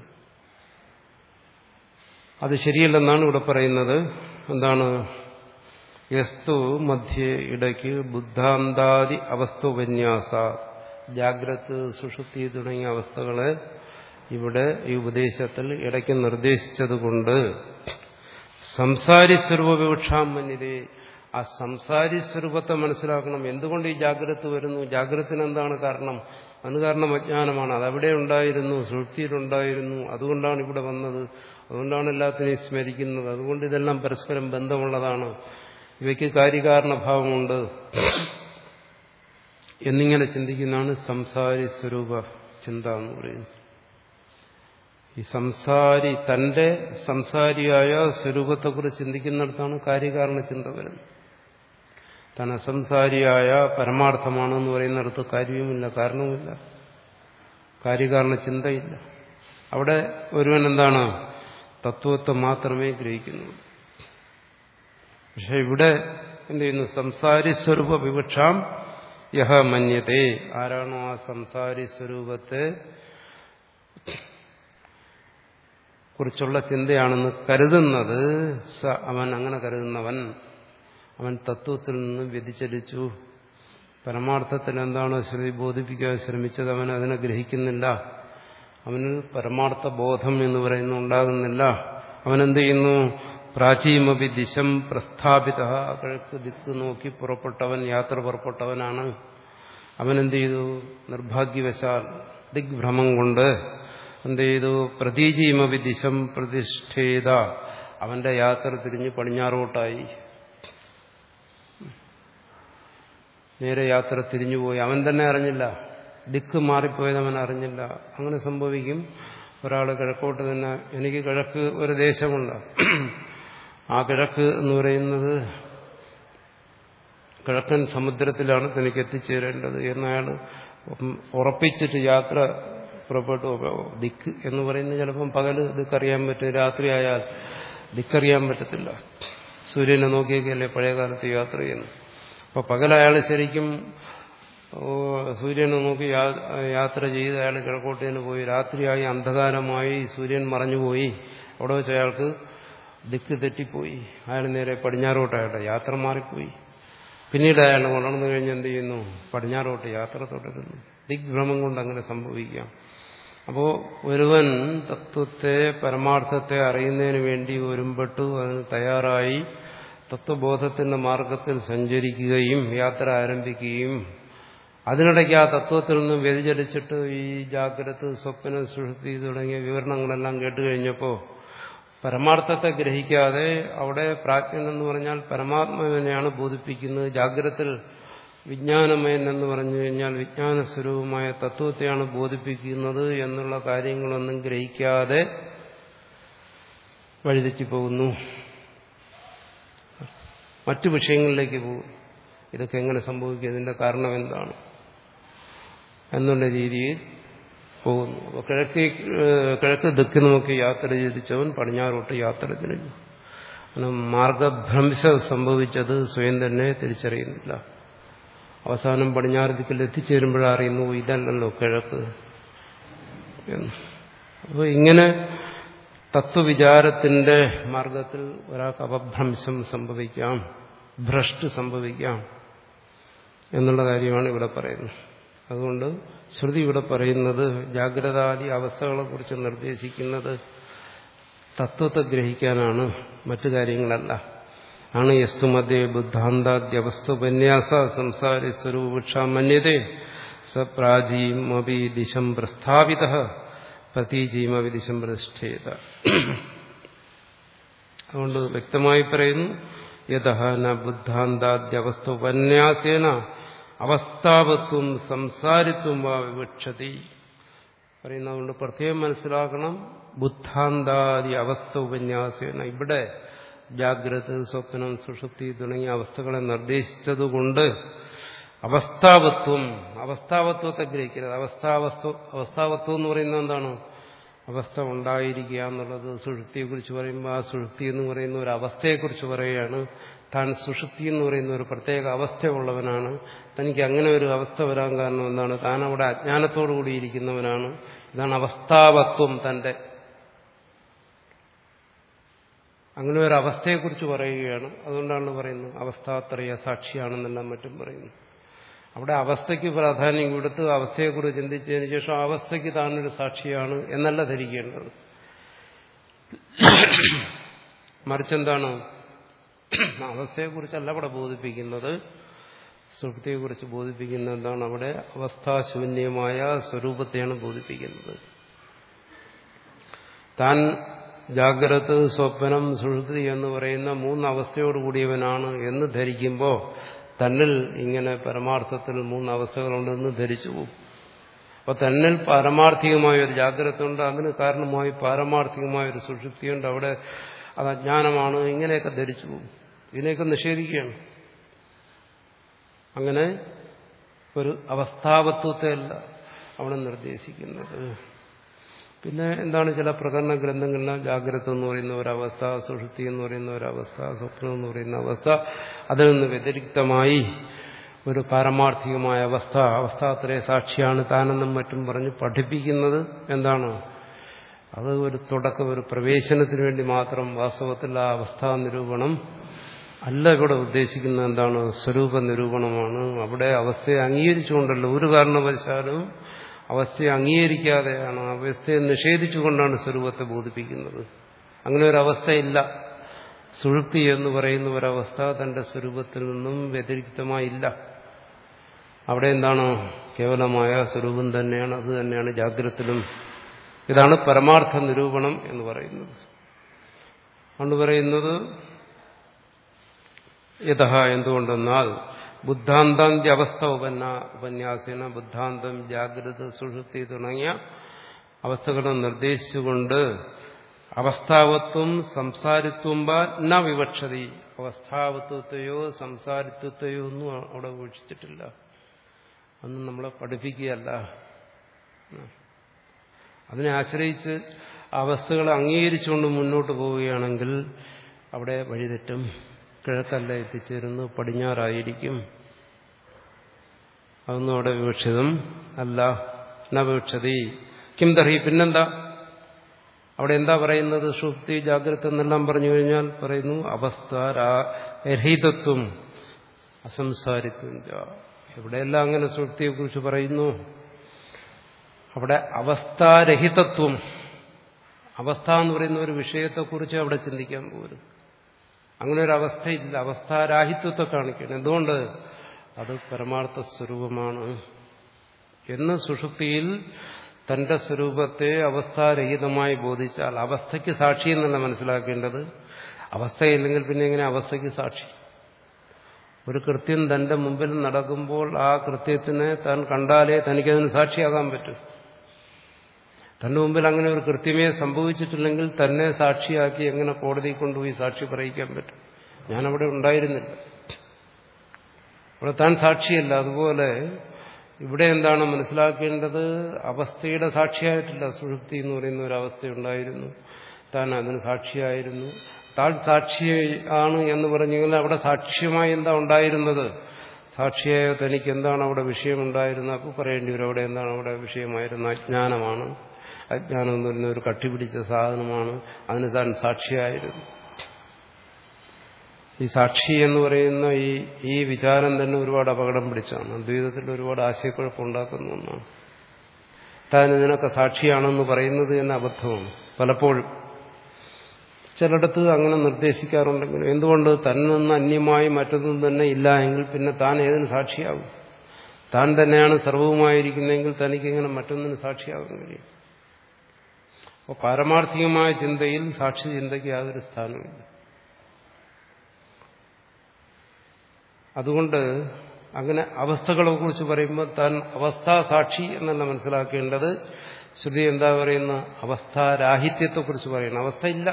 അത് ശരിയല്ലെന്നാണ് ഇവിടെ പറയുന്നത് എന്താണ് യസ്തു മധ്യേ ഇടയ്ക്ക് ബുദ്ധാന്താദി അവസ്ഥോപന്യാസ ജാഗ്രത് സുഷുപ്തി തുടങ്ങിയ അവസ്ഥകളെ ഇവിടെ ഈ ഉപദേശത്തിൽ ഇടയ്ക്ക് നിർദ്ദേശിച്ചതുകൊണ്ട് സംസാരി സ്വരൂപവിവക്ഷാം മന്യതേ ആ സംസാരി സ്വരൂപത്തെ മനസ്സിലാക്കണം എന്തുകൊണ്ട് ഈ ജാഗ്രത വരുന്നു ജാഗ്രതത്തിന് എന്താണ് കാരണം അതിന് കാരണം അജ്ഞാനമാണ് അതവിടെ ഉണ്ടായിരുന്നു സുഷുപ്തിയിലുണ്ടായിരുന്നു അതുകൊണ്ടാണ് ഇവിടെ വന്നത് അതുകൊണ്ടാണ് എല്ലാത്തിനെയും സ്മരിക്കുന്നത് അതുകൊണ്ട് ഇതെല്ലാം പരസ്പരം ബന്ധമുള്ളതാണ് ഇവയ്ക്ക് കാര്യകാരണഭാവമുണ്ട് എന്നിങ്ങനെ ചിന്തിക്കുന്നതാണ് സംസാരി സ്വരൂപ ചിന്ത എന്ന് പറയുന്നത് ഈ സംസാരി തന്റെ സംസാരിയായ സ്വരൂപത്തെക്കുറിച്ച് ചിന്തിക്കുന്നിടത്താണ് കാര്യകാരണ ചിന്ത വരുന്നത് താൻ അസംസാരിയായ പരമാർത്ഥമാണെന്ന് പറയുന്നിടത്ത് കാര്യവുമില്ല കാരണവുമില്ല കാര്യകാരണ ചിന്തയില്ല അവിടെ ഒരുവൻ എന്താണ് തത്വത്തെ മാത്രമേ ഗ്രഹിക്കുന്നുള്ളൂ പക്ഷെ ഇവിടെ എന്ത് ചെയ്യുന്നു സംസാരി സ്വരൂപ വിവക്ഷാം യഹ മന്യത്തെ ആരാണോ ആ സംസാരി സ്വരൂപത്തെ കുറിച്ചുള്ള ചിന്തയാണെന്ന് കരുതുന്നത് സ അവൻ അങ്ങനെ കരുതുന്നവൻ അവൻ തത്വത്തിൽ നിന്ന് വ്യതിചലിച്ചു പരമാർത്ഥത്തിൽ എന്താണോ ശ്രുതി ബോധിപ്പിക്കാൻ ശ്രമിച്ചത് അവൻ അതിനെ ഗ്രഹിക്കുന്നില്ല അവന് പരമാർത്ഥ ബോധം എന്ന് പറയുന്ന ഉണ്ടാകുന്നില്ല അവനെന്ത് ചെയ്യുന്നു പ്രാചീമപി ദിശം പ്രസ്ഥാപിത കിഴക്ക് ദിക്ക് നോക്കി പുറപ്പെട്ടവൻ യാത്ര പുറപ്പെട്ടവനാണ് അവനെന്ത് ചെയ്തു നിർഭാഗ്യവശാൽ ദിഗ്ഭ്രമം കൊണ്ട് എന്ത് ചെയ്തു പ്രതീചീമപി ദിശം പ്രതിഷ്ഠേത അവന്റെ യാത്ര തിരിഞ്ഞ് പടിഞ്ഞാറോട്ടായി നേരെ യാത്ര തിരിഞ്ഞുപോയി അവൻ തന്നെ അറിഞ്ഞില്ല ദിക്ക് മാറിപ്പോയത് അവൻ അറിഞ്ഞില്ല അങ്ങനെ സംഭവിക്കും ഒരാൾ കിഴക്കോട്ട് തന്നെ എനിക്ക് കിഴക്ക് ഒരു ദേശമുണ്ട് ആ കിഴക്ക് എന്ന് പറയുന്നത് കിഴക്കൻ സമുദ്രത്തിലാണ് തനിക്ക് എത്തിച്ചേരേണ്ടത് എന്നയാൾ ഉറപ്പിച്ചിട്ട് യാത്ര പുറപ്പെട്ടു ദിക്ക് എന്ന് പറയുന്നത് ചിലപ്പം പകല് ദിക്കറിയാൻ പറ്റും രാത്രി ആയാൽ ദിക്കറിയാൻ പറ്റത്തില്ല സൂര്യനെ നോക്കിയൊക്കെയല്ലേ പഴയകാലത്ത് യാത്ര ചെയ്യുന്നു അപ്പോൾ പകലയാൾ ശരിക്കും സൂര്യനെ നോക്കി യാത്ര ചെയ്ത് അയാൾ കിഴക്കോട്ടേന് പോയി രാത്രിയായി അന്ധകാരമായി സൂര്യൻ മറഞ്ഞുപോയി അവിടെ വെച്ച് അയാൾക്ക് ദിക്ക് തെറ്റിപ്പോയി അയാൾ നേരെ പടിഞ്ഞാറോട്ടയാട്ടെ യാത്ര മാറിപ്പോയി പിന്നീട് അയാൾ ഉണർന്നു കഴിഞ്ഞ് എന്ത് ചെയ്യുന്നു പടിഞ്ഞാറോട്ട് യാത്ര തുടരുന്നു ദിഗ്ഭ്രമം കൊണ്ട് അങ്ങനെ സംഭവിക്കാം അപ്പോൾ ഒരുവൻ തത്വത്തെ പരമാർത്ഥത്തെ അറിയുന്നതിന് വേണ്ടി ഒരുമ്പെട്ടു അതിന് തയ്യാറായി തത്വബോധത്തിന്റെ മാർഗത്തിൽ സഞ്ചരിക്കുകയും യാത്ര ആരംഭിക്കുകയും അതിനിടയ്ക്ക് ആ തത്വത്തിൽ നിന്ന് വ്യതിചലിച്ചിട്ട് ഈ ജാഗ്രത സ്വപ്ന സുഷുപ്തി തുടങ്ങിയ വിവരണങ്ങളെല്ലാം കേട്ടുകഴിഞ്ഞപ്പോൾ പരമാർത്ഥത്തെ ഗ്രഹിക്കാതെ അവിടെ പ്രാജ്ഞൻ എന്ന് പറഞ്ഞാൽ പരമാത്മാവിനെയാണ് ബോധിപ്പിക്കുന്നത് ജാഗ്രത്തിൽ വിജ്ഞാനമയൻ എന്ന് പറഞ്ഞു കഴിഞ്ഞാൽ വിജ്ഞാന സ്വരൂപമായ തത്വത്തെയാണ് ബോധിപ്പിക്കുന്നത് എന്നുള്ള കാര്യങ്ങളൊന്നും ഗ്രഹിക്കാതെ വഴിതെറ്റി പോകുന്നു മറ്റു വിഷയങ്ങളിലേക്ക് പോകും ഇതൊക്കെ എങ്ങനെ സംഭവിക്കും ഇതിന്റെ കാരണം എന്താണ് എന്നുള്ള രീതിയിൽ പോകുന്നു അപ്പോൾ കിഴക്ക് കിഴക്ക് ദിക്ക് നോക്കി യാത്ര ചെയ്തിച്ചവൻ പടിഞ്ഞാറോട്ട് യാത്ര തിരിഞ്ഞു അങ്ങനെ മാർഗഭ്രംശം സംഭവിച്ചത് സ്വയം തന്നെ തിരിച്ചറിയുന്നില്ല അവസാനം പടിഞ്ഞാറ് ദിക്കിൽ എത്തിച്ചേരുമ്പോഴറിയുന്നു ഇതല്ലല്ലോ കിഴക്ക് എന്ന് അപ്പോൾ ഇങ്ങനെ തത്വവിചാരത്തിന്റെ മാർഗത്തിൽ ഒരാൾക്ക് അപഭ്രംശം സംഭവിക്കാം ഭ്രഷ്ട് സംഭവിക്കാം എന്നുള്ള കാര്യമാണ് ഇവിടെ പറയുന്നത് അതുകൊണ്ട് ശ്രുതി ഇവിടെ പറയുന്നത് ജാഗ്രതാദി അവസ്ഥകളെക്കുറിച്ച് നിർദ്ദേശിക്കുന്നത് തത്വത്തെ ഗ്രഹിക്കാനാണ് മറ്റു കാര്യങ്ങളല്ല ആണ് യസ്തു മധ്യേ ബുദ്ധാന്താദ്യവസ്തുപന്യാസ സംസാരി സ്വരൂപക്ഷാമന്യതേ സ പ്രാചീം അപി ദിശം പ്രസ്ഥാപിത പ്രതീചീം അപി ദിശം പ്രതിഷ്ഠേത അതുകൊണ്ട് വ്യക്തമായി പറയുന്നു യഥ ന ബുദ്ധാന്താദ്യവസ്തുപന്യാസേന അവസ്ഥാവത്വം സംസാരിത്വം വാ വിവക്ഷതി പറയുന്നതുകൊണ്ട് പ്രത്യേകം മനസ്സിലാക്കണം ബുദ്ധാന്താദി അവസ്ഥ ഉപന്യാസേന ഇവിടെ ജാഗ്രത സ്വപ്നം സുഷുപ്തി തുടങ്ങിയ അവസ്ഥകളെ നിർദ്ദേശിച്ചതുകൊണ്ട് അവസ്ഥാവത്വം അവസ്ഥാവത്വത്തെ ഗ്രഹിക്കരുത് അവസ്ഥാവസ്തു അവസ്ഥാവത്വം എന്ന് പറയുന്നത് എന്താണ് അവസ്ഥ ഉണ്ടായിരിക്കുക എന്നുള്ളത് സുഷുപ്തിയെക്കുറിച്ച് പറയുമ്പോൾ ആ സുഷുപ്തി എന്ന് പറയുന്ന ഒരു അവസ്ഥയെക്കുറിച്ച് പറയുകയാണ് താൻ സുഷുപ്തി എന്ന് പറയുന്ന ഒരു പ്രത്യേക അവസ്ഥയുള്ളവനാണ് തനിക്ക് അങ്ങനെ ഒരു അവസ്ഥ വരാൻ കാരണം എന്താണ് താൻ അവിടെ അജ്ഞാനത്തോടു കൂടിയിരിക്കുന്നവനാണ് ഇതാണ് അവസ്ഥാവത്വം തന്റെ അങ്ങനെ ഒരു അവസ്ഥയെക്കുറിച്ച് പറയുകയാണ് അതുകൊണ്ടാണ് പറയുന്നത് അവസ്ഥാത്രയ സാക്ഷിയാണെന്നെല്ലാം മറ്റും പറയുന്നു അവിടെ അവസ്ഥയ്ക്ക് പ്രാധാന്യം കൊടുത്ത് അവസ്ഥയെക്കുറിച്ച് ചിന്തിച്ചതിന് ശേഷം അവസ്ഥയ്ക്ക് താനൊരു സാക്ഷിയാണ് എന്നല്ല ധരിക്കേണ്ടത് മറിച്ചെന്താണ് അവസ്ഥയെക്കുറിച്ചല്ല അവിടെ ബോധിപ്പിക്കുന്നത് സുഹൃത്തിയെക്കുറിച്ച് ബോധിപ്പിക്കുന്ന എന്താണ് അവിടെ അവസ്ഥാശൂന്യമായ സ്വരൂപത്തെയാണ് ബോധിപ്പിക്കുന്നത് താൻ ജാഗ്രത സ്വപ്നം സുഹൃത്തി എന്ന് പറയുന്ന മൂന്ന് അവസ്ഥയോട് കൂടിയവനാണ് എന്ന് ധരിക്കുമ്പോൾ തന്നിൽ ഇങ്ങനെ പരമാർത്ഥത്തിൽ മൂന്ന് അവസ്ഥകളുണ്ടെന്ന് ധരിച്ചു പോകും അപ്പൊ തന്നിൽ പാരമാർത്ഥികമായ ഒരു ജാഗ്രത ഉണ്ട് അതിന് കാരണമായി പാരമാർത്ഥികമായ ഒരു സുഷുപ്തിയുണ്ട് അവിടെ അത് അജ്ഞാനമാണ് ഇങ്ങനെയൊക്കെ ധരിച്ചു പോകും ഇതിനെയൊക്കെ നിഷേധിക്കുകയാണ് അങ്ങനെ ഒരു അവസ്ഥാവത്വത്തെ അല്ല അവിടെ നിർദ്ദേശിക്കുന്നത് പിന്നെ എന്താണ് ചില പ്രകടന ഗ്രന്ഥങ്ങളിലും ജാഗ്രത എന്ന് പറയുന്ന ഒരവസ്ഥ സുഷുപ്തി എന്ന് പറയുന്ന ഒരവസ്ഥ സ്വപ്നം എന്ന് പറയുന്ന അവസ്ഥ അതിൽ നിന്ന് വ്യതിരിക്തമായി ഒരു പാരമാർത്ഥികമായ അവസ്ഥ അവസ്ഥ അത്രേ സാക്ഷിയാണ് താനെന്നും മറ്റും പറഞ്ഞ് പഠിപ്പിക്കുന്നത് എന്താണ് അത് ഒരു തുടക്കം ഒരു പ്രവേശനത്തിന് വേണ്ടി മാത്രം വാസ്തവത്തിൽ ആ അവസ്ഥാ നിരൂപണം അല്ല ഇവിടെ ഉദ്ദേശിക്കുന്നത് എന്താണ് സ്വരൂപ നിരൂപണമാണ് അവിടെ അവസ്ഥയെ അംഗീകരിച്ചുകൊണ്ടല്ല ഒരു കാരണവശാലും അവസ്ഥയെ അംഗീകരിക്കാതെയാണ് അവസ്ഥയെ നിഷേധിച്ചുകൊണ്ടാണ് സ്വരൂപത്തെ ബോധിപ്പിക്കുന്നത് അങ്ങനെ ഒരു അവസ്ഥയില്ല സുഴുക്തി എന്ന് പറയുന്ന ഒരവസ്ഥ തന്റെ സ്വരൂപത്തിൽ നിന്നും വ്യതിരിക്തമായില്ല അവിടെ എന്താണ് കേവലമായ സ്വരൂപം തന്നെയാണ് അത് തന്നെയാണ് ജാഗ്രത്തിലും ഇതാണ് പരമാർത്ഥ നിരൂപണം എന്ന് പറയുന്നത് അതുകൊണ്ട് പറയുന്നത് യഥ എന്തുകൊണ്ടെന്നാൽ ബുദ്ധാന്താന്ത്യ അവസ്ഥ ഉപന്യ ഉപന്യാസേന ബുദ്ധാന്തം ജാഗ്രത സുഷുപ്തി തുടങ്ങിയ അവസ്ഥകളെ നിർദ്ദേശിച്ചുകൊണ്ട് അവസ്ഥാവത്വം സംസാരിത്വം വാ ന വിവക്ഷതി അവസ്ഥാവത്വത്തെയോ സംസാരിത്വത്തെയോ ഒന്നും അവിടെ വീക്ഷിച്ചിട്ടില്ല അന്ന് നമ്മളെ പഠിപ്പിക്കുകയല്ല അതിനെ ആശ്രയിച്ച് അവസ്ഥകളെ അംഗീകരിച്ചുകൊണ്ട് മുന്നോട്ട് പോവുകയാണെങ്കിൽ അവിടെ വഴിതെറ്റും കിഴക്കല്ല എത്തിച്ചേരുന്നു പടിഞ്ഞാറായിരിക്കും അതൊന്നും അവിടെ വിവക്ഷിതം അല്ല ന വിവക്ഷതി കിം തർഹി പിന്നെന്താ അവിടെ എന്താ പറയുന്നത് സുപ്തി ജാഗ്രത എന്നെല്ലാം പറഞ്ഞു കഴിഞ്ഞാൽ പറയുന്നു അവസ്ഥ രഹിതത്വം അസംസാരിത്വം എവിടെയെല്ലാം അങ്ങനെ സുപ്തിയെക്കുറിച്ച് പറയുന്നു അവിടെ അവസ്ഥാരഹിതത്വം അവസ്ഥ എന്ന് പറയുന്ന ഒരു വിഷയത്തെക്കുറിച്ച് അവിടെ ചിന്തിക്കാൻ പോലും അങ്ങനെ ഒരു അവസ്ഥയില്ല അവസ്ഥാരാഹിത്വത്തെ കാണിക്കണം എന്തുകൊണ്ട് അത് പരമാർത്ഥ സ്വരൂപമാണ് എന്ന് സുഷുപ്തിയിൽ തന്റെ സ്വരൂപത്തെ അവസ്ഥാരഹിതമായി ബോധിച്ചാൽ അവസ്ഥയ്ക്ക് സാക്ഷി എന്നല്ല മനസ്സിലാക്കേണ്ടത് അവസ്ഥയില്ലെങ്കിൽ പിന്നെ എങ്ങനെ അവസ്ഥയ്ക്ക് സാക്ഷി ഒരു കൃത്യം തന്റെ മുമ്പിൽ നടക്കുമ്പോൾ ആ കൃത്യത്തിനെ താൻ കണ്ടാലേ തനിക്കതിന് സാക്ഷിയാകാൻ പറ്റും തന്റെ മുമ്പിൽ അങ്ങനെ ഒരു കൃത്യമേ സംഭവിച്ചിട്ടില്ലെങ്കിൽ തന്നെ സാക്ഷിയാക്കി എങ്ങനെ കോടതി കൊണ്ടുപോയി സാക്ഷി പറയിക്കാൻ പറ്റും ഞാനവിടെ ഉണ്ടായിരുന്നില്ല അവിടെ താൻ സാക്ഷിയല്ല അതുപോലെ ഇവിടെ എന്താണ് മനസ്സിലാക്കേണ്ടത് അവസ്ഥയുടെ സാക്ഷിയായിട്ടില്ല സുഷുപ്തി എന്ന് പറയുന്ന ഒരു അവസ്ഥയുണ്ടായിരുന്നു താൻ അതിന് സാക്ഷിയായിരുന്നു താൻ സാക്ഷിയാണ് എന്ന് പറഞ്ഞെങ്കിൽ അവിടെ സാക്ഷ്യമായി എന്താ ഉണ്ടായിരുന്നത് സാക്ഷിയായ തനിക്ക് എന്താണ് അവിടെ വിഷയമുണ്ടായിരുന്നത് അപ്പോൾ പറയേണ്ടി വരും അവിടെ എന്താണ് അവിടെ വിഷയമായിരുന്നത് അജ്ഞാനമാണ് അജ്ഞാനം എന്ന് പറയുന്ന ഒരു കട്ടിപിടിച്ച സാധനമാണ് അതിന് താൻ സാക്ഷിയായിരുന്നു ഈ സാക്ഷി എന്ന് പറയുന്ന ഈ ഈ വിചാരം തന്നെ ഒരുപാട് അപകടം പിടിച്ചാണ് അദ്വൈതത്തിൽ ഒരുപാട് ആശയക്കുഴപ്പമുണ്ടാക്കുന്ന ഒന്നാണ് താൻ ഇതിനൊക്കെ സാക്ഷിയാണെന്ന് പറയുന്നത് തന്നെ അബദ്ധമാണ് പലപ്പോഴും ചിലയിടത്ത് അങ്ങനെ നിർദ്ദേശിക്കാറുണ്ടെങ്കിലും എന്തുകൊണ്ട് തന്നിൽ നിന്ന് അന്യമായി മറ്റൊന്നും തന്നെ ഇല്ല എങ്കിൽ പിന്നെ താൻ ഏതിന് സാക്ഷിയാകും താൻ തന്നെയാണ് സർവവുമായിരിക്കുന്നതെങ്കിൽ തനിക്കിങ്ങനെ മറ്റൊന്നിന് സാക്ഷിയാകാൻ കഴിയും അപ്പോൾ പാരമാർത്ഥികമായ ചിന്തയിൽ സാക്ഷി ചിന്തയ്ക്ക് യാതൊരു സ്ഥാനമില്ല അതുകൊണ്ട് അങ്ങനെ അവസ്ഥകളെ കുറിച്ച് പറയുമ്പോൾ താൻ അവസ്ഥാസാക്ഷി എന്നല്ല മനസ്സിലാക്കേണ്ടത് ശ്രുതി എന്താ പറയുന്ന അവസ്ഥാരാഹിത്യത്തെക്കുറിച്ച് പറയണം അവസ്ഥയില്ല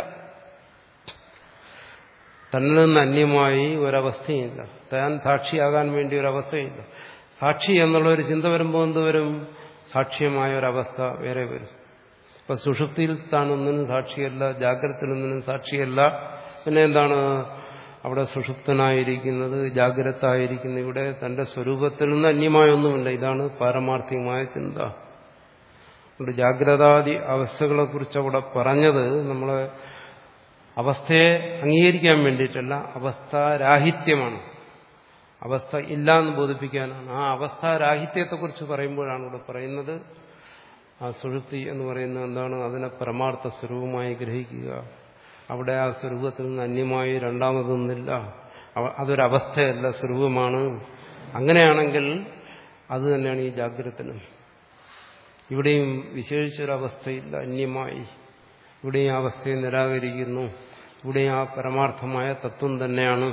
തന്നിൽ നിന്ന് അന്യമായി ഒരവസ്ഥയില്ല താൻ സാക്ഷിയാകാൻ വേണ്ടി ഒരവസ്ഥയില്ല സാക്ഷി എന്നുള്ള ഒരു ചിന്ത വരുമ്പോൾ എന്തുവരും സാക്ഷ്യമായ ഒരവസ്ഥ വേറെ വരും ഇപ്പൊ സുഷുപ്തിയിൽ താൻ ഒന്നിനും സാക്ഷിയല്ല ജാഗ്രതയിലൊന്നിനും സാക്ഷിയല്ല പിന്നെ എന്താണ് അവിടെ സുഷുപ്തനായിരിക്കുന്നത് ജാഗ്രത ആയിരിക്കുന്ന ഇവിടെ തന്റെ സ്വരൂപത്തിൽ നിന്ന് അന്യമായൊന്നുമില്ല ഇതാണ് പാരമാർത്ഥികമായ ചിന്ത അതുകൊണ്ട് ജാഗ്രതാദി അവസ്ഥകളെക്കുറിച്ച് അവിടെ പറഞ്ഞത് നമ്മളെ അവസ്ഥയെ അംഗീകരിക്കാൻ വേണ്ടിയിട്ടല്ല അവസ്ഥാരാഹിത്യമാണ് അവസ്ഥ ഇല്ല എന്ന് ബോധിപ്പിക്കാനാണ് ആ അവസ്ഥാരാഹിത്യത്തെക്കുറിച്ച് പറയുമ്പോഴാണ് ഇവിടെ പറയുന്നത് ആ സുഴുത്തി എന്ന് പറയുന്നത് എന്താണ് അതിനെ പരമാർത്ഥ സ്വരൂപമായി ഗ്രഹിക്കുക അവിടെ ആ സ്വരൂപത്തിൽ നിന്ന് അന്യമായി രണ്ടാമതൊന്നില്ല അതൊരവസ്ഥയല്ല സ്വരൂപമാണ് അങ്ങനെയാണെങ്കിൽ അത് തന്നെയാണ് ഈ ജാഗ്രതനും ഇവിടെയും വിശേഷിച്ചൊരവസ്ഥയില്ല അന്യമായി ഇവിടെയും ആ അവസ്ഥയെ നിരാകരിക്കുന്നു ഇവിടെയും ആ പരമാർത്ഥമായ തത്വം തന്നെയാണ്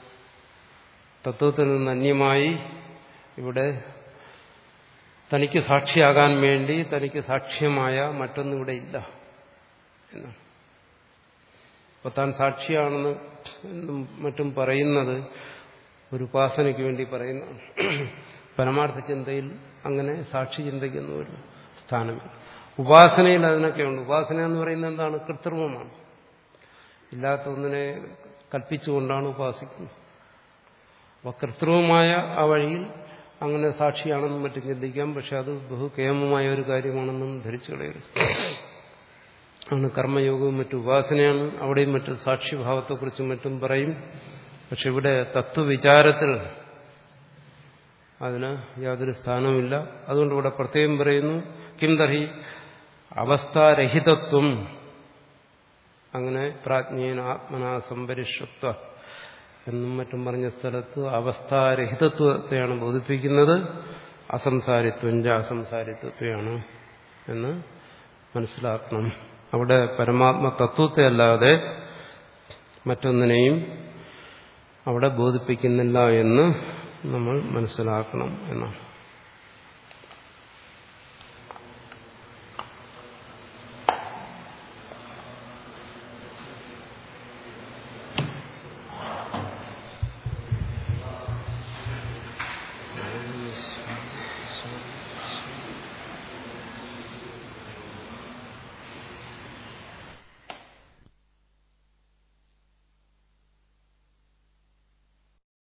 തത്വത്തിൽ നിന്ന് അന്യമായി ഇവിടെ തനിക്ക് സാക്ഷിയാകാൻ വേണ്ടി തനിക്ക് സാക്ഷ്യമായ മറ്റൊന്നും ഇവിടെ ഇല്ല എന്നാണ് അപ്പൊ താൻ സാക്ഷിയാണെന്ന് എന്നും മറ്റും പറയുന്നത് ഒരു ഉപാസനയ്ക്ക് വേണ്ടി പറയുന്നതാണ് പരമാർത്ഥ ചിന്തയിൽ അങ്ങനെ സാക്ഷി ചിന്തയ്ക്കുന്ന ഒരു സ്ഥാനമില്ല ഉപാസനയിൽ അതിനൊക്കെ ഉണ്ട് ഉപാസന എന്ന് പറയുന്നത് എന്താണ് കൃത്രിമമാണ് ഇല്ലാത്ത ഒന്നിനെ കൽപ്പിച്ചുകൊണ്ടാണ് ഉപാസിക്കുന്നത് അപ്പൊ കൃത്രിമമായ ആ വഴിയിൽ അങ്ങനെ സാക്ഷിയാണെന്നും മറ്റും ചിന്തിക്കാം പക്ഷെ അത് ബഹുകേമമായ ഒരു കാര്യമാണെന്നും ധരിച്ചു കളയരുത് ആണ് കർമ്മയോഗവും മറ്റു ഉപാസനയാണ് അവിടെയും മറ്റു സാക്ഷിഭാവത്തെക്കുറിച്ചും മറ്റും പറയും പക്ഷെ ഇവിടെ തത്വവിചാരത്തിൽ അതിന് യാതൊരു സ്ഥാനവുമില്ല അതുകൊണ്ട് ഇവിടെ പ്രത്യേകം പറയുന്നു കിം തർഹി അവസ്ഥാരഹിതത്വം അങ്ങനെ പ്രാജ്ഞേന ആത്മനാ സംപരിഷത്വ എന്നും മറ്റും പറഞ്ഞ സ്ഥലത്ത് അവസ്ഥാരഹിതത്വത്തെയാണ് ബോധിപ്പിക്കുന്നത് അസംസാരിത്വം അസംസാരിത്വത്തെയാണ് എന്ന് മനസ്സിലാക്കണം അവിടെ പരമാത്മ തത്വത്തെ അല്ലാതെ മറ്റൊന്നിനെയും അവിടെ ബോധിപ്പിക്കുന്നില്ല എന്ന് നമ്മൾ മനസ്സിലാക്കണം എന്നാണ്